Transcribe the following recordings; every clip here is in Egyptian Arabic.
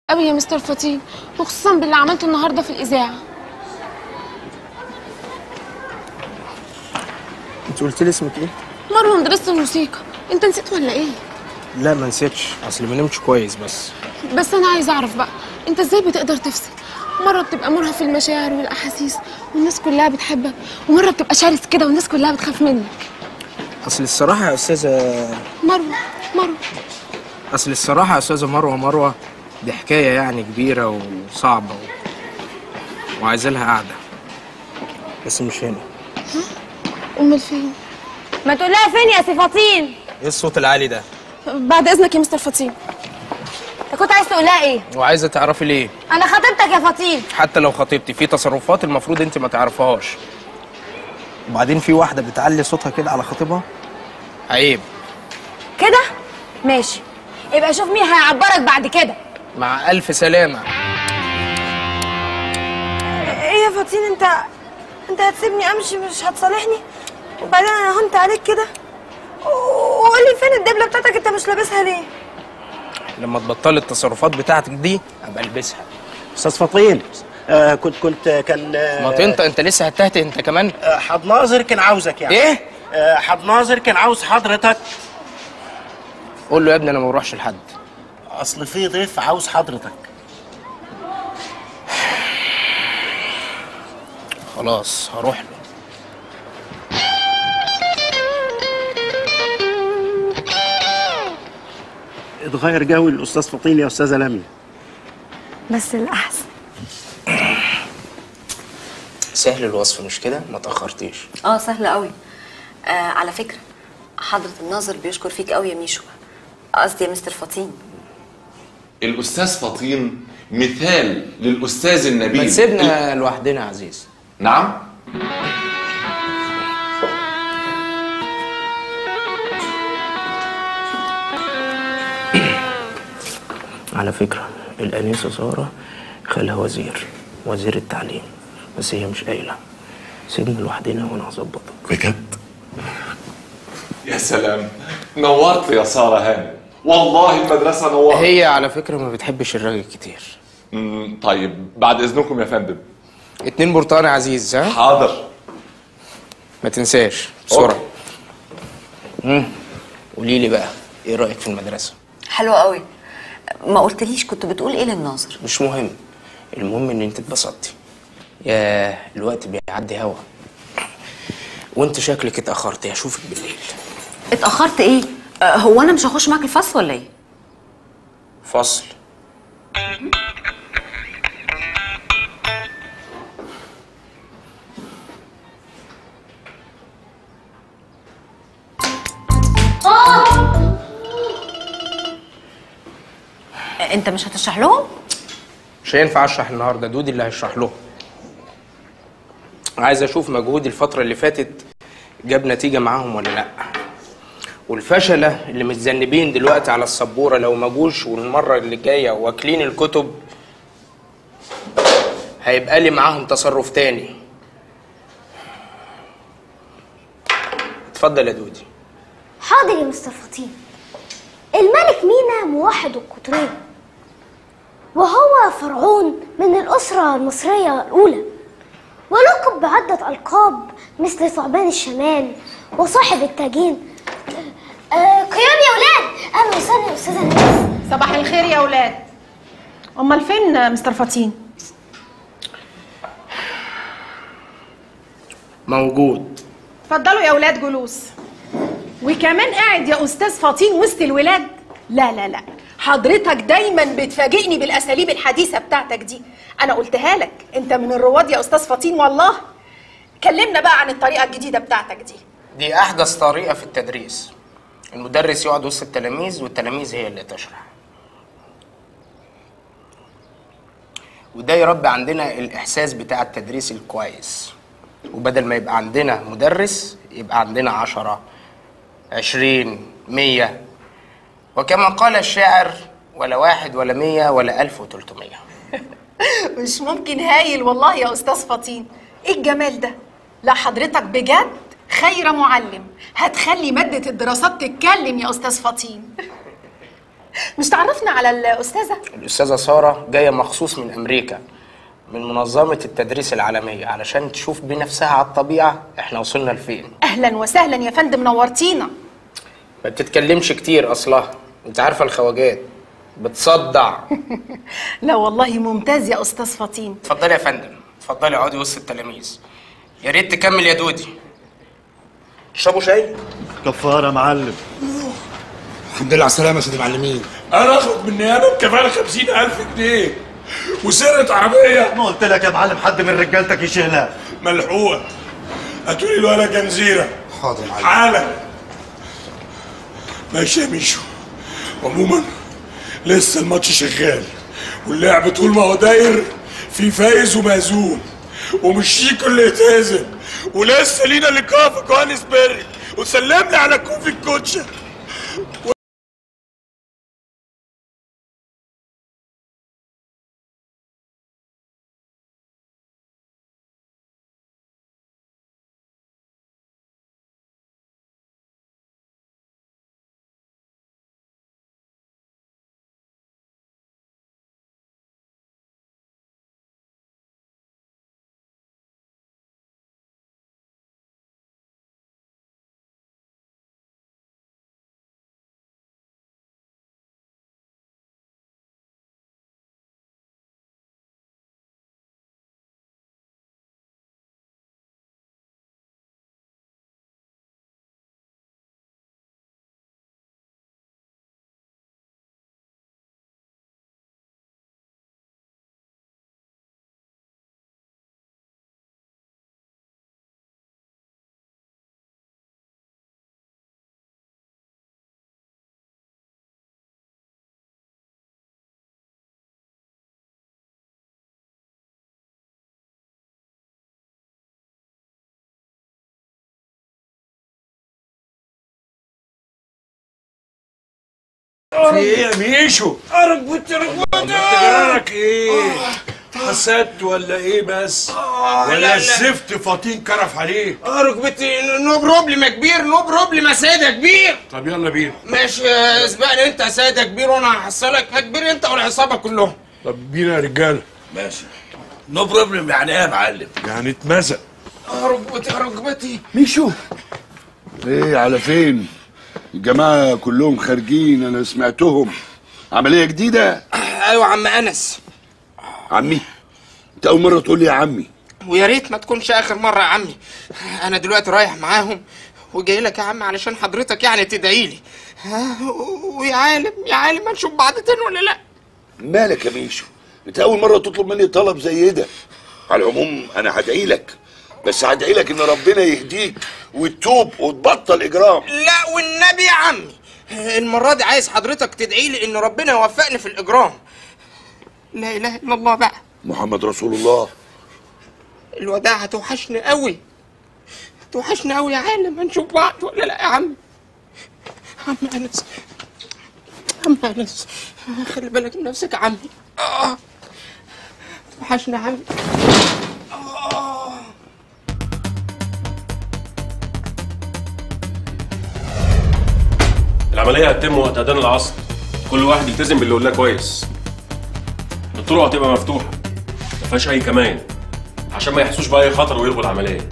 قوي يا مستر فطين وخصوصا باللي عملته النهارده في الاذاعه انت قلت لي اسمك ايه؟ مروه مدرسه الموسيقى انت نسيت ولا ايه لا ما نسيتش اصل ما نمتش كويس بس بس انا عايزه اعرف بقى انت ازاي بتقدر تفصل مره بتبقى مرهف في المشاعر والاحاسيس والناس كلها بتحبك ومره بتبقى شرس كده والناس كلها بتخاف منك اصل الصراحه يا استاذه مروه مروه اصل الصراحه يا استاذه مروه مروه دي حكايه يعني كبيره وصعبه و... وعايزه لها قعده بس مش هنا امال فين ما تقول لها فين يا سي فطين ايه الصوت العالي ده بعد اذنك يا مستر فطين انت كنت عايز تقول لها ايه وعايزه تعرفي ليه انا خطيبتك يا فطين حتى لو خطيبتي في تصرفات المفروض انت ما تعرفهاش وبعدين في واحده بتعلي صوتها كده على خطيبها عيب كده ماشي يبقى شوف مين هيعبرك بعد كده مع الف سلامه ايه يا فطين انت انت هتسيبني امشي مش هتصالحني وبعدين انا هنت عليك كده وقول لي فين الدبله بتاعتك انت مش لابسها ليه لما تبطلي التصرفات بتاعتك دي ابقى البسها استاذ فطين آه كنت كنت كان آه ما انت انت لسه هتهته انت كمان آه، حد ناظر كان عاوزك يعني ايه آه حد ناظر كان عاوز حضرتك قول له يا ابني انا ما بروحش لحد اصل في ضيف عاوز حضرتك خلاص هروح له اتغير جو الاستاذ فطين يا استاذه لميا بس الاحسن سهل الوصف مش كده ما تاخرتيش اه سهل قوي آه على فكره حضره الناظر بيشكر فيك قوي يا ميشو قصدي يا مستر فطين الأستاذ فطين مثال للأستاذ النبيل ما تسيبنا لوحدنا يا عزيز نعم على فكرة الأنيسة سارة خالها وزير وزير التعليم بس هي مش قايلة سيبنا لوحدنا وأنا هظبطك بجد يا سلام نورت يا سارة هانم والله المدرسة نورت هي على فكرة ما بتحبش الراجل كتير مم، طيب بعد إذنكم يا فندم اتنين برتقان يا عزيز ها حاضر ما تنساش بسرعة مم. قولي لي بقى ايه رأيك في المدرسة حلو قوي ما قلتليش كنت بتقول ايه للناظر مش مهم المهم ان انت اتبسطتي يا الوقت بيعدي هوا وانت شكلك اتأخرتي هشوفك بالليل اتاخرت ايه آه هو انا مش هخش معاك الفصل ولا ايه فصل آه انت مش هتشرح لهم مش هينفع اشرح النهارده دودي اللي هيشرح له عايز اشوف مجهودي الفتره اللي فاتت جاب نتيجه معاهم ولا لا والفشله اللي متذنبين دلوقتي على السبوره لو ما جوش والمره اللي جايه واكلين الكتب هيبقى لي معاهم تصرف تاني اتفضل يا دودي حاضر يا مستر فطين الملك مينا موحد القطرين وهو فرعون من الأسرة المصرية الأولى ولقب بعدة ألقاب مثل ثعبان الشمال وصاحب التاجين آه قيام يا ولاد أهلا وسهلا يا أستاذة ناس صباح الخير يا اولاد امال فين مستر فطين موجود اتفضلوا يا اولاد جلوس وكمان قاعد يا استاذ فطين وسط الولاد لا لا لا حضرتك دايما بتفاجئني بالاساليب الحديثه بتاعتك دي انا قلتها لك انت من الرواد يا استاذ فطين والله كلمنا بقى عن الطريقه الجديده بتاعتك دي دي احدث طريقه في التدريس المدرس يقعد وسط التلاميذ والتلاميذ هي اللي تشرح وده يربي عندنا الاحساس بتاع التدريس الكويس وبدل ما يبقى عندنا مدرس يبقى عندنا عشرة عشرين مية وكما قال الشاعر ولا واحد ولا مية ولا ألف وتلتمية مش ممكن هايل والله يا استاذ فطين ايه الجمال ده لا حضرتك بجد خير معلم هتخلي ماده الدراسات تتكلم يا استاذ فطين مش تعرفنا على الاستاذه الاستاذه ساره جايه مخصوص من امريكا من منظمه التدريس العالميه علشان تشوف بنفسها على الطبيعه احنا وصلنا لفين اهلا وسهلا يا فندم نورتينا ما بتتكلمش كتير اصلها انت عارفه الخواجات بتصدع لا والله ممتاز يا استاذ فطين اتفضلي يا فندم اتفضلي اقعدي وسط التلاميذ يا ريت تكمل يا دودي تشربوا شاي كفاره معلم الحمد لله على السلامه يا سيدي المعلمين انا اخرج من النيابه بكفاله 50000 جنيه وسرقه عربيه ما قلت لك يا معلم حد من رجالتك يشيلها ملحوقه هاتولي الولا جنزيره حاضر يا معلم حالا ماشي يا ميشو عموما لسه الماتش شغال واللعب طول ما هو داير في فايز ومهزوم ومش شيكو اللي يتهزم ولسه لينا لقاء في جوهانسبرج وسلم لي على كوفي الكوتشه في ايه يا ميشو؟ ركبتي ركبتك ايه؟ حسدت ولا ايه بس؟ ولا الزفت فاطين كرف عليك؟ اه ركبتي نو بروبلم يا كبير نو بروبلم يا سيد يا كبير طب يلا بينا ماشي آه، سبقني انت يا سيد يا كبير وانا هحصلك يا كبير انت والعصابه كلهم طب بينا يا رجاله ماشي نو بروبلم يعني ايه يا معلم؟ يعني اتمزق اه ركبتي يا ركبتي ميشو ايه على فين الجماعة كلهم خارجين انا سمعتهم عملية جديدة ايوه عم انس عمي انت اول مرة تقول لي يا عمي ويا ريت ما تكونش اخر مره يا عمي انا دلوقتي رايح معاهم وجاي لك يا عم علشان حضرتك يعني تدعي لي ويا عالم يا عالم هنشوف بعض تاني ولا لا مالك يا ميشو انت اول مرة تطلب مني طلب زي ده على العموم انا هدعي لك بس هدعي لك ان ربنا يهديك وتتوب وتبطل اجرام لا والنبي يا عمي المره دي عايز حضرتك تدعي لي ان ربنا يوفقني في الاجرام لا اله الا الله بقى محمد رسول الله الوداع هتوحشني قوي هتوحشني قوي يا عالم هنشوف بعض ولا لا يا عم عم انس عم انس خلي بالك من نفسك يا عمي آه. توحشني يا عمي العملية هتتم وقت أذان العصر كل واحد يلتزم باللي قلناه كويس الطرق هتبقى مفتوحة ما فيهاش أي كمان عشان ما يحسوش بأي خطر ويلغوا العملية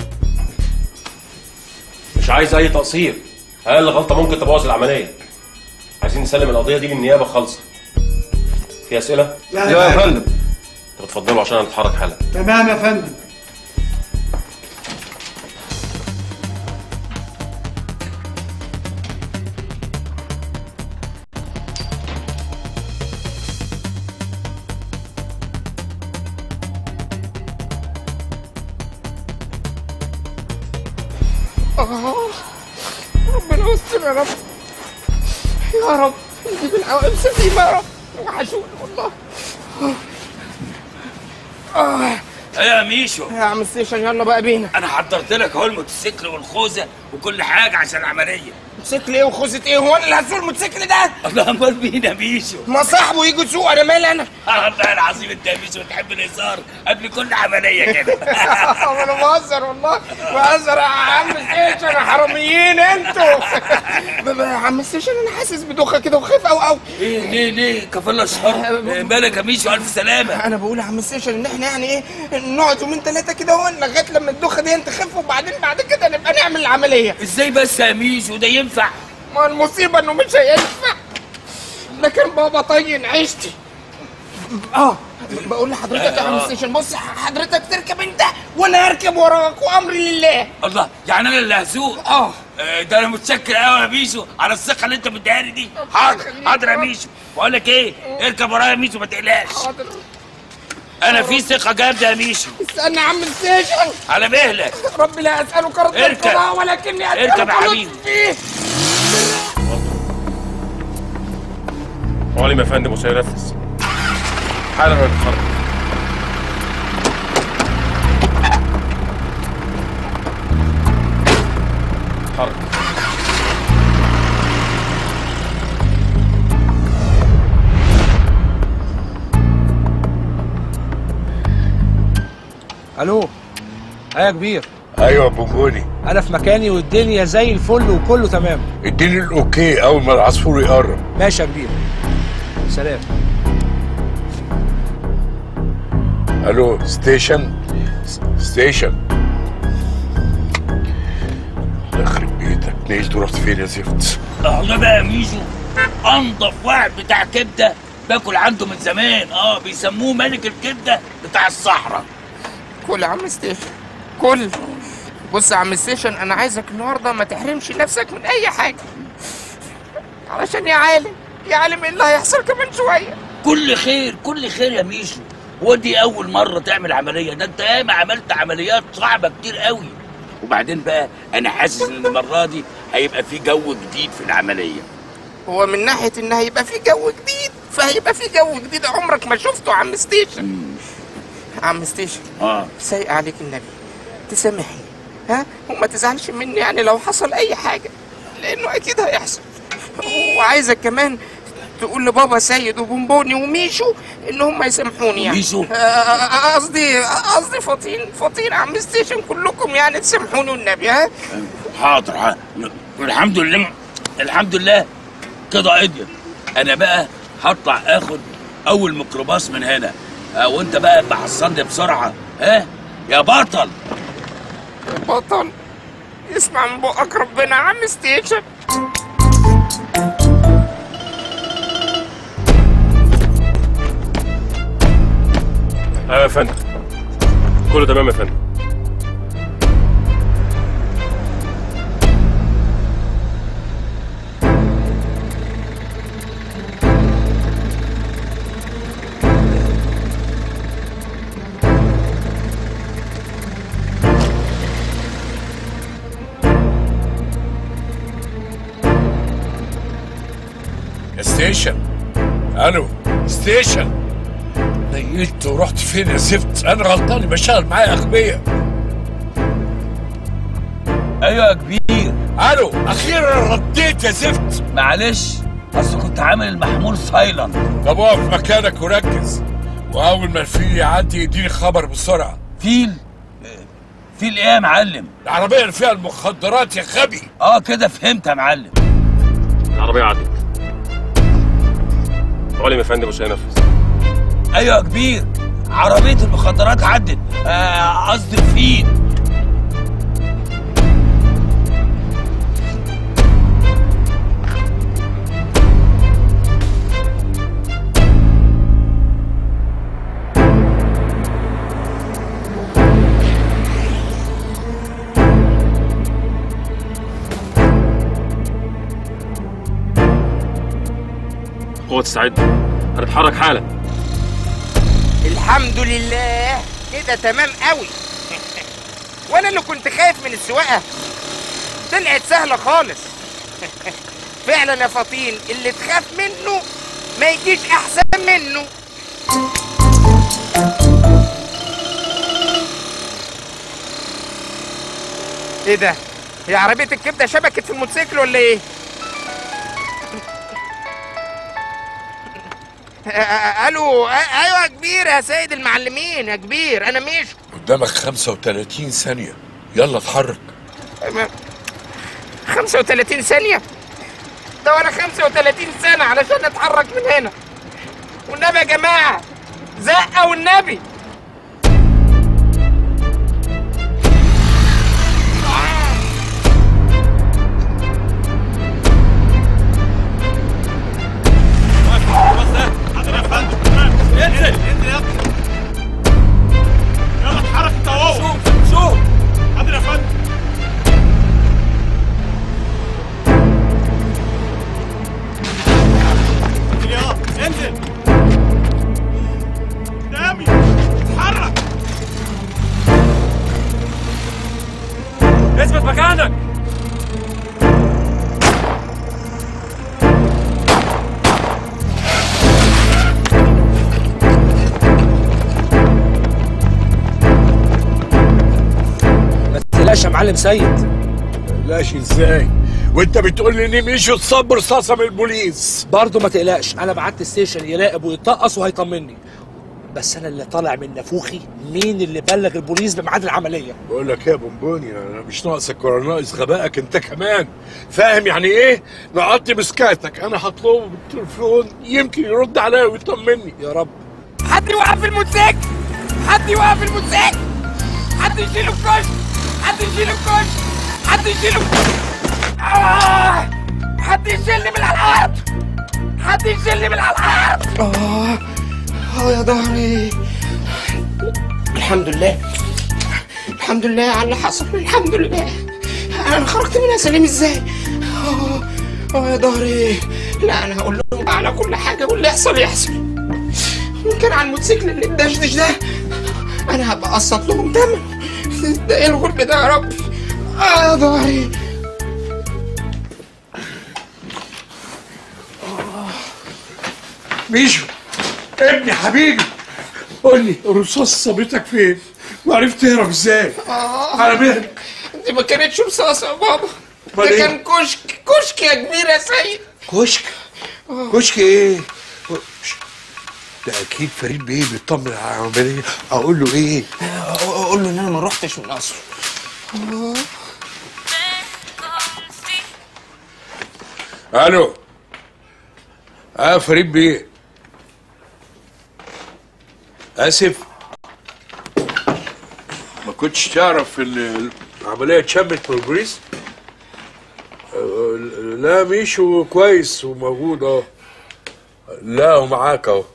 مش عايز أي تقصير أقل غلطة ممكن تبوظ العملية عايزين نسلم القضية دي للنيابة خالصة في أسئلة؟ لا يا فندم طب اتفضلوا عشان هنتحرك حالا تمام يا فندم آه. ربنا يستر يا رب يا رب نجيب العوائل سليمة يا رب وحشوني والله آه. ايه يا ميشو يا عم السيشن يلا بقى بينا انا حضرت لك اهو الموتوسيكل والخوذه وكل حاجه عشان العمليه موتوسيكل ايه وخوذة ايه هو انا اللي هسوق الموتوسيكل ده الله امال مين يا ميشو ما صاحبه يجي يسوق انا مالي انا والله العظيم انت يا ميشو بتحب الهزار قبل كل عمليه كده انا بهزر والله بهزر يا عم ستيشن يا حراميين انتوا ب- ب- يا عم ستيشن انا حاسس بدوخه كده وخايف قوي قوي ايه ليه ليه كفالة الشر مالك يا ميشو الف سلامه انا بقول يا عم ستيشن ان احنا يعني ايه نقعد يومين ثلاثه كده اهو لغايه لما الدوخه دي تخف وبعدين بعد كده نبقى نعمل العمليه ازاي بس يا ميشو ده ينفع ما المصيبه انه مش هينفع لكن بابا طين عيشتي اه بقول لحضرتك يا عم آه. ستيشن بص حضرتك تركب انت وانا هركب وراك وامري لله الله يعني انا اللي هسوق اه ده انا متشكر قوي يا ميشو على الثقه اللي انت مديها لي دي حاضر حاضر يا ميشو بقول لك ايه اركب ورايا يا ميشو ما تقلقش حاضر انا في ثقه جامده يا ميشو استنى يا عم ستيشن على مهلك ربي لا اسالك رد اركب. القضاء ولكني اسالك اركب يا لطف حبيبي. فيه معلم يا فندم وسينفذ حالا هنتحرك حرك الو ايه يا كبير ايوه يا بونجوني انا في مكاني والدنيا زي الفل وكله تمام اديني الاوكي اول ما العصفور يقرب ماشي يا كبير سلام الو ستيشن س- ستيشن يخرب بيتك نيلت ورحت فين يا زفت الله بقى يا ميشو انضف واحد بتاع كبده باكل عنده من زمان اه بيسموه ملك الكبده بتاع الصحراء كل يا عم ستيشن كل بص يا عم ستيشن انا عايزك النهارده ما تحرمش نفسك من اي حاجه علشان يا عالم يا عالم ايه اللي هيحصل كمان شويه كل خير كل خير يا ميشو ودي اول مره تعمل عمليه ده انت ياما عملت عمليات صعبه كتير قوي وبعدين بقى انا حاسس ان المره دي هيبقى في جو جديد في العمليه هو من ناحيه ان هيبقى في جو جديد فهيبقى في جو جديد عمرك ما شفته يا عم ستيشن عم ستيشن اه سايق عليك النبي تسامحني ها وما تزعلش مني يعني لو حصل اي حاجه لانه اكيد هيحصل وعايزك كمان تقول لبابا سيد وبونبوني وميشو ان هم يسامحوني يعني وميشو؟ آه، آه، قصدي قصدي فاطين فاطين عم ستيشن كلكم يعني تسامحوني والنبي ها حاضر حاضر الحمد لله الحمد لله كده قضيت انا بقى هطلع اخد اول ميكروباص من هنا آه، وانت بقى بحصلني بسرعه ها يا بطل بطل اسمع من بقك ربنا يا عم ستيشن ايوه يا فندم كله تمام يا فندم يا ستيشن الو ستيشن نيلت ورحت فين يا زفت انا غلطان يبقى شغل معايا اغبياء ايوه يا كبير الو اخيرا رديت يا زفت معلش اصل كنت عامل المحمول سايلنت طب اقف مكانك وركز واول ما الفيل يعدي يديني خبر بسرعه فيل فيل ايه يا معلم العربيه اللي فيها المخدرات يا غبي اه كده فهمت يا معلم العربية عدت معلم يا فندم وسينفذ ايوه يا كبير عربيه المخدرات عدت آه، قصدي الفيل قوة تستعد هنتحرك حالا الحمد لله كده تمام قوي وانا اللي كنت خايف من السواقه طلعت سهله خالص فعلا يا فطين اللي تخاف منه ما يجيش احسن منه ايه ده هي عربيه الكبده شبكت في الموتوسيكل ولا ايه آه، آه، الو آه، ايوه يا كبير يا سيد المعلمين يا كبير انا مش قدامك 35 ثانيه يلا اتحرك ما- 35 ثانية ده وانا 35 سنة علشان اتحرك من هنا والنبي يا جماعة زقة والنبي انزل انزل يا ابني يلا اتحرك انت اهو شوف شوف حاضر يا فندم انزل يا انزل قدامي اتحرك اثبت مكانك ما تقلقش يا معلم سيد لاش ازاي وانت بتقول لي ان مشوا تصب رصاصه من البوليس برضه ما تقلقش انا بعت الستيشن يراقب ويطقص وهيطمني بس انا اللي طالع من نافوخي مين اللي بلغ البوليس بميعاد العمليه بقول لك يا بونبوني انا مش ناقصك ولا ناقص غبائك انت كمان فاهم يعني ايه نقضي مسكاتك انا هطلبه بالتليفون يمكن يرد عليا ويطمني يا رب حد يوقف الموتوسيكل حد يوقف الموتوسيكل حد يشيله الكشك حد يشيله الكشك حد يشيله آه! حد يشيلني من على الارض حد يشيلني من على الارض اه اه يا ظهري الحمد لله الحمد لله على اللي حصل الحمد لله انا خرجت منها سليم ازاي اه اه يا ظهري لا انا هقول لهم على كل حاجه واللي يحصل يحصل يمكن على الموتوسيكل اللي اتدشدش ده انا هبقى اقسط لهم دم ده ايه الغرب ده يا ربي اه يا ظهري ميشو ابني حبيبي قول لي الرصاص صابتك فين وعرفت تهرب ازاي آه. على بالك دي ما كانتش رصاصه يا بابا أمال ده إيه؟ كان كشك كشك يا كبير يا سيد كشك كشك ايه ده اكيد فريد بيه بيطمن على العمليه اقول له ايه اقول له ان انا ما رحتش من اصله الو اه فريد بيه اسف ما كنتش تعرف ان العمليه اتشمت من البوليس آه، لا ميشو كويس وموجود اه لا ومعاك اهو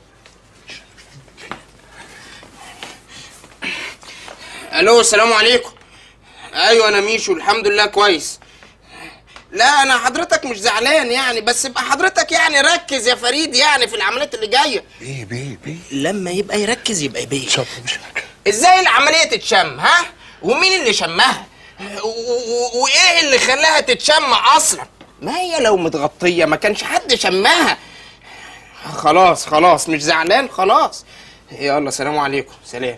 الو السلام عليكم ايوه انا ميشو الحمد لله كويس لا انا حضرتك مش زعلان يعني بس يبقى حضرتك يعني ركز يا فريد يعني في العمليات اللي جايه بيه بيه بيه لما يبقى يركز يبقى بيه مش ازاي العمليه تتشم ها ومين اللي شمها و- و- وايه اللي خلاها تتشم اصلا ما هي لو متغطيه ما كانش حد شمها خلاص خلاص مش زعلان خلاص يلا سلام عليكم سلام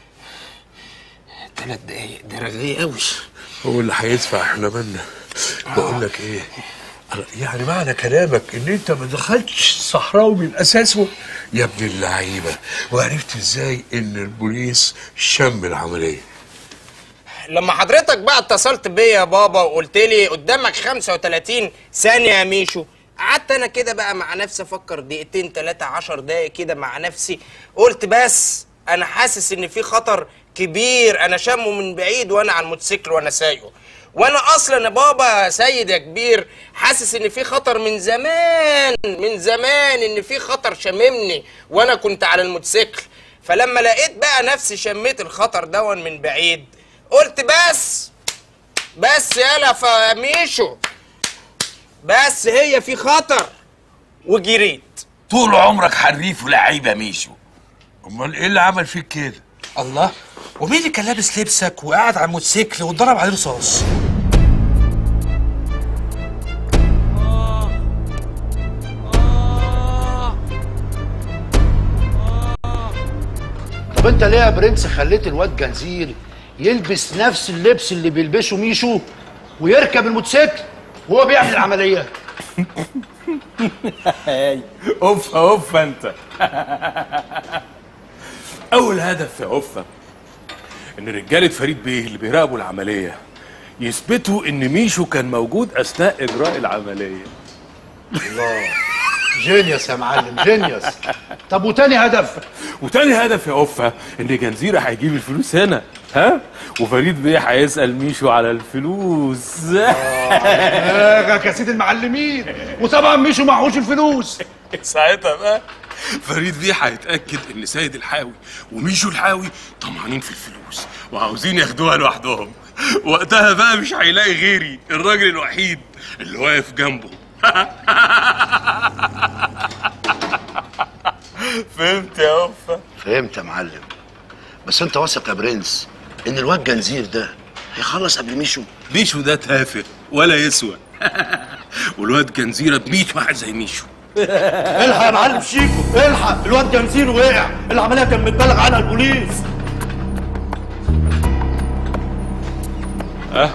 ثلاث دقايق ده رغي قوي هو اللي هيدفع احنا مالنا بقول لك ايه أنا- يعني معنى كلامك ان انت ما دخلتش الصحراوي من اساسه يا ابن اللعيبه وعرفت ازاي ان البوليس شم العمليه لما حضرتك بقى اتصلت بيا يا بابا وقلت لي قدامك 35 ثانية يا ميشو قعدت انا كده بقى مع نفسي افكر دقيقتين تلاتة عشر دقايق كده مع نفسي قلت بس انا حاسس ان في خطر كبير انا شامه من بعيد وانا على الموتوسيكل وانا سايقه وانا اصلا يا بابا يا سيد يا كبير حاسس ان في خطر من زمان من زمان ان في خطر شاممني وانا كنت على الموتوسيكل فلما لقيت بقى نفسي شميت الخطر دون من بعيد قلت بس بس يلا فميشو بس هي في خطر وجريت طول عمرك حريف ولعيب يا ميشو امال ايه اللي عمل فيك كده الله ومين اللي كان لابس لبسك وقاعد على الموتوسيكل واتضرب عليه رصاص طب انت ليه يا برنس خليت الواد جنزير يلبس نفس اللبس اللي بيلبسه ميشو ويركب الموتوسيكل وهو بيعمل العمليه هاي اوف اوف انت اول هدف يا اوفا ان رجاله فريد بيه اللي بيراقبوا العمليه يثبتوا ان ميشو كان موجود اثناء اجراء العمليه الله جينيوس يا معلم جينيوس طب وتاني هدف وتاني هدف يا اوفا ان جنزيره هيجيب الفلوس هنا ها وفريد بيه هيسال ميشو على الفلوس آه يا سيد المعلمين وطبعا مشوا معهوش الفلوس ساعتها بقى فريد بيه هيتاكد ان سيد الحاوي وميشو الحاوي طمعانين في الفلوس وعاوزين ياخدوها لوحدهم وقتها بقى مش هيلاقي غيري الراجل الوحيد اللي واقف جنبه فهمت يا اوفا فهمت يا معلم بس انت واثق يا برنس ان الواد جنزير ده هيخلص قبل ميشو ميشو ده تافه ولا يسوى والواد جنزيره ب 100 واحد زي ميشو الحق يا معلم شيكو الحق الواد جنزير وقع العمليه كان متبلغ عنها البوليس اه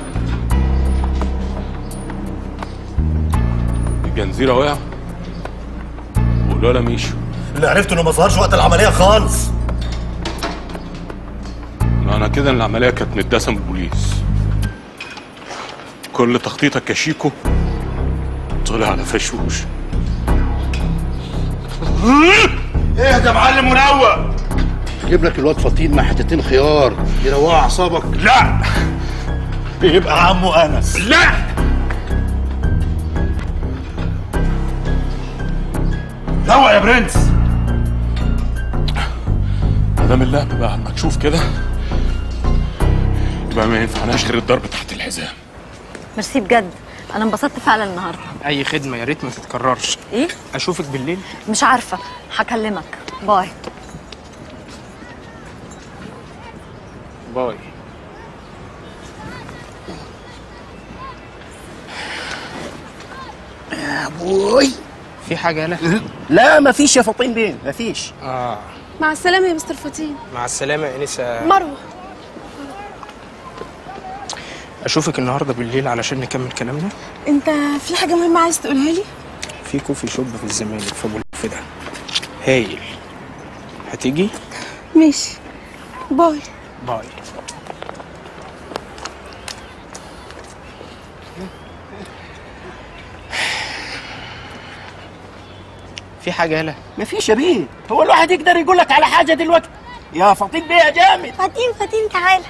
الجنزيره وقع والولا ميشو اللي عرفته انه ما ظهرش وقت العمليه خالص معنى كده ان العمليه كانت متدسم بالبوليس كل تخطيطك يا شيكو طلع على فشوش ايه ده معلم منوع جيب لك الواد فطين مع حتتين خيار يروق اعصابك لا بيبقى عمه انس لا روق يا برنس ما دام اللعب بقى على المكشوف كده يبقى ما ينفعناش غير الضرب تحت الحزام ميرسي بجد انا انبسطت فعلا النهارده اي خدمه يا ريت ما تتكررش ايه اشوفك بالليل مش عارفه هكلمك باي باي يا ابوي في حاجه انا لا مفيش يا فطين بيه مفيش اه مع السلامه يا مستر فطين مع السلامه يا انسه مروه اشوفك النهارده بالليل علشان نكمل كلامنا انت في حاجه مهمه عايز تقولها لي في كوفي شوب في الزمالك في ابو الف ده هايل هتيجي ماشي باي باي في حاجه يالا مفيش يا بيه هو الواحد يقدر يقول لك على حاجه دلوقتي يا فطين بيه يا جامد فاتين فاتين تعالى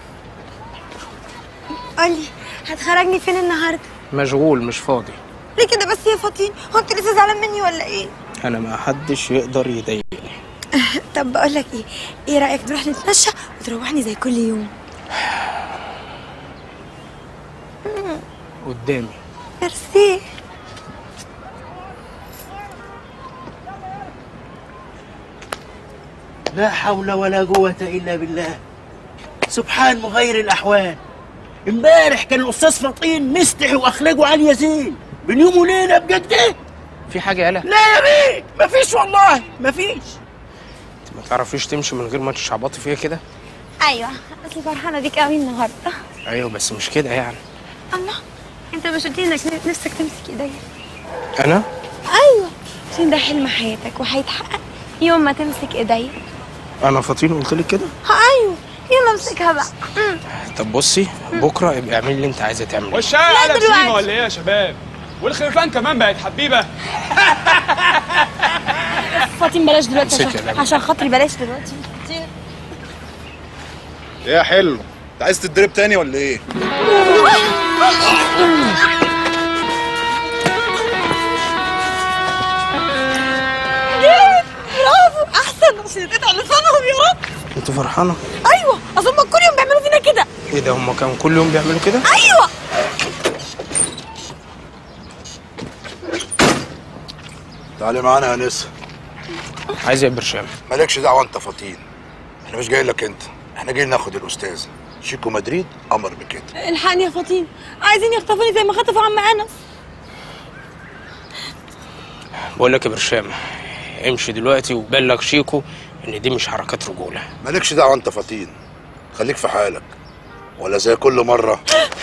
قولي هتخرجني فين النهارده مشغول مش فاضي ليه كده بس يا فاطين هو انت لسه زعلان مني ولا ايه انا ما حدش يقدر يضايقني طب بقول لك ايه ايه رايك نروح نتمشى وتروحني زي كل يوم قدامي ميرسي لا حول ولا قوة إلا بالله سبحان مغير الأحوال امبارح كان الأستاذ فطين مستحي وأخلاقه عالية زين بين يوم وليلة بجد إيه؟ في حاجه يالا لا يا بيه مفيش والله مفيش ما تعرفيش تمشي من غير ما تشعبطي فيها كده ايوه اصل فرحانه بيك قوي النهارده ايوه بس مش كده يعني الله انت مش قلت لي انك نفسك تمسك ايديا انا ايوه عشان ده حلم حياتك وهيتحقق يوم ما تمسك ايديا انا فاطين قلت لك كده ها ايوه يلا امسكها بقى مم. طب بصي بكره ابقى اعملي اللي انت عايزه تعمليه والشاي لا قلب دلوقتي. سيما ولا ايه يا شباب والخرفان كمان بقت حبيبه فاطين بلاش دلوقتي امسكي يا عشان, لمى. عشان خاطري بلاش دلوقتي ايه يا حلو انت عايز تتضرب تاني ولا ايه جيت برافو احسن عشان تتعب لسانهم يا رب انت فرحانه ايوه اصل هم كل يوم بيعملوا فينا كده ايه ده هم كانوا كل يوم بيعملوا كده ايوه تعالي معانا يا نسا عايز ايه يا برشام مالكش دعوه انت فطين احنا مش جايين لك انت احنا جايين ناخد الاستاذ شيكو مدريد امر بكده الحقني يا فاطين عايزين يخطفوني زي ما خطفوا عم انس بقول لك يا برشام امشي دلوقتي وبلغ شيكو ان دي مش حركات رجوله مالكش دعوه انت فطين خليك في حالك ولا زي كل مره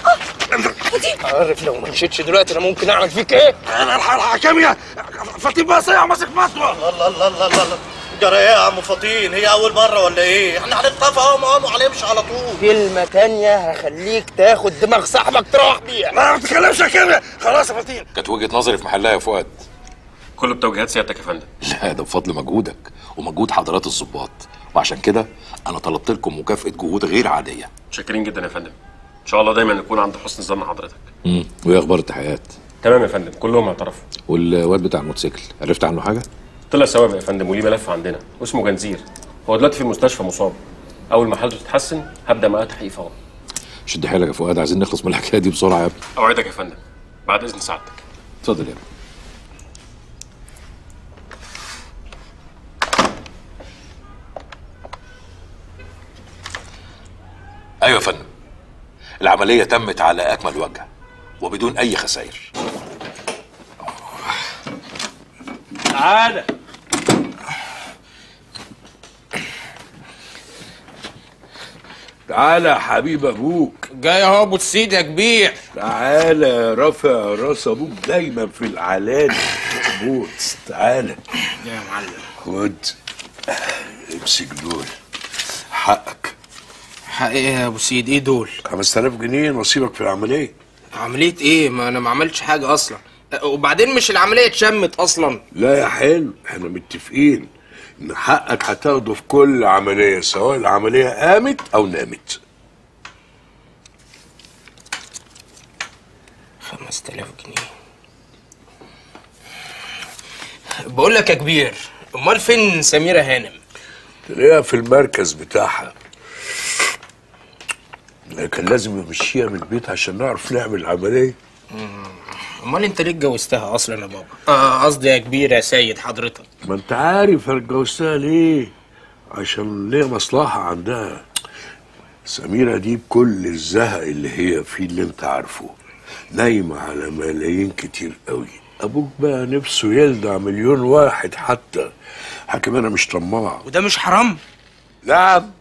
عارف لو ما مشيتش دلوقتي انا ممكن اعمل فيك ايه الحكم يا فطين بقى صيع ماسك مطوه الله الله الله الله جرى ايه يا عم فطين هي اول مره ولا ايه احنا هنتفق اهو ما قاموا هنمشي على طول كلمة تانية هخليك تاخد دماغ صاحبك تروح بيها ما تتكلمش كده خلاص يا فطين كانت وجهه نظري في محلها يا فؤاد كله بتوجيهات سيادتك يا فندم لا ده بفضل مجهودك ومجهود حضرات الضباط وعشان كده انا طلبت لكم مكافاه جهود غير عاديه متشكرين جدا يا فندم ان شاء الله دايما نكون عند حسن ظن حضرتك امم وايه اخبار التحقيقات تمام يا فندم كلهم اعترفوا والواد بتاع الموتوسيكل عرفت عنه حاجه طلع سوابق يا فندم وليه ملف عندنا واسمه جنزير هو دلوقتي في المستشفى مصاب اول ما حالته تتحسن هبدا معاه تحقيق فورا شد حيلك يا فؤاد عايزين نخلص من الحكايه دي بسرعه يا ابني اوعدك يا فندم بعد اذن سعادتك اتفضل يا ابني ايوه يا فندم العمليه تمت على اكمل وجه وبدون اي خسائر تعالى تعالى يا حبيب ابوك جاي اهو ابو السيد يا كبير تعالى رافع راس ابوك دايما في العلاني موت تعالى يا معلم خد امسك دول حقك حق ايه يا ابو سيد ايه دول 5000 جنيه نصيبك في العمليه عمليه ايه ما انا ما عملتش حاجه اصلا أه، وبعدين مش العمليه اتشمت اصلا لا يا حلو احنا متفقين ان حقك هتاخده في كل عمليه سواء العمليه قامت او نامت 5000 جنيه بقول لك يا كبير امال فين سميره هانم تلاقيها في المركز بتاعها لكن لازم يمشيها من البيت عشان نعرف نعمل العمليه امال انت ليه اتجوزتها اصلا يا بابا اه قصدي يا كبير يا سيد حضرتك ما انت عارف انا اتجوزتها ليه عشان ليا مصلحة عندها سميرة دي بكل الزهق اللي هي فيه اللي انت عارفه نايمة على ملايين كتير قوي ابوك بقى نفسه يلدع مليون واحد حتى حكم انا مش طماع وده مش حرام نعم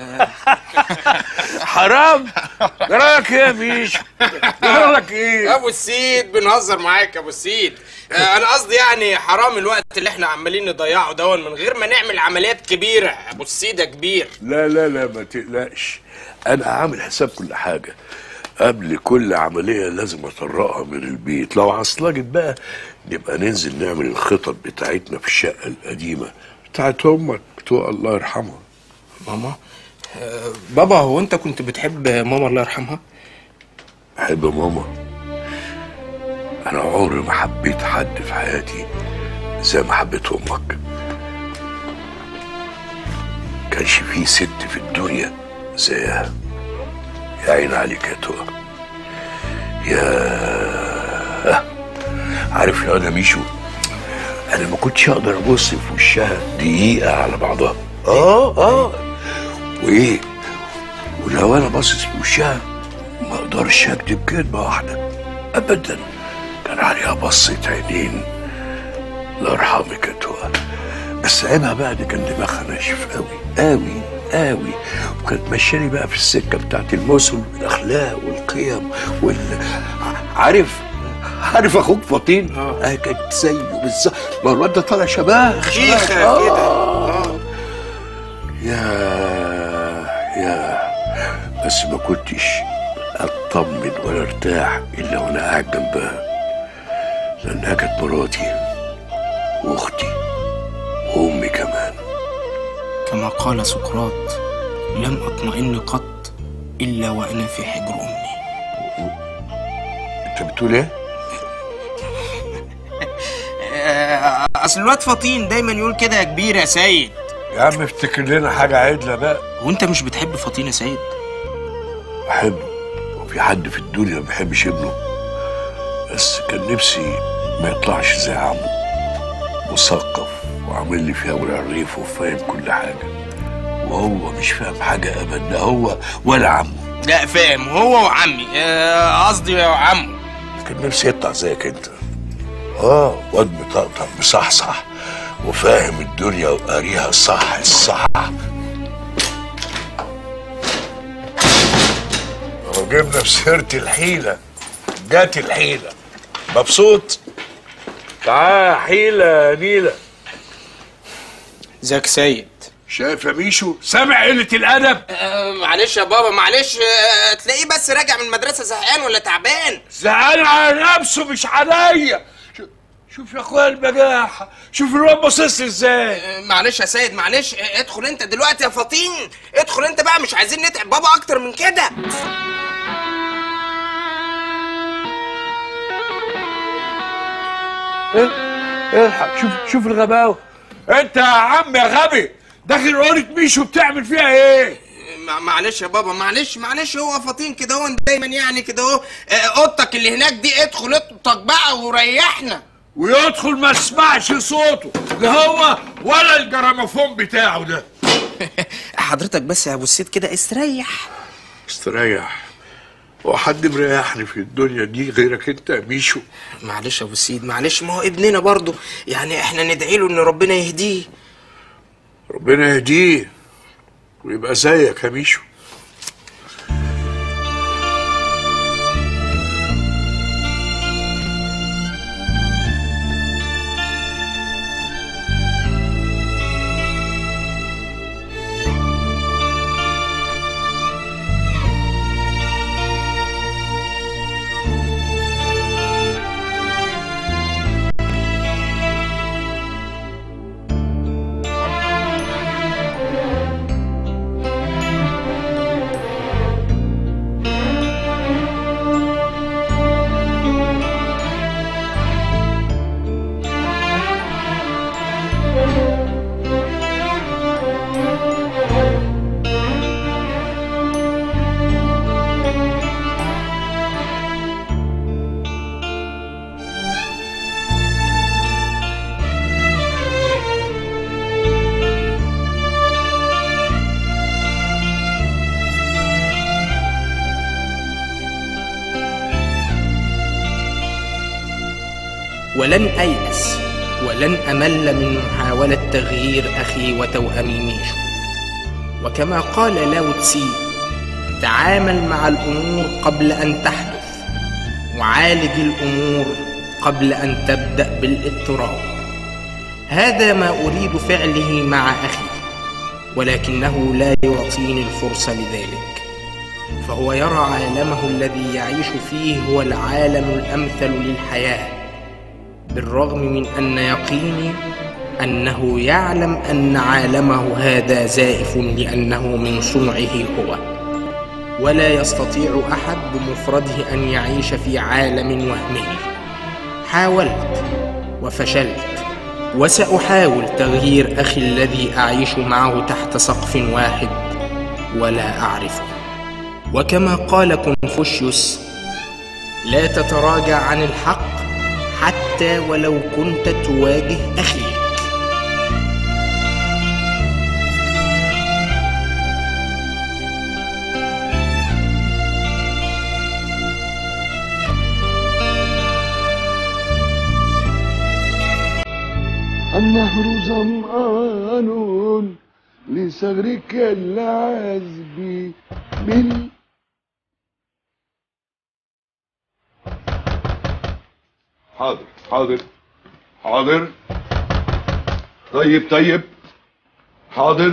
حرام ايه رايك ايه يا ميشو ايه رايك ايه يا ابو السيد بنهزر معاك يا ابو السيد آه، انا قصدي يعني حرام الوقت اللي احنا عمالين نضيعه دون من غير ما نعمل عمليات كبيره يا ابو السيد يا كبير لا لا لا ما تقلقش انا عامل حساب كل حاجه قبل كل عمليه لازم اطرقها من البيت لو عصلجت بقى نبقى ننزل نعمل الخطط بتاعتنا في الشقه القديمه بتاعت امك بتوع الله يرحمها ماما آه، بابا هو انت كنت بتحب ماما الله يرحمها احب ماما انا عمري ما حبيت حد في حياتي زي ما حبيت امك كانش في ست في الدنيا زيها يا عين عليك يا تقى يا عارف يا ده ميشو انا ما كنتش اقدر ابص في وشها دقيقه على بعضها اه اه وايه ولو انا باصص في وشها ما اقدرش اكذب كدبه واحده ابدا كان عليها بصة عينين الله يرحمك يا تقى بس عيبها بقى دي كان دماغها ناشف قوي قوي قوي وكانت ماشياني بقى في السكه بتاعت المثل والاخلاق والقيم وال عارف عارف اخوك فطين اه كانت زيه بالظبط ما هو الواد ده طالع شباب شيخة شباب. كده. آه. يا يا بس ما كنتش اطمن ولا ارتاح الا وانا قاعد جنبها لانها كانت مراتي واختي وامي كمان كما قال سقراط لم اطمئن قط الا وانا في حجر امي انت بتقول ايه؟ آه، اصل الواد فطين دايما يقول كده يا كبير يا سيد يا عم افتكر لنا حاجه عدله بقى وانت مش بتحب فطين يا سيد بحبه وفي حد في الدنيا ما بيحبش ابنه بس كان نفسي ما يطلعش زي عمه مثقف وعامل لي فيها ورق الريف وفاهم كل حاجه وهو مش فاهم حاجه ابدا لا هو ولا عمه لا فاهم هو وعمي آه، قصدي عمه كان نفسي يطلع زيك انت اه واد مطقطق مصحصح وفاهم الدنيا وقاريها صح الصح لو جبنا في سيرة الحيلة جات الحيلة مبسوط تعال حيلة يا نيلة ازيك يا سيد شايف يا ميشو سامع قلة الأدب آه معلش يا بابا معلش آه تلاقيه بس راجع من المدرسه زهقان ولا تعبان زعلان على نفسه مش عليا شو- شوف يا اخويا البجاحة شوف الواد باصص لي ازاي آه معلش يا سيد معلش آه ادخل انت دلوقتي يا فطين ادخل انت بقى مش عايزين نتعب بابا اكتر من كده ايه الحق شوف شوف الغباوة انت يا عم يا غبي داخل اوضه ميشو بتعمل فيها ايه مع- معلش يا بابا معلش معلش هو فطين كده هو دايما يعني كده اهو آه، اوضتك اللي هناك دي ادخل اوضتك بقى وريحنا ويدخل ما اسمعش صوته لا هو ولا الجراموفون بتاعه ده حضرتك بس يا ابو السيد كده استريح استريح وحد مريحني في الدنيا دي غيرك انت يا ميشو معلش يا ابو السيد معلش ما هو ابننا برضه يعني احنا ندعي له ان ربنا يهديه ربنا يهديه ويبقى زيك يا ميشو ولن أيأس ولن أمل من محاولة تغيير أخي وتوأمي ميشو وكما قال لاو تسي تعامل مع الأمور قبل أن تحدث وعالج الأمور قبل أن تبدأ بالاضطراب هذا ما أريد فعله مع أخي ولكنه لا يعطيني الفرصة لذلك فهو يرى عالمه الذي يعيش فيه هو العالم الأمثل للحياة بالرغم من أن يقيني أنه يعلم أن عالمه هذا زائف لأنه من صنعه هو ولا يستطيع أحد بمفرده أن يعيش في عالم وهمي حاولت وفشلت وسأحاول تغيير أخي الذي أعيش معه تحت سقف واحد ولا أعرفه وكما قال كونفوشيوس لا تتراجع عن الحق حتى ولو كنت تواجه أخيك النهر ظمآن لصغرك العذب من حاضر حاضر حاضر طيب طيب حاضر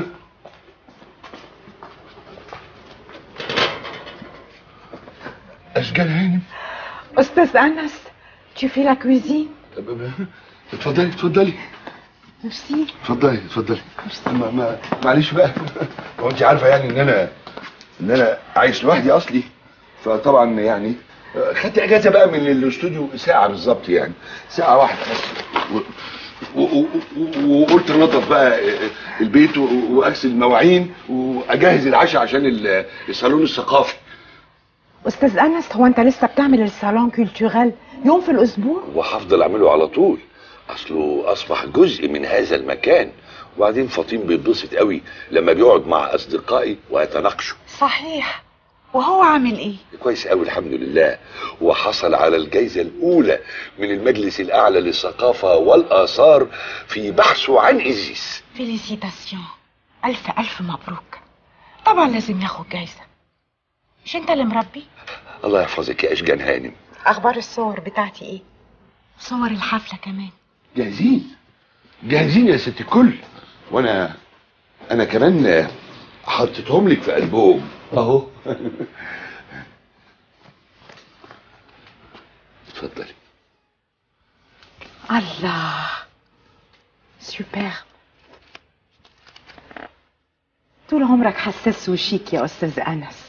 اشجان هانم أستاذ أنس tu fais la cuisine اتفضلي اتفضلي Merci. اتفضلي اتفضلي ما ما معلش بقى هو انت عارفه يعني ان انا ان انا عايش لوحدي اصلي فطبعا يعني خدت اجازه بقى من الاستوديو ساعه بالظبط يعني ساعه واحده بس و- و- و- و- وقلت انضف بقى البيت و- واغسل المواعين واجهز العشاء عشان ال- الصالون الثقافي أستاذ أنس هو أنت لسه بتعمل الصالون كولتورال يوم في الأسبوع؟ وهفضل اعمله على طول اصله اصبح جزء من هذا المكان وبعدين فطين بيتبسط قوي لما بيقعد مع اصدقائي ويتناقشوا صحيح وهو عامل إيه؟ كويس قوي الحمد لله وحصل على الجائزة الأولى من المجلس الأعلى للثقافة والآثار في بحثه عن إزيس فيليسيتاسيون ألف ألف مبروك طبعا لازم ياخد جايزة مش أنت اللي مربي؟ الله يحفظك يا أشجان هانم أخبار الصور بتاعتي إيه؟ صور الحفلة كمان جاهزين جاهزين يا ست الكل وانا انا كمان حطيتهم لك في البوم اهو اتفضلي الله سوبر طول عمرك حساس وشيك يا استاذ انس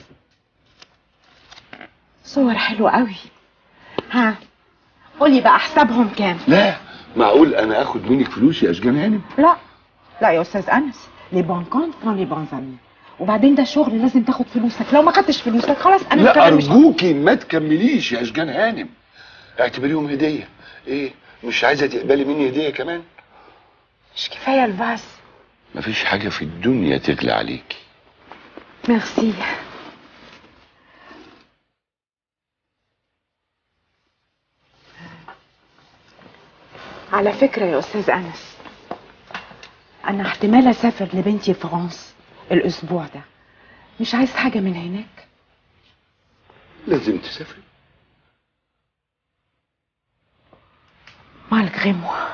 صور حلوة قوي ها قولي بقى حسابهم كام لا معقول انا اخد منك فلوس يا اشجان هانم لا لا يا استاذ انس لي بانكون فون لي بون زامي وبعدين ده شغل لازم تاخد فلوسك لو ما خدتش فلوسك خلاص انا لا كمان مش ارجوكي ما تكمليش يا اشجان هانم اعتبريهم هديه ايه مش عايزه تقبلي مني هديه كمان مش كفايه الفاس مفيش حاجه في الدنيا تغلى عليكي ميرسي على فكرة يا أستاذ أنس أنا احتمال أسافر لبنتي فرنسا الأسبوع ده مش عايز حاجة من هناك لازم تسافري malgré moi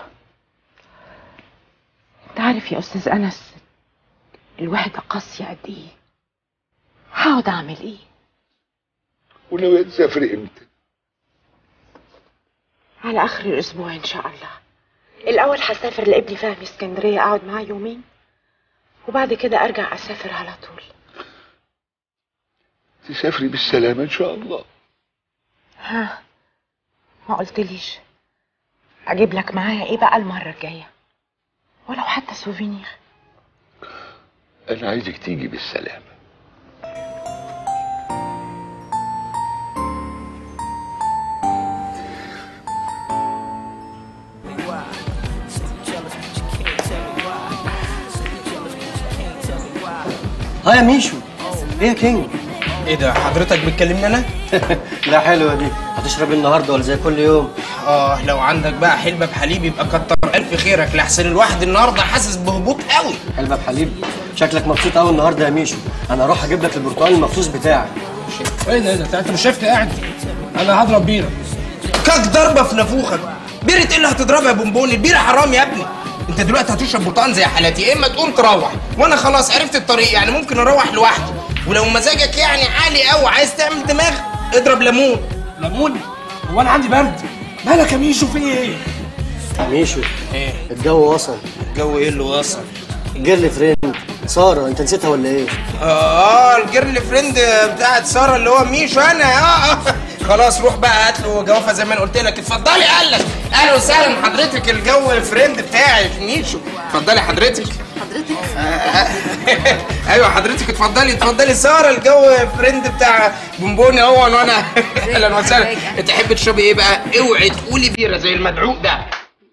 انت عارف يا أستاذ أنس الوحدة قاسية قد إيه هقعد أعمل إيه وناويه تسافري امتى على آخر الأسبوع إن شاء الله الأول هسافر لابني فهمي اسكندرية أقعد معاه يومين وبعد كده أرجع أسافر على طول تسافري بالسلامه ان شاء الله ها ما قلتليش أجيب لك معايا إيه بقى المرة الجاية ولو حتى سوفينير انا عايزك تيجي بالسلامه ها يا ميشو ايه يا كينج ايه ده حضرتك بتكلمني انا؟ لا حلوه دي هتشرب إيه النهارده ولا زي كل يوم اه لو عندك بقى حلبة بحليب يبقى كتر الف خيرك لحسن الواحد النهارده حاسس بهبوط قوي حلبة بحليب شكلك مبسوط قوي النهارده يا ميشو انا اروح اجيب لك البرتقال المخصوص بتاعك ايه ده ايه ده انت مش شايفني قاعد انا هضرب بيره كاك ضربه في نافوخك بيرة ايه اللي هتضربها يا بونبوني البيرة حرام يا ابني انت دلوقتي هتشرب برتقان زي حالاتي يا اما تقوم تروح وانا خلاص عرفت الطريق يعني ممكن اروح لوحدي ولو مزاجك يعني عالي قوي عايز تعمل دماغ اضرب ليمون ليمون هو انا عندي برد مالك يا ميشو في ايه ميشو ايه الجو وصل الجو ايه اللي وصل جيرل فريند ساره انت نسيتها ولا ايه اه الجيرل فريند بتاعت ساره اللي هو ميشو انا اه اه خلاص روح بقى هات له جوافه زي ما انا قلت لك اتفضلي قال لك اهلا وسهلا حضرتك الجو فريند بتاعي ميشو اتفضلي حضرتك حضرتك ايوه حضرتك اتفضلي اتفضلي ساره الجو فريند بتاع بونبوني اهو وانا اهلا وسهلا تحبي تشربي ايه بقى اوعي تقولي بيره زي المدعوق ده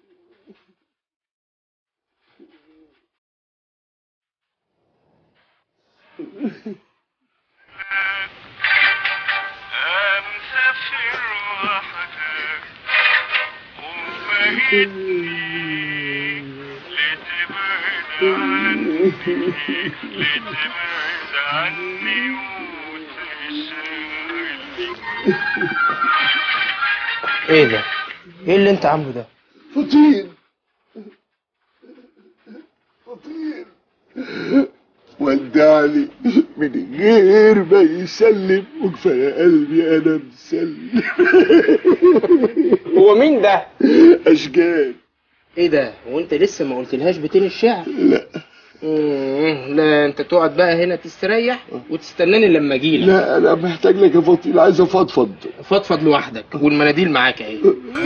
ايه ده؟ ايه اللي انت عامله ده؟ فطير فطير ودعني من غير ما يسلم وكفايه قلبي انا مسلم هو مين ده؟ اشجان ايه ده؟ هو انت لسه ما قلتلهاش بتين الشعر؟ لا لا انت تقعد بقى هنا تستريح وتستناني لما اجيلك لا انا محتاج لك يا فطير عايز افضفض فضفض لوحدك والمناديل معاك اهي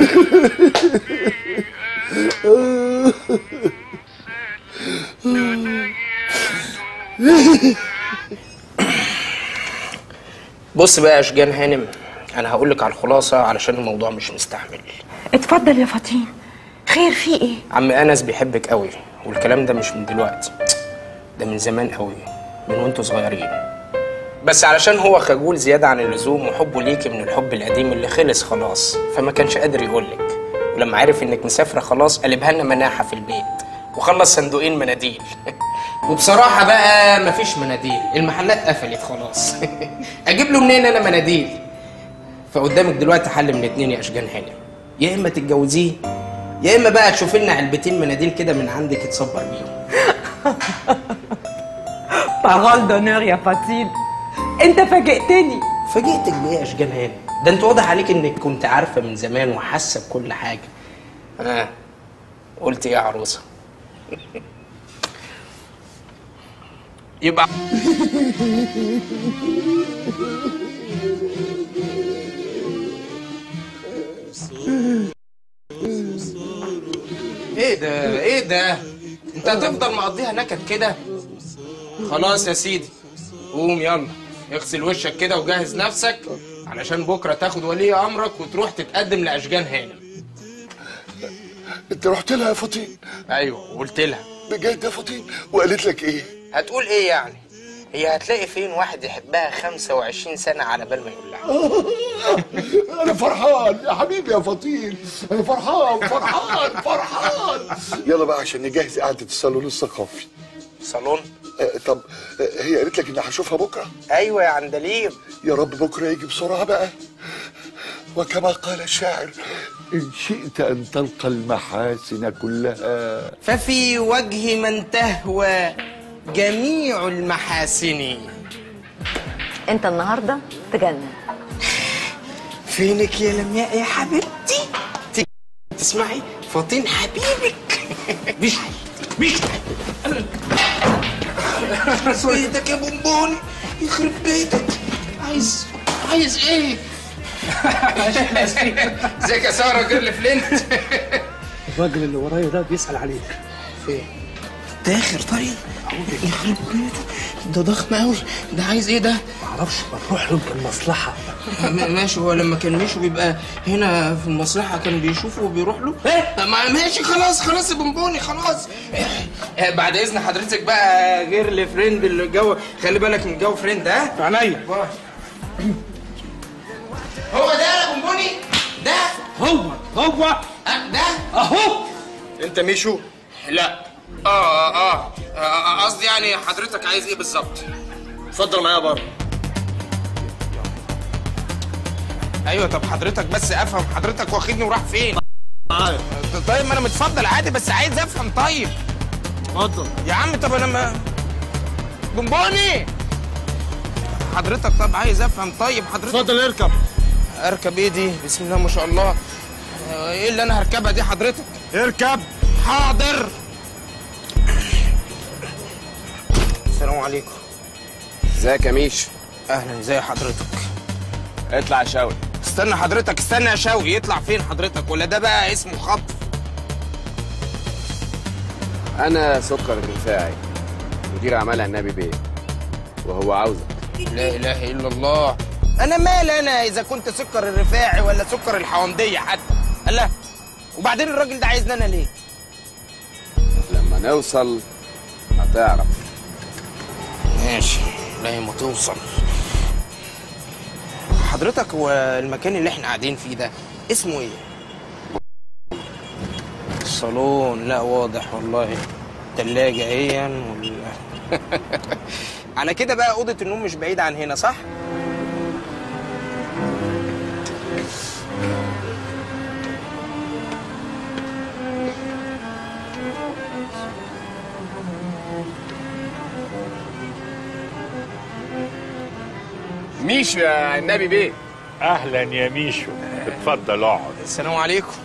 بص بقى يا اشجان هانم انا هقول لك على الخلاصه علشان الموضوع مش مستحمل اتفضل يا فطين خير في ايه عم انس بيحبك قوي والكلام ده مش من دلوقتي ده من زمان قوي من وانتوا صغيرين بس علشان هو خجول زياده عن اللزوم وحبه ليكي من الحب القديم اللي خلص خلاص فما كانش قادر يقولك ولما عرف انك مسافره خلاص قلبها لنا مناحه في البيت وخلص صندوقين مناديل وبصراحه بقى مفيش مناديل المحلات قفلت خلاص اجيب له منين انا مناديل فقدامك دلوقتي حل من اتنين يا اشجان هانم يا اما تتجوزيه يا اما بقى تشوفي لنا علبتين مناديل كده من عندك تصبر بيهم بارول دونور يا فطين انت فاجئتني فاجئتك بيه يا اشجان هاني ده انت واضح عليك انك كنت عارفه من زمان وحاسه بكل حاجه اه قلت ايه يا عروسه يبقى ايه ده ايه ده انت هتفضل مقضيها نكد كده خلاص يا سيدي قوم يلا اغسل وشك كده وجهز نفسك علشان بكره تاخد ولي امرك وتروح تتقدم لاشجان هانم انت رحت لها يا فطين ايوه قلت لها بجد يا فطين وقالت لك ايه هتقول ايه يعني هي هتلاقي فين واحد يحبها 25 سنه على بال ما يقول لها انا فرحان يا حبيبي يا فطين انا فرحان فرحان فرحان يلا بقى عشان نجهز قعده الصالون الثقافي صالون آه طب آه هي قالت لك اني هشوفها بكره ايوه يا عندليب يا رب بكره يجي بسرعه بقى وكما قال الشاعر ان شئت ان تلقى المحاسن كلها ففي وجه من تهوى جميع المحاسن انت النهارده تجنن فينك يا لمياء يا حبيبتي تيجي تسمعي فاطين حبيبك مش مش بيتك يا بونبون يخرب بيتك عايز عايز ايه ازيك يا ساره جيرل فلينت الراجل اللي ورايا ده بيسأل عليك فين؟ داخل طيب يخرب بيته ده ضخم قوي ده عايز ايه ده؟ معرفش بروح له يمكن مصلحة م- ماشي هو لما كان مشوا بيبقى هنا في المصلحة كان بيشوفه وبيروح له ايه ما ماشي خلاص خلاص يا بونبوني خلاص آه، بعد اذن حضرتك بقى غير فريند الجو خلي بالك من جو فريند ها عينيا هو ده يا بونبوني ده هو هو آه، ده اهو انت ميشو لا اه اه اه آه، قصدي يعني حضرتك عايز ايه بالظبط اتفضل معايا بره ايوه طب حضرتك بس افهم حضرتك واخدني وراح فين معايا طيب ما انا متفضل عادي بس عايز افهم طيب اتفضل يا عم طب انا ما بونبوني حضرتك طب عايز افهم طيب حضرتك اتفضل اركب اركب ايه دي بسم الله ما شاء الله آه، ايه اللي انا هركبها دي حضرتك اركب حاضر السلام عليكم ازيك يا ميشو اهلا ازي حضرتك اطلع يا شاوي استنى حضرتك استنى يا شوقي يطلع فين حضرتك ولا ده بقى اسمه خطف انا سكر الرفاعي مدير اعمال النبي بيه وهو عاوزك لا اله الا الله انا مال انا اذا كنت سكر الرفاعي ولا سكر الحونديه حتى الله وبعدين الراجل ده عايزني انا ليه لما نوصل هتعرف ماشي لا ما توصل حضرتك هو المكان اللي احنا قاعدين فيه ده اسمه ايه الصالون لا واضح والله تلاجة اهي وال... على كده بقى اوضه النوم مش بعيد عن هنا صح ميشو يا النبي بيه اهلا يا ميشو اتفضل اقعد السلام عليكم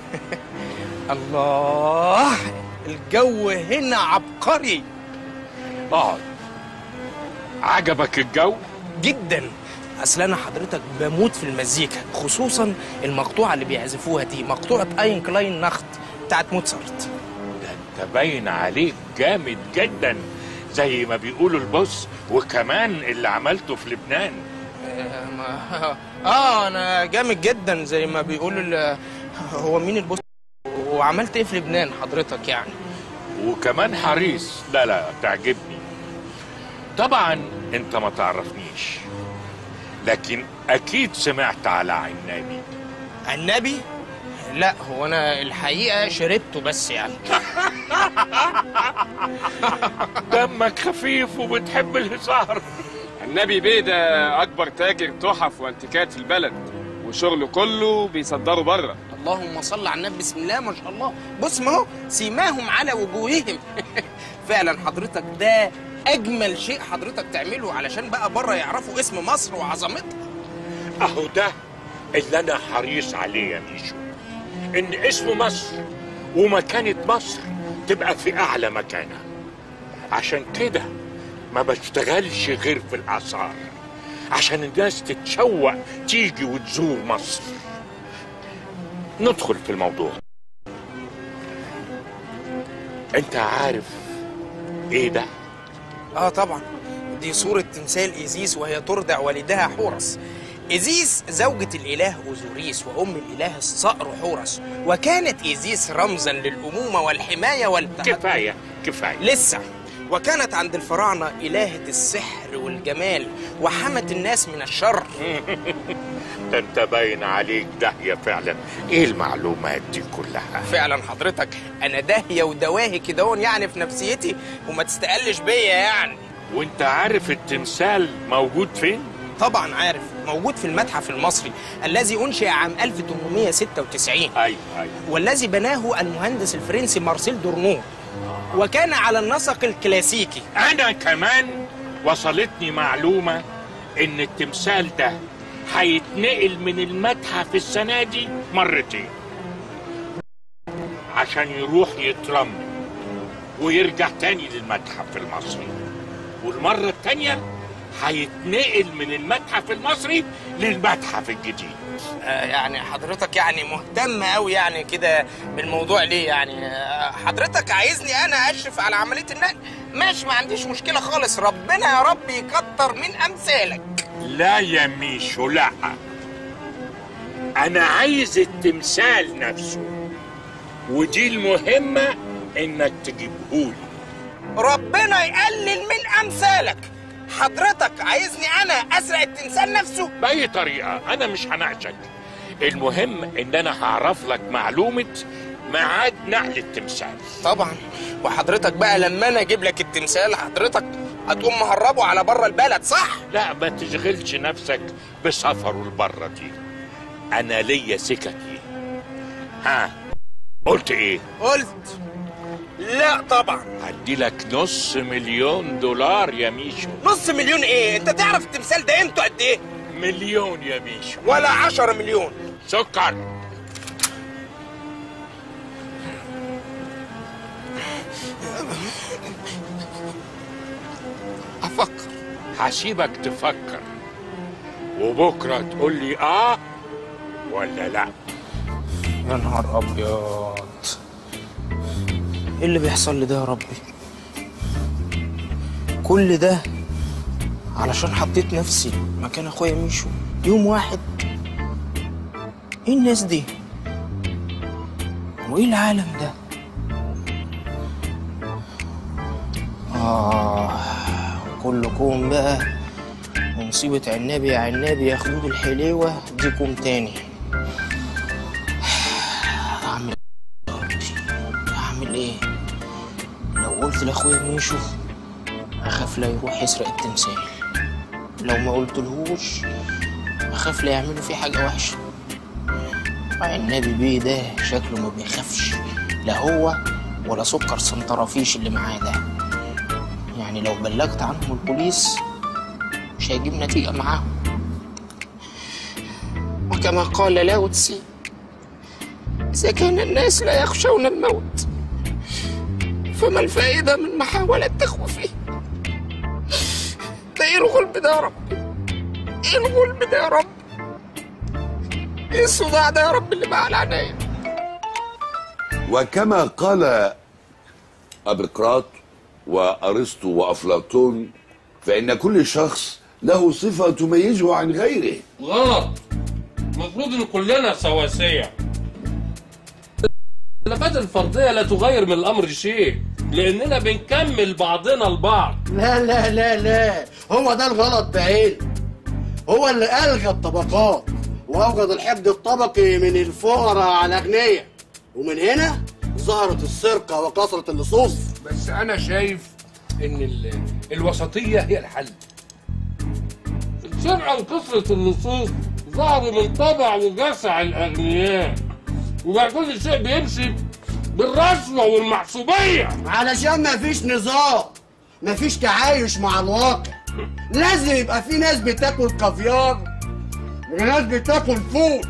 الله الجو هنا عبقري اقعد عجبك الجو جدا اصل انا حضرتك بموت في المزيكا خصوصا المقطوعه اللي بيعزفوها دي مقطوعه اين كلاين نخت بتاعت موتسارت انت باين عليك جامد جدا زي ما بيقولوا البص وكمان اللي عملته في لبنان آه, ما- اه انا جامد جدا زي ما بيقولوا ال- هو مين البوس وعملت ايه في لبنان حضرتك يعني وكمان حريص لا لا تعجبني طبعا انت ما تعرفنيش لكن اكيد سمعت على عنابي النبي لا هو انا الحقيقه شربته بس يعني دمك خفيف وبتحب الهزار النبي بيه ده اكبر تاجر تحف وانتيكات في البلد وشغله كله بيصدره بره اللهم صل على النبي بسم الله ما شاء الله بص ما هو سيماهم على وجوههم فعلا حضرتك ده اجمل شيء حضرتك تعمله علشان بقى بره يعرفوا اسم مصر وعظمتها اهو ده اللي انا حريص عليه يا ميشو ان اسم مصر ومكانة مصر تبقى في اعلى مكانة عشان كده ما بشتغلش غير في الاثار عشان الناس تتشوق تيجي وتزور مصر ندخل في الموضوع انت عارف ايه ده اه طبعا دي صورة تمثال إيزيس وهي ترضع والدها حورس إيزيس زوجة الإله أوزوريس وأم الإله الصقر حورس وكانت إيزيس رمزا للأمومة والحماية والتحدي كفاية كفاية لسه وكانت عند الفراعنة إلهة السحر والجمال وحمت الناس من الشر ده انت باين عليك داهية فعلا ايه المعلومات دي كلها فعلا حضرتك أنا داهية ودواهي كده يعني في نفسيتي وما تستقلش بيا يعني وانت عارف التمثال موجود فين؟ طبعا عارف موجود في المتحف المصري الذي أنشئ عام 1896 ايوه ايوه والذي بناه المهندس الفرنسي مارسيل دورنو وكان على النسق الكلاسيكي انا كمان وصلتني معلومة ان التمثال ده هيتنقل من المتحف السنة دي مرتين عشان يروح يترمم ويرجع تاني للمتحف المصري والمرة التانية هيتنقل من المتحف المصري للمتحف الجديد آه، يعني حضرتك يعني مهتم قوي يعني كده بالموضوع ليه يعني آه، حضرتك عايزني انا اشرف على عمليه النقل ماشي ما عنديش مشكله خالص ربنا يا رب يكتر من امثالك لا يا ميشو لا انا عايز التمثال نفسه ودي المهمة انك تجيبهولي ربنا يقلل من امثالك حضرتك عايزني انا اسرق التمثال نفسه بأي طريقة انا مش هناقشك المهم ان انا هعرف لك معلومة ميعاد نقل التمثال طبعا وحضرتك بقى لما انا اجيب لك التمثال حضرتك هتقوم مهربه على بره البلد صح لا ما تشغلش نفسك بسفره لبره دي انا ليا سككي ها قلت ايه قلت لا طبعا هدي لك نص مليون دولار يا ميشو نص مليون ايه انت تعرف التمثال ده قيمته قد ايه مليون يا ميشو ولا عشرة مليون سكر افكر هسيبك تفكر وبكره تقول لي اه ولا لا يا نهار ابيض ايه اللي بيحصل لي ده يا ربي كل ده علشان حطيت نفسي مكان اخويا ميشو يوم واحد ايه الناس دي وايه العالم ده اه كلكم بقى ومصيبة عنابي يا عنابي يا خدود الحليوة ديكم تاني اعمل اعمل ايه لو قلت لاخويا ميشو اخاف لا يروح يسرق التمثال لو ما قلتلهوش اخاف لا يعملوا فيه حاجه وحشه النبي بيه ده شكله ما بيخافش لا هو ولا سكر سنترافيش اللي معاه ده يعني لو بلغت عنهم البوليس مش هيجيب نتيجه معاهم وكما قال لاو تسي إذا كان الناس لا يخشون الموت فما الفائدة من محاولة تخويفه ده ايه الغلب ده يا رب ايه الغلب ده يا رب ايه الصداع ده يا رب اللي بقى على عينيا وكما قال أبقراط وأرسطو وأفلاطون فإن كل شخص له صفة تميزه عن غيره غلط المفروض ان كلنا سواسية الخلافات الفردية لا تغير من الأمر شيء لأننا بنكمل بعضنا البعض لا لا لا لا هو ده الغلط بعين هو اللي ألغى الطبقات وأوجد الحقد الطبقي من الفقراء على الأغنياء ومن هنا ظهرت السرقة وكثرة اللصوص بس انا شايف ان ال- الوسطيه هي الحل السرقة وكثرة اللصوص ظهروا من طبع وجسع الأغنياء وبقى كل شيء بيمشي بالرشوه والمعصوبيه علشان مفيش نظام مفيش تعايش مع الواقع لازم يبقى في ناس بتاكل كافيار وناس بتاكل فول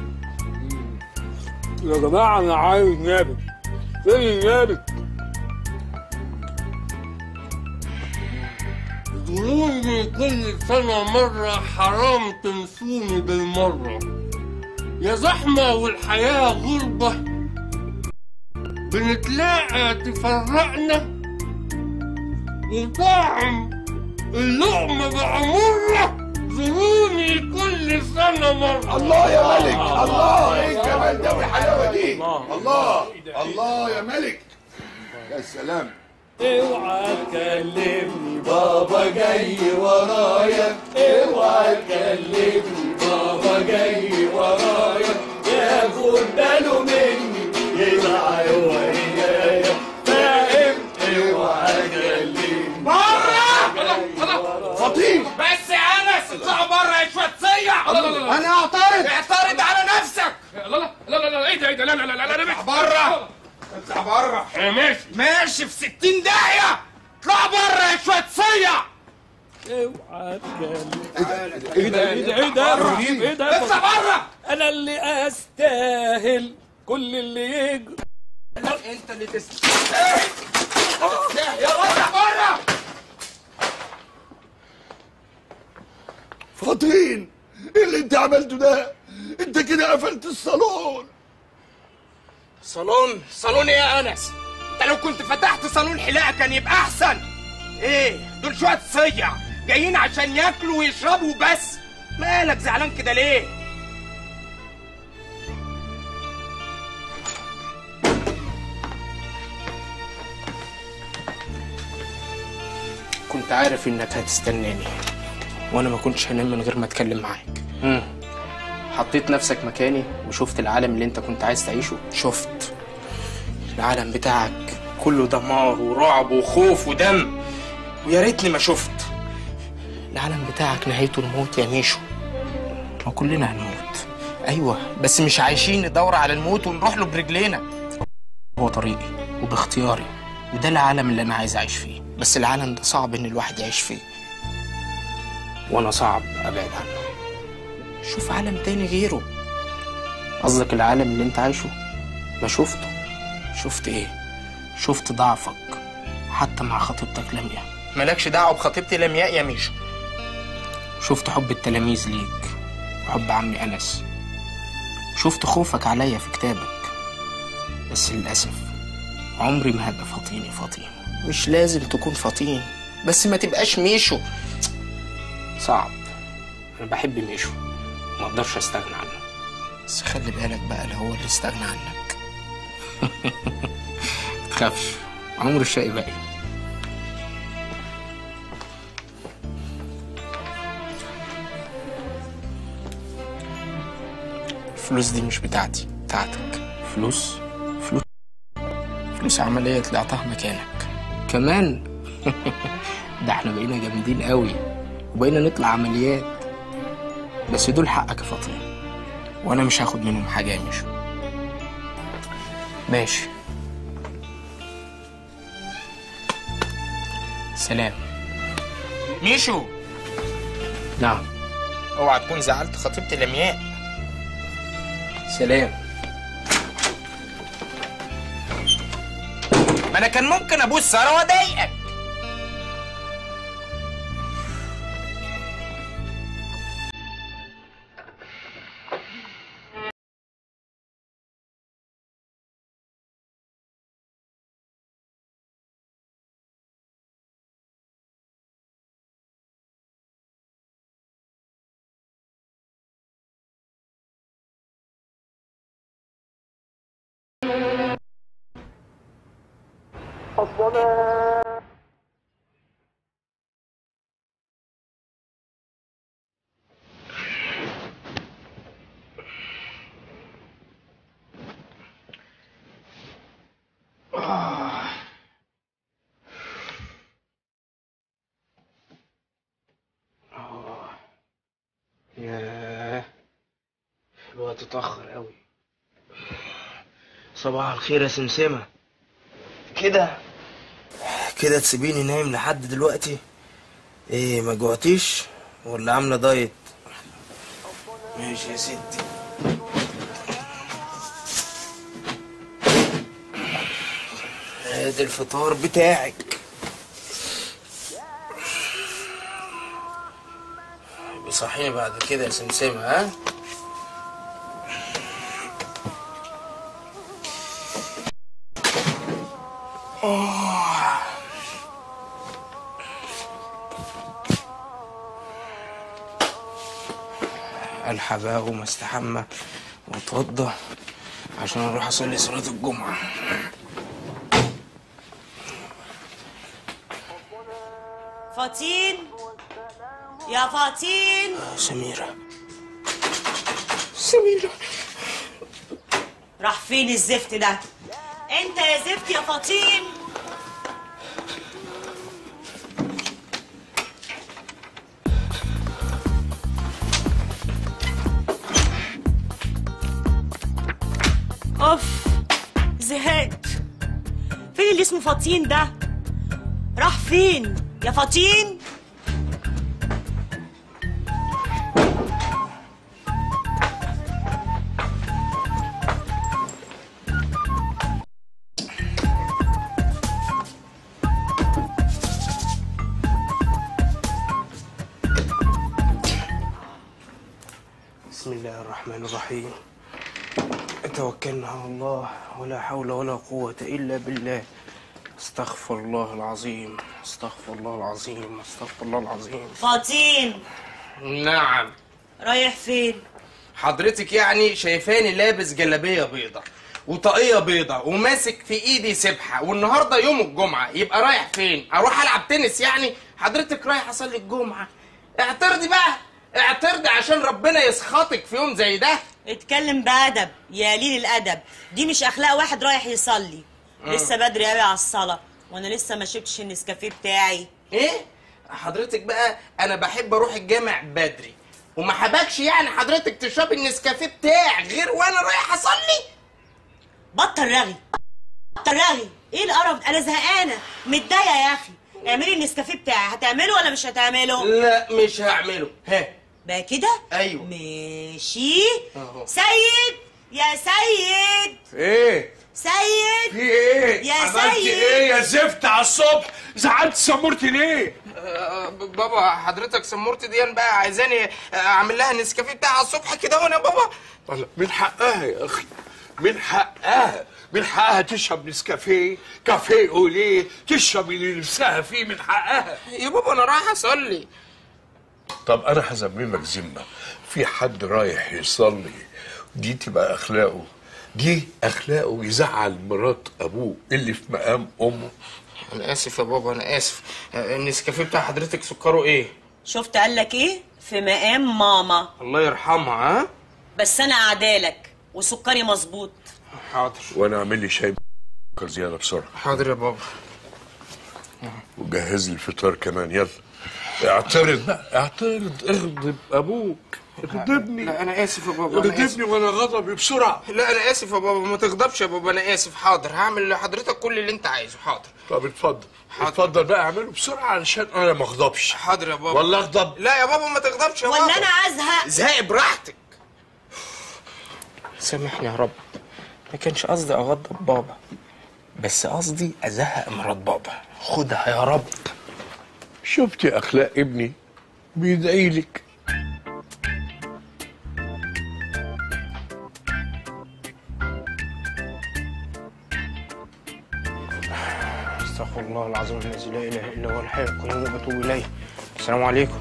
يا جماعه انا عايز نابت فين النابت قولوا كل سنة مرة حرام تنسوني بالمرة يا زحمة والحياة غربة بنتلاقى تفرقنا وطعم اللقمة بقى مرة زوروني كل سنة مرة الله يا ملك الله ايه الجمال ده والحلاوه دي الله الله يا ملك يا سلام اوعى تكلمني بابا جاي ورايا اوعى تكلمني بابا جاي ورايا ياخد باله مني يدعى ويايا فاهم اوعى تكلمني فطين بس يا انس اطلع بره يا شويه صيع انا اعترض اعترض على نفسك لا لا لا لا لا ايه ده ايه ده لا لا لا لا انا مش بره اطلع بره ماشي ماشي في 60 داهيه اطلع بره يا شويه صيع اوعى تكلمني ايه ده ايه ده ايه ده يا ابراهيم ايه ده اطلع بره انا اللي استاهل كل اللي يجري انت اللي تستاهل يلا اطلع بره فطين ايه اللي انت عملته ده انت كده قفلت الصالون صالون صالون ايه يا انس انت لو كنت فتحت صالون حلاقه كان يبقى احسن ايه دول شويه صيع جايين عشان ياكلوا ويشربوا بس مالك زعلان كده ليه كنت عارف انك هتستناني وانا ما كنتش هنام من غير ما اتكلم معاك مم. حطيت نفسك مكاني وشفت العالم اللي انت كنت عايز تعيشه شفت العالم بتاعك كله دمار ورعب وخوف ودم ويا ريتني ما شفت العالم بتاعك نهايته الموت يا ميشو ما كلنا هنموت ايوه بس مش عايشين ندور على الموت ونروح له برجلينا هو طريقي وباختياري وده العالم اللي انا عايز اعيش فيه بس العالم ده صعب ان الواحد يعيش فيه وانا صعب ابعد عنه شوف عالم تاني غيره قصدك العالم اللي انت عايشه ما شفته شفت ايه شفت ضعفك حتى مع خطيبتك لمياء مالكش دعوه بخطيبتي لمياء يا ميشو شفت حب التلاميذ ليك وحب عمي انس شفت خوفك عليا في كتابك بس للاسف عمري ما هبقى فطيني فطين مش لازم تكون فطين بس ما تبقاش ميشو صعب انا بحب ميشو ما اقدرش استغنى عنه بس خلي بالك بقى لو هو اللي استغنى عنك تخافش عمر الشقي باقي الفلوس دي مش بتاعتي بتاعتك فلوس فلوس فلوس عملية طلعتها مكانك كمان ده احنا بقينا جامدين قوي وبقينا نطلع عمليات بس دول حقك يا فاطمة وانا مش هاخد منهم حاجة يا ميشو ماشي سلام ميشو نعم اوعى تكون زعلت خطيبتي لمياء سلام ما انا كان ممكن ابوس ساره واضايقك ياه الوقت اتأخر قوي صباح الخير يا سمسمة كده كده تسيبيني نايم لحد دلوقتي ايه ما جوعتيش ولا عامله دايت ماشي يا ستي ادي الفطار بتاعك بيصحيني بعد كده يا سمسمة ها أوه. الحق بقى وما استحمى واتوضى عشان اروح اصلي صلاة الجمعة فاطين يا فاطين سميرة سميرة راح فين الزفت ده انت يا زفت يا فاطين اوف زهقت فين اللي اسمه فاطين ده راح فين يا فاطين بسم الله الرحمن الرحيم توكلنا على الله ولا حول ولا قوة إلا بالله استغفر الله العظيم استغفر الله العظيم استغفر الله العظيم فاطين نعم رايح فين حضرتك يعني شايفاني لابس جلابية بيضة وطاقية بيضة وماسك في ايدي سبحة والنهاردة يوم الجمعة يبقى رايح فين؟ اروح العب تنس يعني؟ حضرتك رايح اصلي الجمعة اعترضي بقى اعترضي عشان ربنا يسخطك في يوم زي ده اتكلم بأدب يا قليل الأدب دي مش أخلاق واحد رايح يصلي مم. لسه بدري قوي على الصلاة وأنا لسه ما شربتش النسكافيه بتاعي ايه؟ حضرتك بقى انا بحب اروح الجامع بدري وما حبكش يعني حضرتك تشربي النسكافيه بتاعك غير وانا رايح اصلي بطل رغي بطل رغي ايه القرف ده؟ انا زهقانه متضايقه يا اخي اعملي النسكافيه بتاعي هتعمله ولا مش هتعمله لا مش هعمله ها بقى كده ايوه ماشي اهو سيد يا سيد ايه سيد في ايه يا عملت سيد ايه يا زفت على الصبح زعلت سمرتي ليه آه، ب- بابا حضرتك سمورتي دي بقى عايزاني آه، اعمل لها النسكافيه بتاعها الصبح كده وانا بابا والله من حقها يا اخي من حقها من حقها تشرب نسكافيه كافيه اوليه تشرب اللي نفسها فيه من حقها يا بابا انا رايح اصلي طب انا هذممك ذمه في حد رايح يصلي دي تبقى اخلاقه دي اخلاقه يزعل مرات ابوه اللي في مقام امه انا اسف يا بابا انا اسف آه، النسكافيه بتاع حضرتك سكره ايه شفت قال لك ايه في مقام ماما الله يرحمها ها بس انا قعدالك وسكري مظبوط حاضر وانا اعمل لي شاي سكر زياده بسرعه حاضر يا بابا وجهز لي الفطار كمان يلا اعترض بقى اعترض اغضب ابوك اغضبني لا انا اسف يا بابا انا اغضبني اسف وانا غضبي بسرعه لا انا اسف يا بابا ما تغضبش يا بابا انا اسف حاضر هعمل لحضرتك كل اللي انت عايزه حاضر طب اتفضل اتفضل بقى اعمله بسرعه علشان انا ما اغضبش حاضر يا بابا ولا اغضب لا يا بابا ما تغضبش يا ولا بابا انا ازهق زهقي براحتك سامحني يا رب ما كانش قصدي اغضب بابا بس قصدي ازهق مرات بابا خدها يا رب شفتي اخلاق ابني بيدعي لك استغفر الله العظيم الذي لا اله الا هو الحي القيوم وبتوب اليه السلام عليكم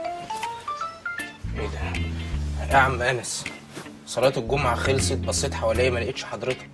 ايه ده يا عم انس صلاة الجمعة خلصت بصيت حواليا ما لقيتش حضرتك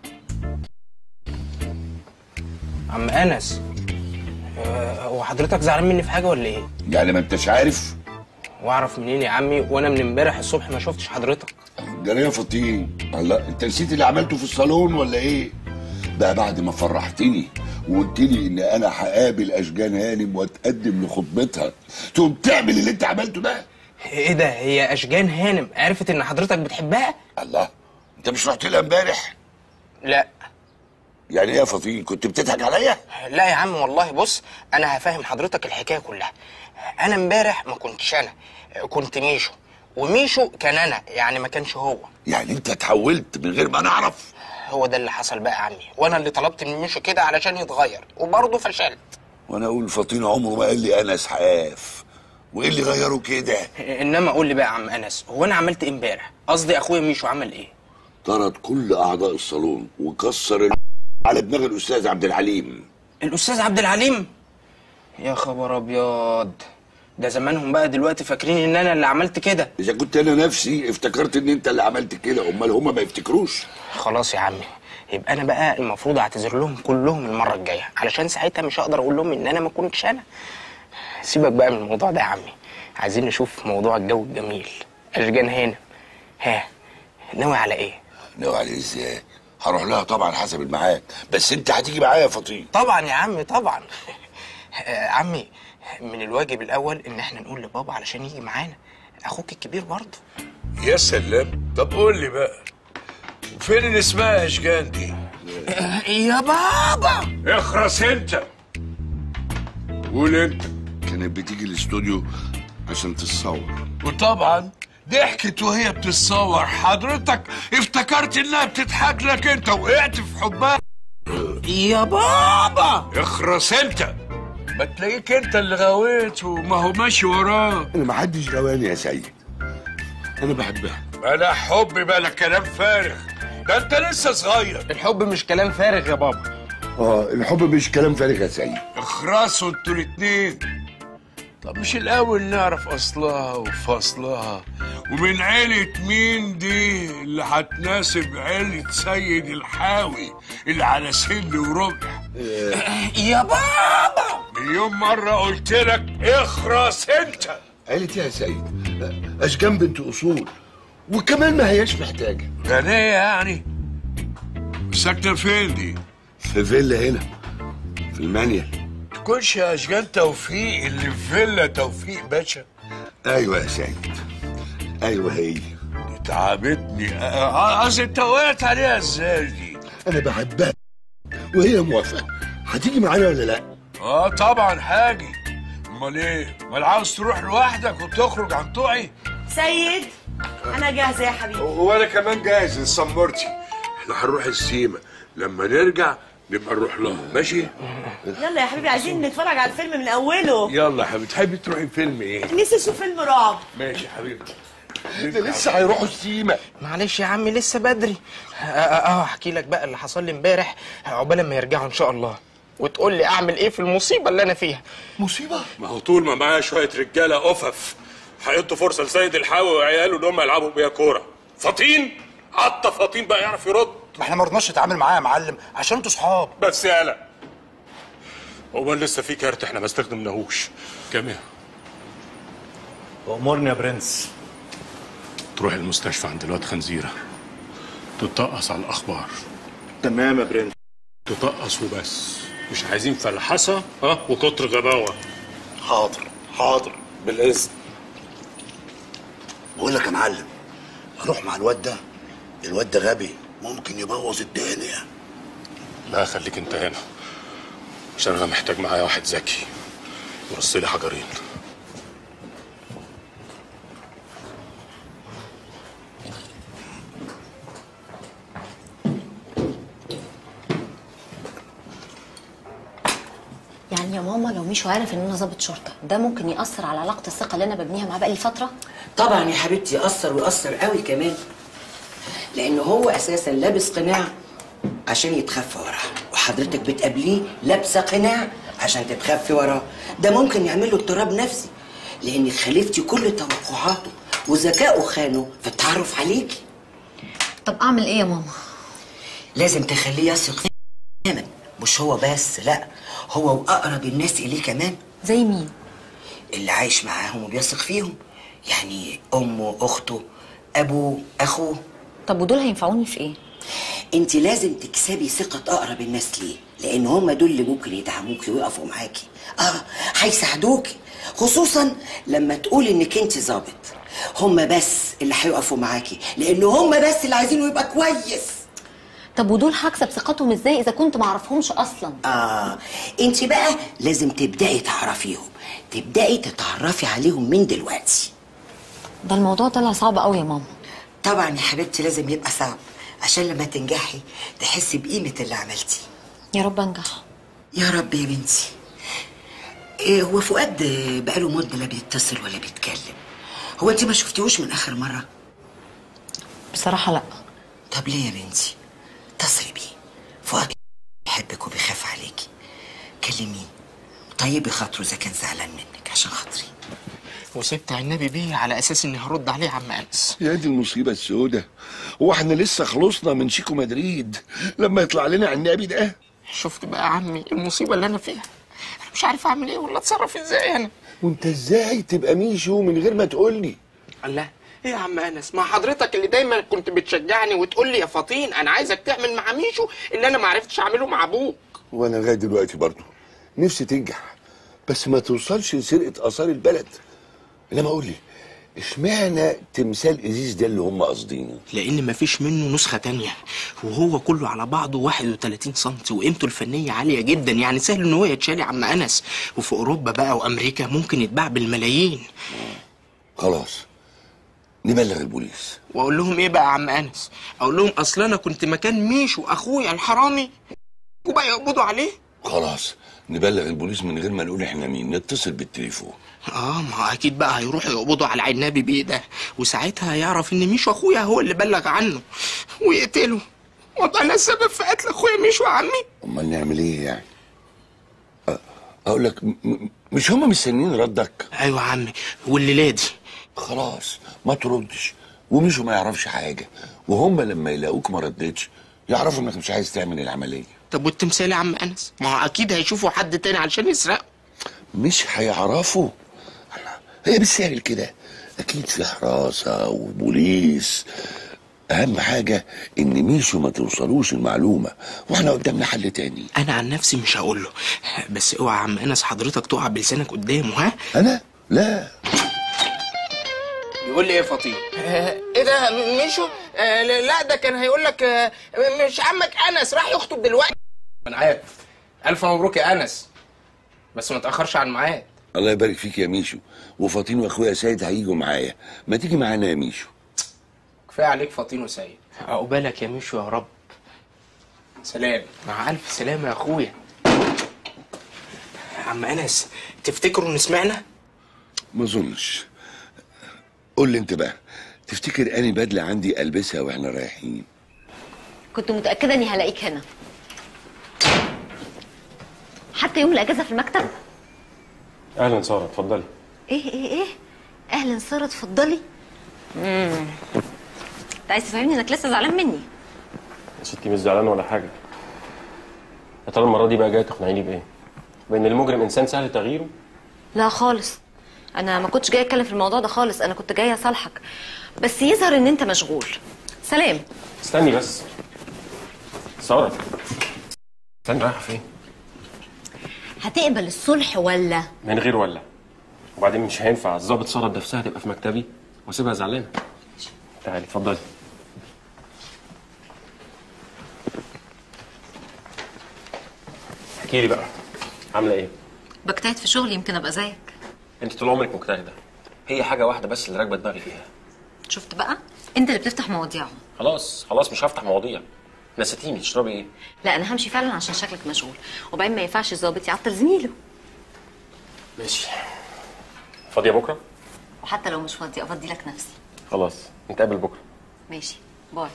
عم انس آه، هو حضرتك زعلان مني في حاجة ولا ايه؟ يعني ما انتش عارف واعرف منين يا عمي وانا من امبارح الصبح ما شفتش حضرتك ده ليه يا فطين الله انت نسيت اللي عملته في الصالون ولا ايه بقى بعد ما فرحتني وقلت لي ان انا هقابل اشجان هانم واتقدم لخطبتها تقوم تعمل اللي انت عملته ده ايه ده هي اشجان هانم عرفت ان حضرتك بتحبها؟ الله انت مش رحت لها امبارح لا يعني ايه يا فطين كنت بتضحك عليا لا يا عم والله بص انا هفهم حضرتك الحكايه كلها انا امبارح ما كنتش انا كنت ميشو وميشو كان انا يعني ما كانش هو يعني انت اتحولت من غير ما نعرف هو ده اللي حصل بقى يا عمي وانا اللي طلبت من ميشو كده علشان يتغير وبرضه فشلت وانا اقول فطين عمره ما قال لي انا اسحاف وايه اللي غيره كده انما قول لي بقى يا عم انس هو انا عملت ايه امبارح قصدي اخويا ميشو عمل ايه طرد كل اعضاء الصالون وكسر ال... على دماغ الاستاذ عبد الحليم الاستاذ عبد العليم يا خبر ابيض ده زمانهم بقى دلوقتي فاكرين ان انا اللي عملت كده اذا كنت انا نفسي افتكرت ان انت اللي عملت كده امال هما ما يفتكروش خلاص يا عمي يبقى انا بقى المفروض اعتذر لهم كلهم المره الجايه علشان ساعتها مش هقدر اقول لهم ان انا ما كنتش انا سيبك بقى من الموضوع ده يا عمي عايزين نشوف موضوع الجو الجميل اشجان هنا ها ناوي على ايه ناوي عليه ازاي هروح لها طبعا حسب الميعاد بس انت هتيجي معايا يا فطين طبعا يا عمي طبعا آه، عمي من الواجب الاول ان احنا نقول لبابا علشان يجي معانا اخوك الكبير برضه يا سلام طب قول لي بقى فين اللي اسمها اشجان دي يا بابا اخرس انت قول انت كانت بتيجي الاستوديو عشان تتصور وطبعا ضحكت وهي بتتصور حضرتك افتكرت انها بتضحك لك انت وقعت في حبها يا بابا اخرس انت ما تلاقيك انت اللي غويت وما هو ماشي وراه انا ما حدش غواني يا سيد انا بحبها بلا حب بلا كلام فارغ ده انت لسه صغير الحب مش كلام فارغ يا بابا اه الحب مش كلام فارغ يا سيد اخرسوا انتوا الاتنين طب مش الاول نعرف اصلها وفصلها ومن عيلة مين دي اللي هتناسب عيلة سيد الحاوي اللي على سن وربع يا بابا مليون مرة قلت لك اخرس انت عيلة يا سيد اشجان بنت اصول وكمان ما هياش محتاجه غنية يعني ساكنة فين دي؟ في فيلا هنا في المانيال تكونش يا اشجان توفيق اللي في فيلا توفيق باشا ايوه يا سيد ايوه هي دي تعبتني أ- أ- اصل انت وقعت عليها ازاي دي؟ انا بحبها وهي موافقه هتيجي معانا ولا لا اه طبعا هاجي امال ايه؟ امال عاوز تروح لوحدك وتخرج عن طوعي؟ سيد انا جاهزه يا حبيبي وانا كمان جاهز لسمرتي احنا هنروح السيما لما نرجع نبقى نروح لها ماشي؟ يلا يا حبيبي عايزين نتفرج على الفيلم من اوله يلا يا حبيبي تحبي تروحي فيلم ايه؟ نفسي اشوف فيلم رعب ماشي يا حبيبي ده لسه هيروحوا السيما معلش يا عمي لسه بدري اه اه احكي لك بقى اللي حصل لي امبارح عقبال ما يرجعوا ان شاء الله وتقول لي اعمل ايه في المصيبه اللي انا فيها مصيبه ما هو طول ما معايا شويه رجاله أفف هيدوا فرصه لسيد الحاوي وعياله ان هم يلعبوا بيها كوره فطين حتى فطين بقى يعرف يرد ما احنا ما رضناش نتعامل معاه يا معلم عشان انتوا صحاب بس يالا هو لسه في كارت احنا ما استخدمناهوش كام إيه؟ امرني يا برنس تروح المستشفى عند الواد خنزيره تتطقص على الاخبار تمام يا برنس تطقص وبس مش عايزين فلحسه ها وكتر غباوه حاضر حاضر بالاذن بقول لك يا معلم اروح مع الواد ده الواد ده غبي ممكن يبوظ الدنيا لا خليك انت هنا عشان انا محتاج معايا واحد ذكي يرص لي حجرين يعني يا ماما لو ميشو عارف ان انا ضابط شرطه ده ممكن ياثر على علاقه الثقه اللي انا ببنيها معاه بقالي فتره طبعا يا حبيبتي يأثر ويأثر قوي كمان لأنه هو أساسا لابس قناع عشان يتخفى وراه وحضرتك بتقابليه لابسة قناع عشان تتخفي وراه ده ممكن يعمل له اضطراب نفسي لأنك خالفتي كل توقعاته وذكائه خانه في التعرف عليكي طب اعمل ايه يا ماما لازم تخليه يثق فيك تماما مش هو بس لا هو وأقرب الناس إليه كمان زي مين اللي عايش معاهم وبيثق فيهم يعني أمه أخته أبوه أخوه طب ودول هينفعوني في ايه انت لازم تكسبي ثقة أقرب الناس ليه لأن هم دول اللي ممكن يدعموكي ويقفوا معاكي اه هيساعدوكي خصوصا لما تقولي انك انت ظابط هم بس اللي هيقفوا معاكي لأن هم بس اللي عايزينه يبقى كويس طب ودول هكسب ثقتهم ازاي اذا كنت ما اعرفهمش اصلا اه انت بقى لازم تبداي تعرفيهم تبداي تتعرفي عليهم من دلوقتي ده الموضوع طلع صعب قوي يا ماما طبعا يا حبيبتي لازم يبقى صعب عشان لما تنجحي تحسي بقيمه اللي عملتيه يا رب انجح يا رب يا بنتي إيه هو فؤاد بقاله مده لا بيتصل ولا بيتكلم هو انت ما شفتيهوش من اخر مره بصراحه لا طب ليه يا بنتي اتصلي بيه فؤاد بيحبك وبيخاف عليكي كلميه طيبي خاطره اذا كان زعلان منك عشان خاطري وسبت عنبي بيه على اساس اني هرد عليه يا عم انس يا دي المصيبة السوداء هو احنا لسه خلصنا من شيكو مدريد لما يطلع لنا عنابي ده شفت بقى يا عمي المصيبه اللي انا فيها انا مش عارف اعمل ايه ولا اتصرف ازاي انا وانت ازاي تبقى ميشو من غير ما تقول لي الله ايه يا عم انس ما حضرتك اللي دايما كنت بتشجعني وتقول لي يا فطين انا عايزك تعمل مع ميشو اللي انا ما عرفتش اعمله مع ابوك وانا لغايه دلوقتي برضه نفسي تنجح بس ما توصلش لسرقه اثار البلد انما قول لي اشمعنى تمثال ازيز ده اللي هم قاصدينه لان مفيش منه نسخه تانية وهو كله على بعضه 31 سم وقيمته الفنيه عاليه جدا يعني سهل ان هو يتشال يا عم انس وفي اوروبا بقى وامريكا ممكن يتباع بالملايين خلاص نبلغ البوليس واقول لهم ايه بقى يا عم انس اقول لهم اصل انا كنت مكان ميشو اخويا الحرامي وبقى يقبضوا عليه خلاص نبلغ البوليس من غير ما نقول احنا مين نتصل بالتليفون اه ما هو اكيد بقى هيروحوا يقبضوا على عنابي بيه ده وساعتها هيعرف ان ميشو اخويا هو اللي بلغ عنه ويقتله وابقى انا السبب في قتل اخويا ميشو يا عمي امال نعمل ايه يعني أ- اقول لك م- م- مش هم مستنيين ردك ايوه يا عمي والليله دي خلاص ما تردش ومشوا ما يعرفش حاجه وهم لما يلاقوك ما ردتش يعرفوا انك مش عايز تعمل العمليه طب والتمثال يا عم انس ما هو اكيد هيشوفوا حد تاني علشان يسرقه مش هيعرفوا هي بالسهل كده اكيد في حراسه وبوليس اهم حاجه ان ميشو ما توصلوش المعلومه واحنا قدامنا حل تاني انا عن نفسي مش هقول له بس اوعى يا عم انس حضرتك تقع بلسانك قدامه ها انا لا يقول لي ايه يا فطين ايه ده م- ميشو آه لا ده كان هيقول لك آه مش عمك انس راح يخطب دلوقتي انا عارف الف مبروك يا انس بس ما تاخرش عن الميعاد الله يبارك فيك يا ميشو وفاطين واخويا سيد هيجوا معايا ما تيجي معانا يا ميشو كفايه عليك فطين وسيد عقبالك يا ميشو يا رب سلام مع الف سلامه يا اخويا عم انس تفتكروا ان سمعنا ما اظنش قول لي انت بقى تفتكر اني بدله عندي البسها واحنا رايحين كنت متاكده اني هلاقيك هنا حتى يوم الاجازه في المكتب اهلا ساره اتفضلي ايه ايه ايه اهلا ساره اتفضلي امم انت عايز تفهمني انك لسه زعلان مني يا ستي مش زعلان ولا حاجه يا ترى المره دي بقى جايه تقنعيني بايه بان المجرم انسان سهل تغييره لا خالص انا ما كنتش جايه اتكلم في الموضوع ده خالص انا كنت جايه اصالحك بس يظهر ان انت مشغول سلام استني بس ساره استني رايحه فين هتقبل الصلح ولا من غير ولا وبعدين مش هينفع الظابط ساره نفسها تبقى في مكتبي واسيبها زعلانه تعالي اتفضلي احكي لي بقى عامله ايه بجتهد في شغلي يمكن ابقى زيك انت طول عمرك مجتهده هي حاجه واحده بس اللي راكبه دماغي فيها شفت بقى انت اللي بتفتح مواضيعهم خلاص خلاص مش هفتح مواضيع نسيتيني تشربي ايه لا انا همشي فعلا عشان شكلك مشغول وبعدين ما ينفعش الظابط يعطل زميله ماشي فاضيه بكره وحتى لو مش فاضي افضي لك نفسي خلاص نتقابل بكره ماشي باي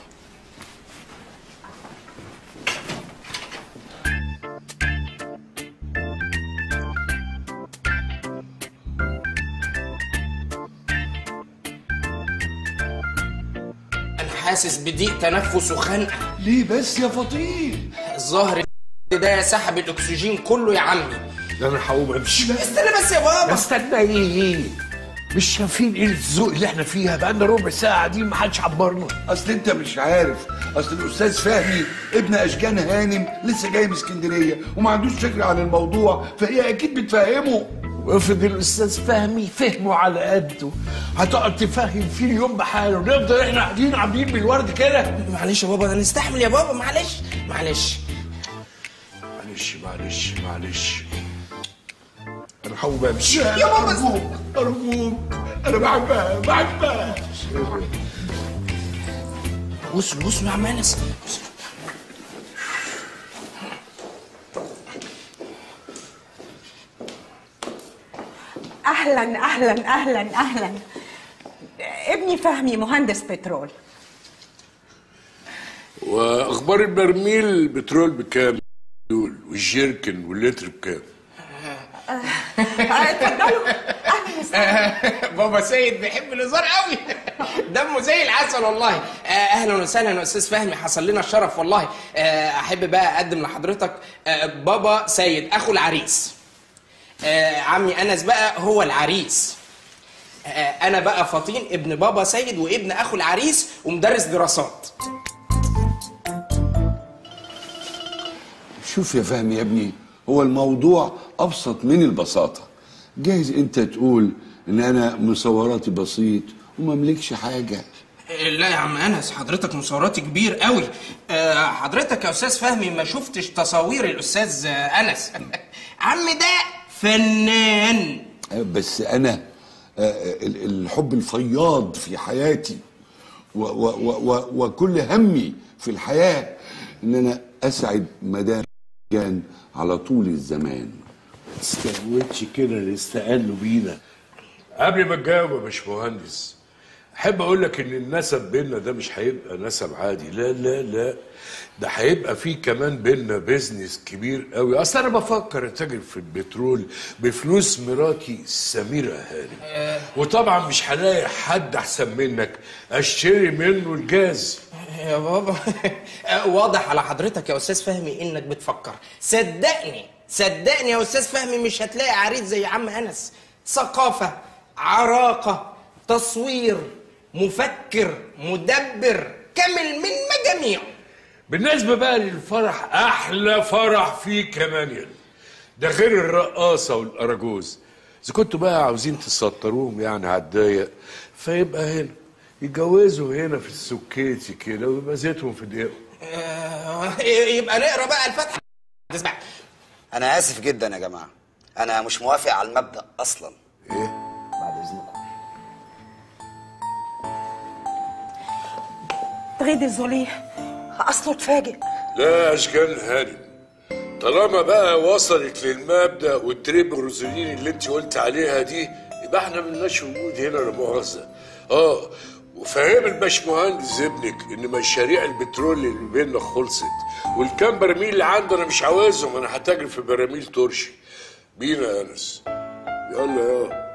انا حاسس بضيق تنفس وخنقه ليه بس يا فطين الظاهر ده سحب الاكسجين كله يا عمي ده انا هقوم امشي استنى بس يا بابا استنى ايه مش شايفين ايه الذوق اللي احنا فيها بقالنا ربع ساعه قاعدين ما حدش عبرنا اصل انت مش عارف اصل الاستاذ فهمي ابن اشجان هانم لسه جاي من اسكندريه وما عندوش فكره عن الموضوع فهي اكيد بتفهمه وافرض الاستاذ فهمي فهمه على قده هتقعد تفهم فيه اليوم بحاله نفضل احنا قاعدين عاملين بالورد كده معلش يا بابا انا نستحمل يا بابا معلش معلش معلش معلش معلش انا هقوم امشي يا بابا ارجوك ارجوك انا بحبها بحبها وصل وصل يا عم انس اهلا اهلا اهلا اهلا ابني فهمي مهندس بترول واخبار البرميل البترول بكام دول والجيركن واللتر بكام بابا سيد بيحب الهزار قوي دمه زي العسل والله آه، اهلا وسهلا يا استاذ فهمي حصل لنا الشرف والله آه، احب بقى اقدم لحضرتك آه، بابا سيد اخو العريس آه، عمي انس بقى هو العريس آه، انا بقى فطين ابن بابا سيد وابن اخو العريس ومدرس دراسات شوف يا فهمي يا ابني هو الموضوع ابسط من البساطه جايز انت تقول ان انا مصوراتي بسيط وما ملكش حاجه لا يا عم انس حضرتك مصوراتي كبير قوي آه، حضرتك يا استاذ فهمي ما شفتش تصاوير الاستاذ آه، انس عم ده فنان بس انا آه، ال- الحب الفياض في حياتي و و و و وكل همي في الحياه ان انا اسعد مدام كان على طول الزمان استهوتش كده اللي استقالوا بينا قبل ما تجاوب يا باشمهندس احب اقول لك ان النسب بيننا ده مش هيبقى نسب عادي لا لا لا ده هيبقى فيه كمان بيننا بيزنس كبير قوي اصل انا بفكر اتاجر في البترول بفلوس مراتي سميره هانم وطبعا مش هلاقي حد احسن منك اشتري منه الجاز يا بابا واضح على حضرتك يا استاذ فهمي انك بتفكر صدقني صدقني يا استاذ فهمي مش هتلاقي عريس زي عم انس ثقافه عراقه تصوير مفكر مدبر كامل من مجاميعه بالنسبة بقى للفرح أحلى فرح فيه كمان يعني ده غير الرقاصة والأراجوز إذا كنتوا بقى عاوزين تسطروهم يعني على الضيق فيبقى هنا يتجوزوا هنا في السكيتي كده ويبقى زيتهم في دقيقهم آه، يبقى نقرا بقى الفاتحه تسمع انا اسف جدا يا جماعه انا مش موافق على المبدا اصلا بعد اذنكم تغي ديزولي اصله اتفاجئ لا أشكال هانم طالما بقى وصلت للمبدأ والتريب الروزولين اللي انت قلت عليها دي يبقى احنا ملناش وجود هنا لا مؤاخذة اه وفهم الباشمهندس ابنك ان مشاريع البترول اللي بيننا خلصت والكام برميل اللي عنده انا مش عاوزهم انا هتاجر في براميل ترشي بينا يا انس يلا يلا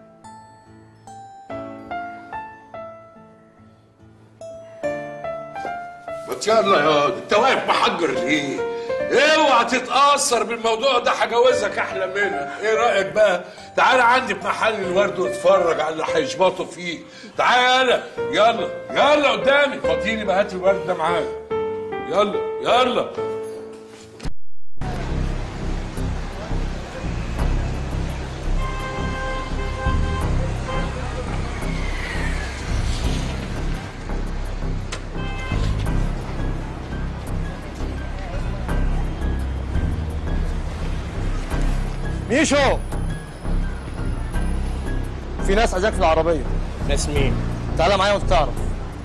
ما يلا يا انت واقف محجر ليه؟ اوعى تتأثر بالموضوع ده هجوزك احلى منها، ايه رأيك بقى؟ تعالى عندي في محل الورد واتفرج على اللي هيشبطوا فيه، تعالى يلا يلا قدامي فاضيني بقى هات الورد ده معاك. يلا يلا ميشو في ناس عايزاك في العربية ناس مين؟ تعالى معايا وانت تعرف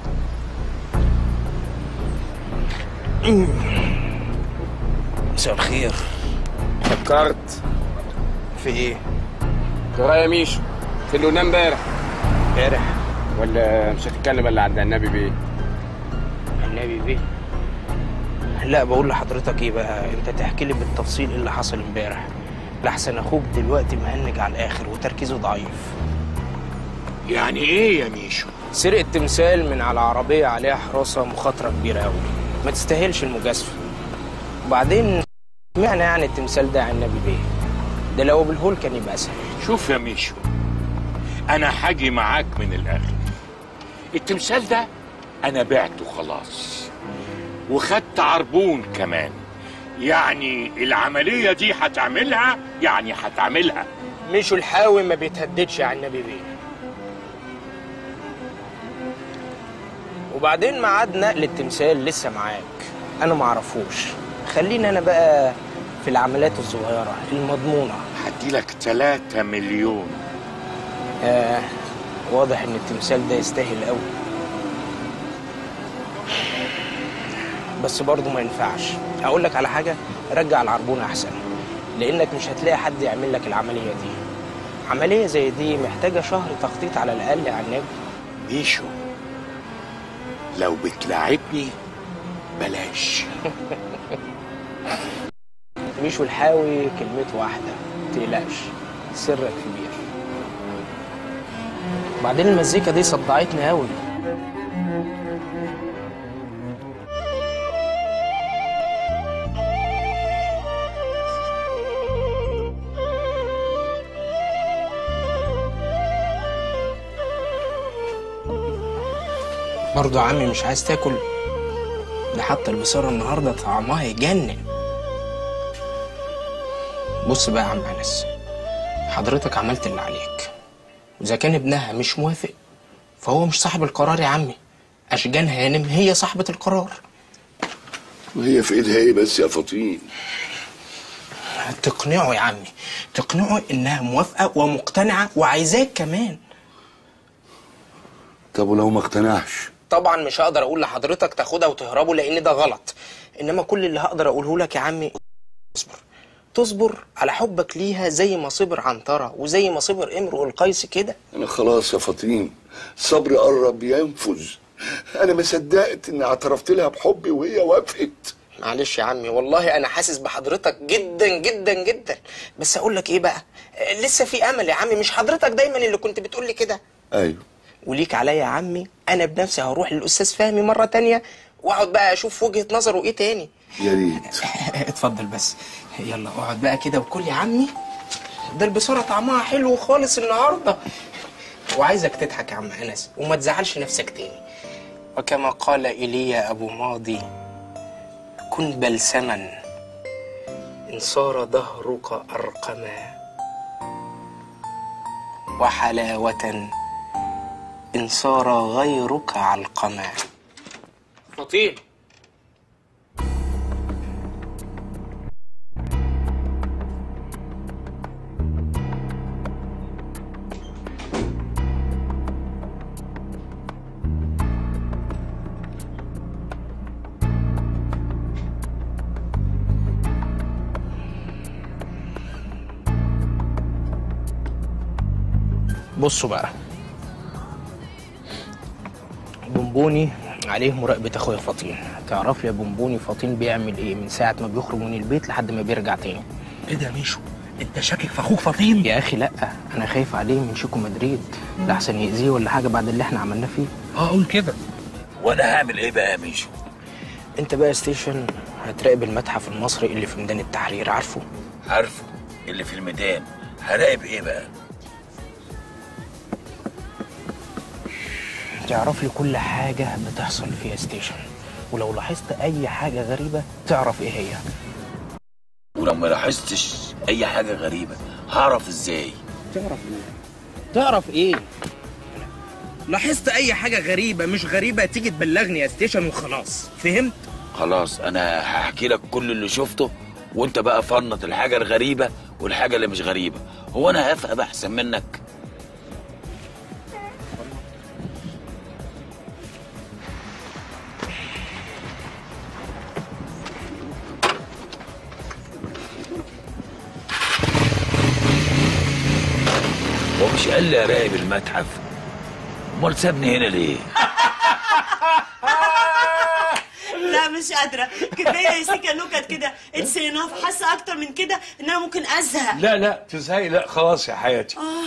مساء الخير فكرت في ايه؟ يا ميشو في له امبارح امبارح ولا مش هتتكلم الا عند النبي بيه النبي بيه لا بقول لحضرتك ايه بقى انت تحكي لي بالتفصيل ايه اللي حصل امبارح لحسن اخوك دلوقتي مهنج على الاخر وتركيزه ضعيف يعني ايه يا ميشو سرقة تمثال من على عربية عليها حراسة مخاطرة كبيرة أوي ما تستاهلش المجازفة وبعدين اشمعنى يعني التمثال ده على النبي بيه ده لو بالهول كان يبقى أسهل شوف يا ميشو انا حاجي معاك من الاخر التمثال ده انا بعته خلاص وخدت عربون كمان يعني العملية دي هتعملها يعني هتعملها مشوا الحاوي ما بيتهددش على النبي بيه وبعدين ميعاد نقل التمثال لسه معاك انا ما اعرفوش خليني انا بقى في العمليات الصغيره المضمونه هديلك 3 مليون آه واضح ان التمثال ده يستاهل قوي بس برضه ما ينفعش اقول لك على حاجه رجع العربون احسن لانك مش هتلاقي حد يعمل لك العمليه دي عمليه زي دي محتاجه شهر تخطيط على الاقل يا عناب ميشو لو بتلاعبني بلاش ميشو الحاوي كلمته واحده متقلقش سرك كبير بعدين المزيكا دي صدعتني قوي برضه يا عمي مش عايز تاكل ده حتى البصارة النهاردة طعمها يجنن بص بقى يا عم أنس حضرتك عملت اللي عليك وإذا كان ابنها مش موافق فهو مش صاحب القرار يا عمي أشجان هانم هي صاحبة القرار وهي في ايدها ايه بس يا فطين تقنعه يا عمي تقنعه إنها موافقة ومقتنعة وعايزاك كمان طب ولو ما اقتنعش طبعا مش هقدر اقول لحضرتك تاخدها وتهربوا لان ده غلط انما كل اللي هقدر اقوله لك يا عمي تصبر تصبر على حبك ليها زي ما صبر عنترة وزي ما صبر امرؤ القيس كده انا خلاص يا فطين صبري قرب ينفذ انا ما صدقت اني اعترفت لها بحبي وهي وافقت معلش يا عمي والله انا حاسس بحضرتك جدا جدا جدا بس اقول لك ايه بقى لسه في امل يا عمي مش حضرتك دايما اللي كنت بتقول لي كده ايوه وليك عليا يا عمي انا بنفسي هروح للاستاذ فهمي مره تانية واقعد بقى اشوف وجهه نظره ايه تاني يا ريت اتفضل بس يلا اقعد بقى كده وكل يا عمي ده البصاره طعمها حلو خالص النهارده وعايزك تضحك يا عم انس وما تزعلش نفسك تاني وكما قال ايليا ابو ماضي كن بلسما ان صار ظهرك ارقما وحلاوه ان صار غيرك علقما فطين بصوا بقى بونبوني عليه مراقبة اخويا فطين تعرف يا بونبوني فطين بيعمل ايه من ساعة ما بيخرج من البيت لحد ما بيرجع تاني ايه ده يا ميشو انت شاكك في اخوك فطين يا اخي لا انا خايف عليه من شيكو مدريد لحسن يأذيه ولا حاجة بعد اللي احنا عملناه فيه اه قول كده وانا هعمل ايه بقى يا ميشو انت بقى ستيشن هتراقب المتحف المصري اللي في ميدان التحرير عارفه عارفه اللي في الميدان هراقب ايه بقى تعرف لي كل حاجة بتحصل في ستيشن ولو لاحظت أي حاجة غريبة تعرف إيه هي ولو ما لاحظتش اي حاجه غريبه هعرف ازاي تعرف إيه؟ تعرف إيه؟ لاحظت أي حاجة غريبة مش غريبة تيجي تبلغني يا ستيشن وخلاص فهمت؟ خلاص انا هحكي لك كل اللي شفته وانت بقى فنط الحاجه الغريبه والحاجه اللي مش غريبه هو انا هفهم احسن منك هو مش قال لي اراقب المتحف امال سابني هنا ليه لا مش قادرة كفاية يا سيكا نكت كده اتس اناف حاسة أكتر من كده إن أنا ممكن أزهق لا لا تزهقي لا خلاص يا حياتي آه.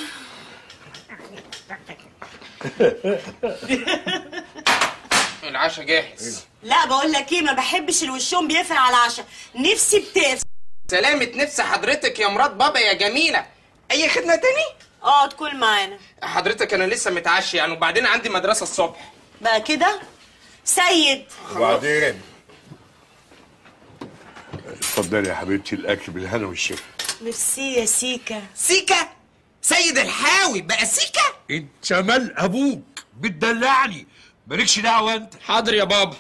العشاء جاهز لا بقول لك إيه ما بحبش الوشهم بيفرق على العشاء نفسي بتقف سلامة نفس حضرتك يا مرات بابا يا جميلة أي خدمة تاني؟ اه تكون معانا حضرتك أنا لسه متعشي يعني وبعدين عندي مدرسة الصبح بقى كده سيد وبعدين اتفضلي يا حبيبتي الاكل بالهنا والشفا ميرسي يا سيكا سيكا سيد الحاوي بقى سيكا انت مال ابوك بتدلعني مالكش دعوه انت حاضر يا بابا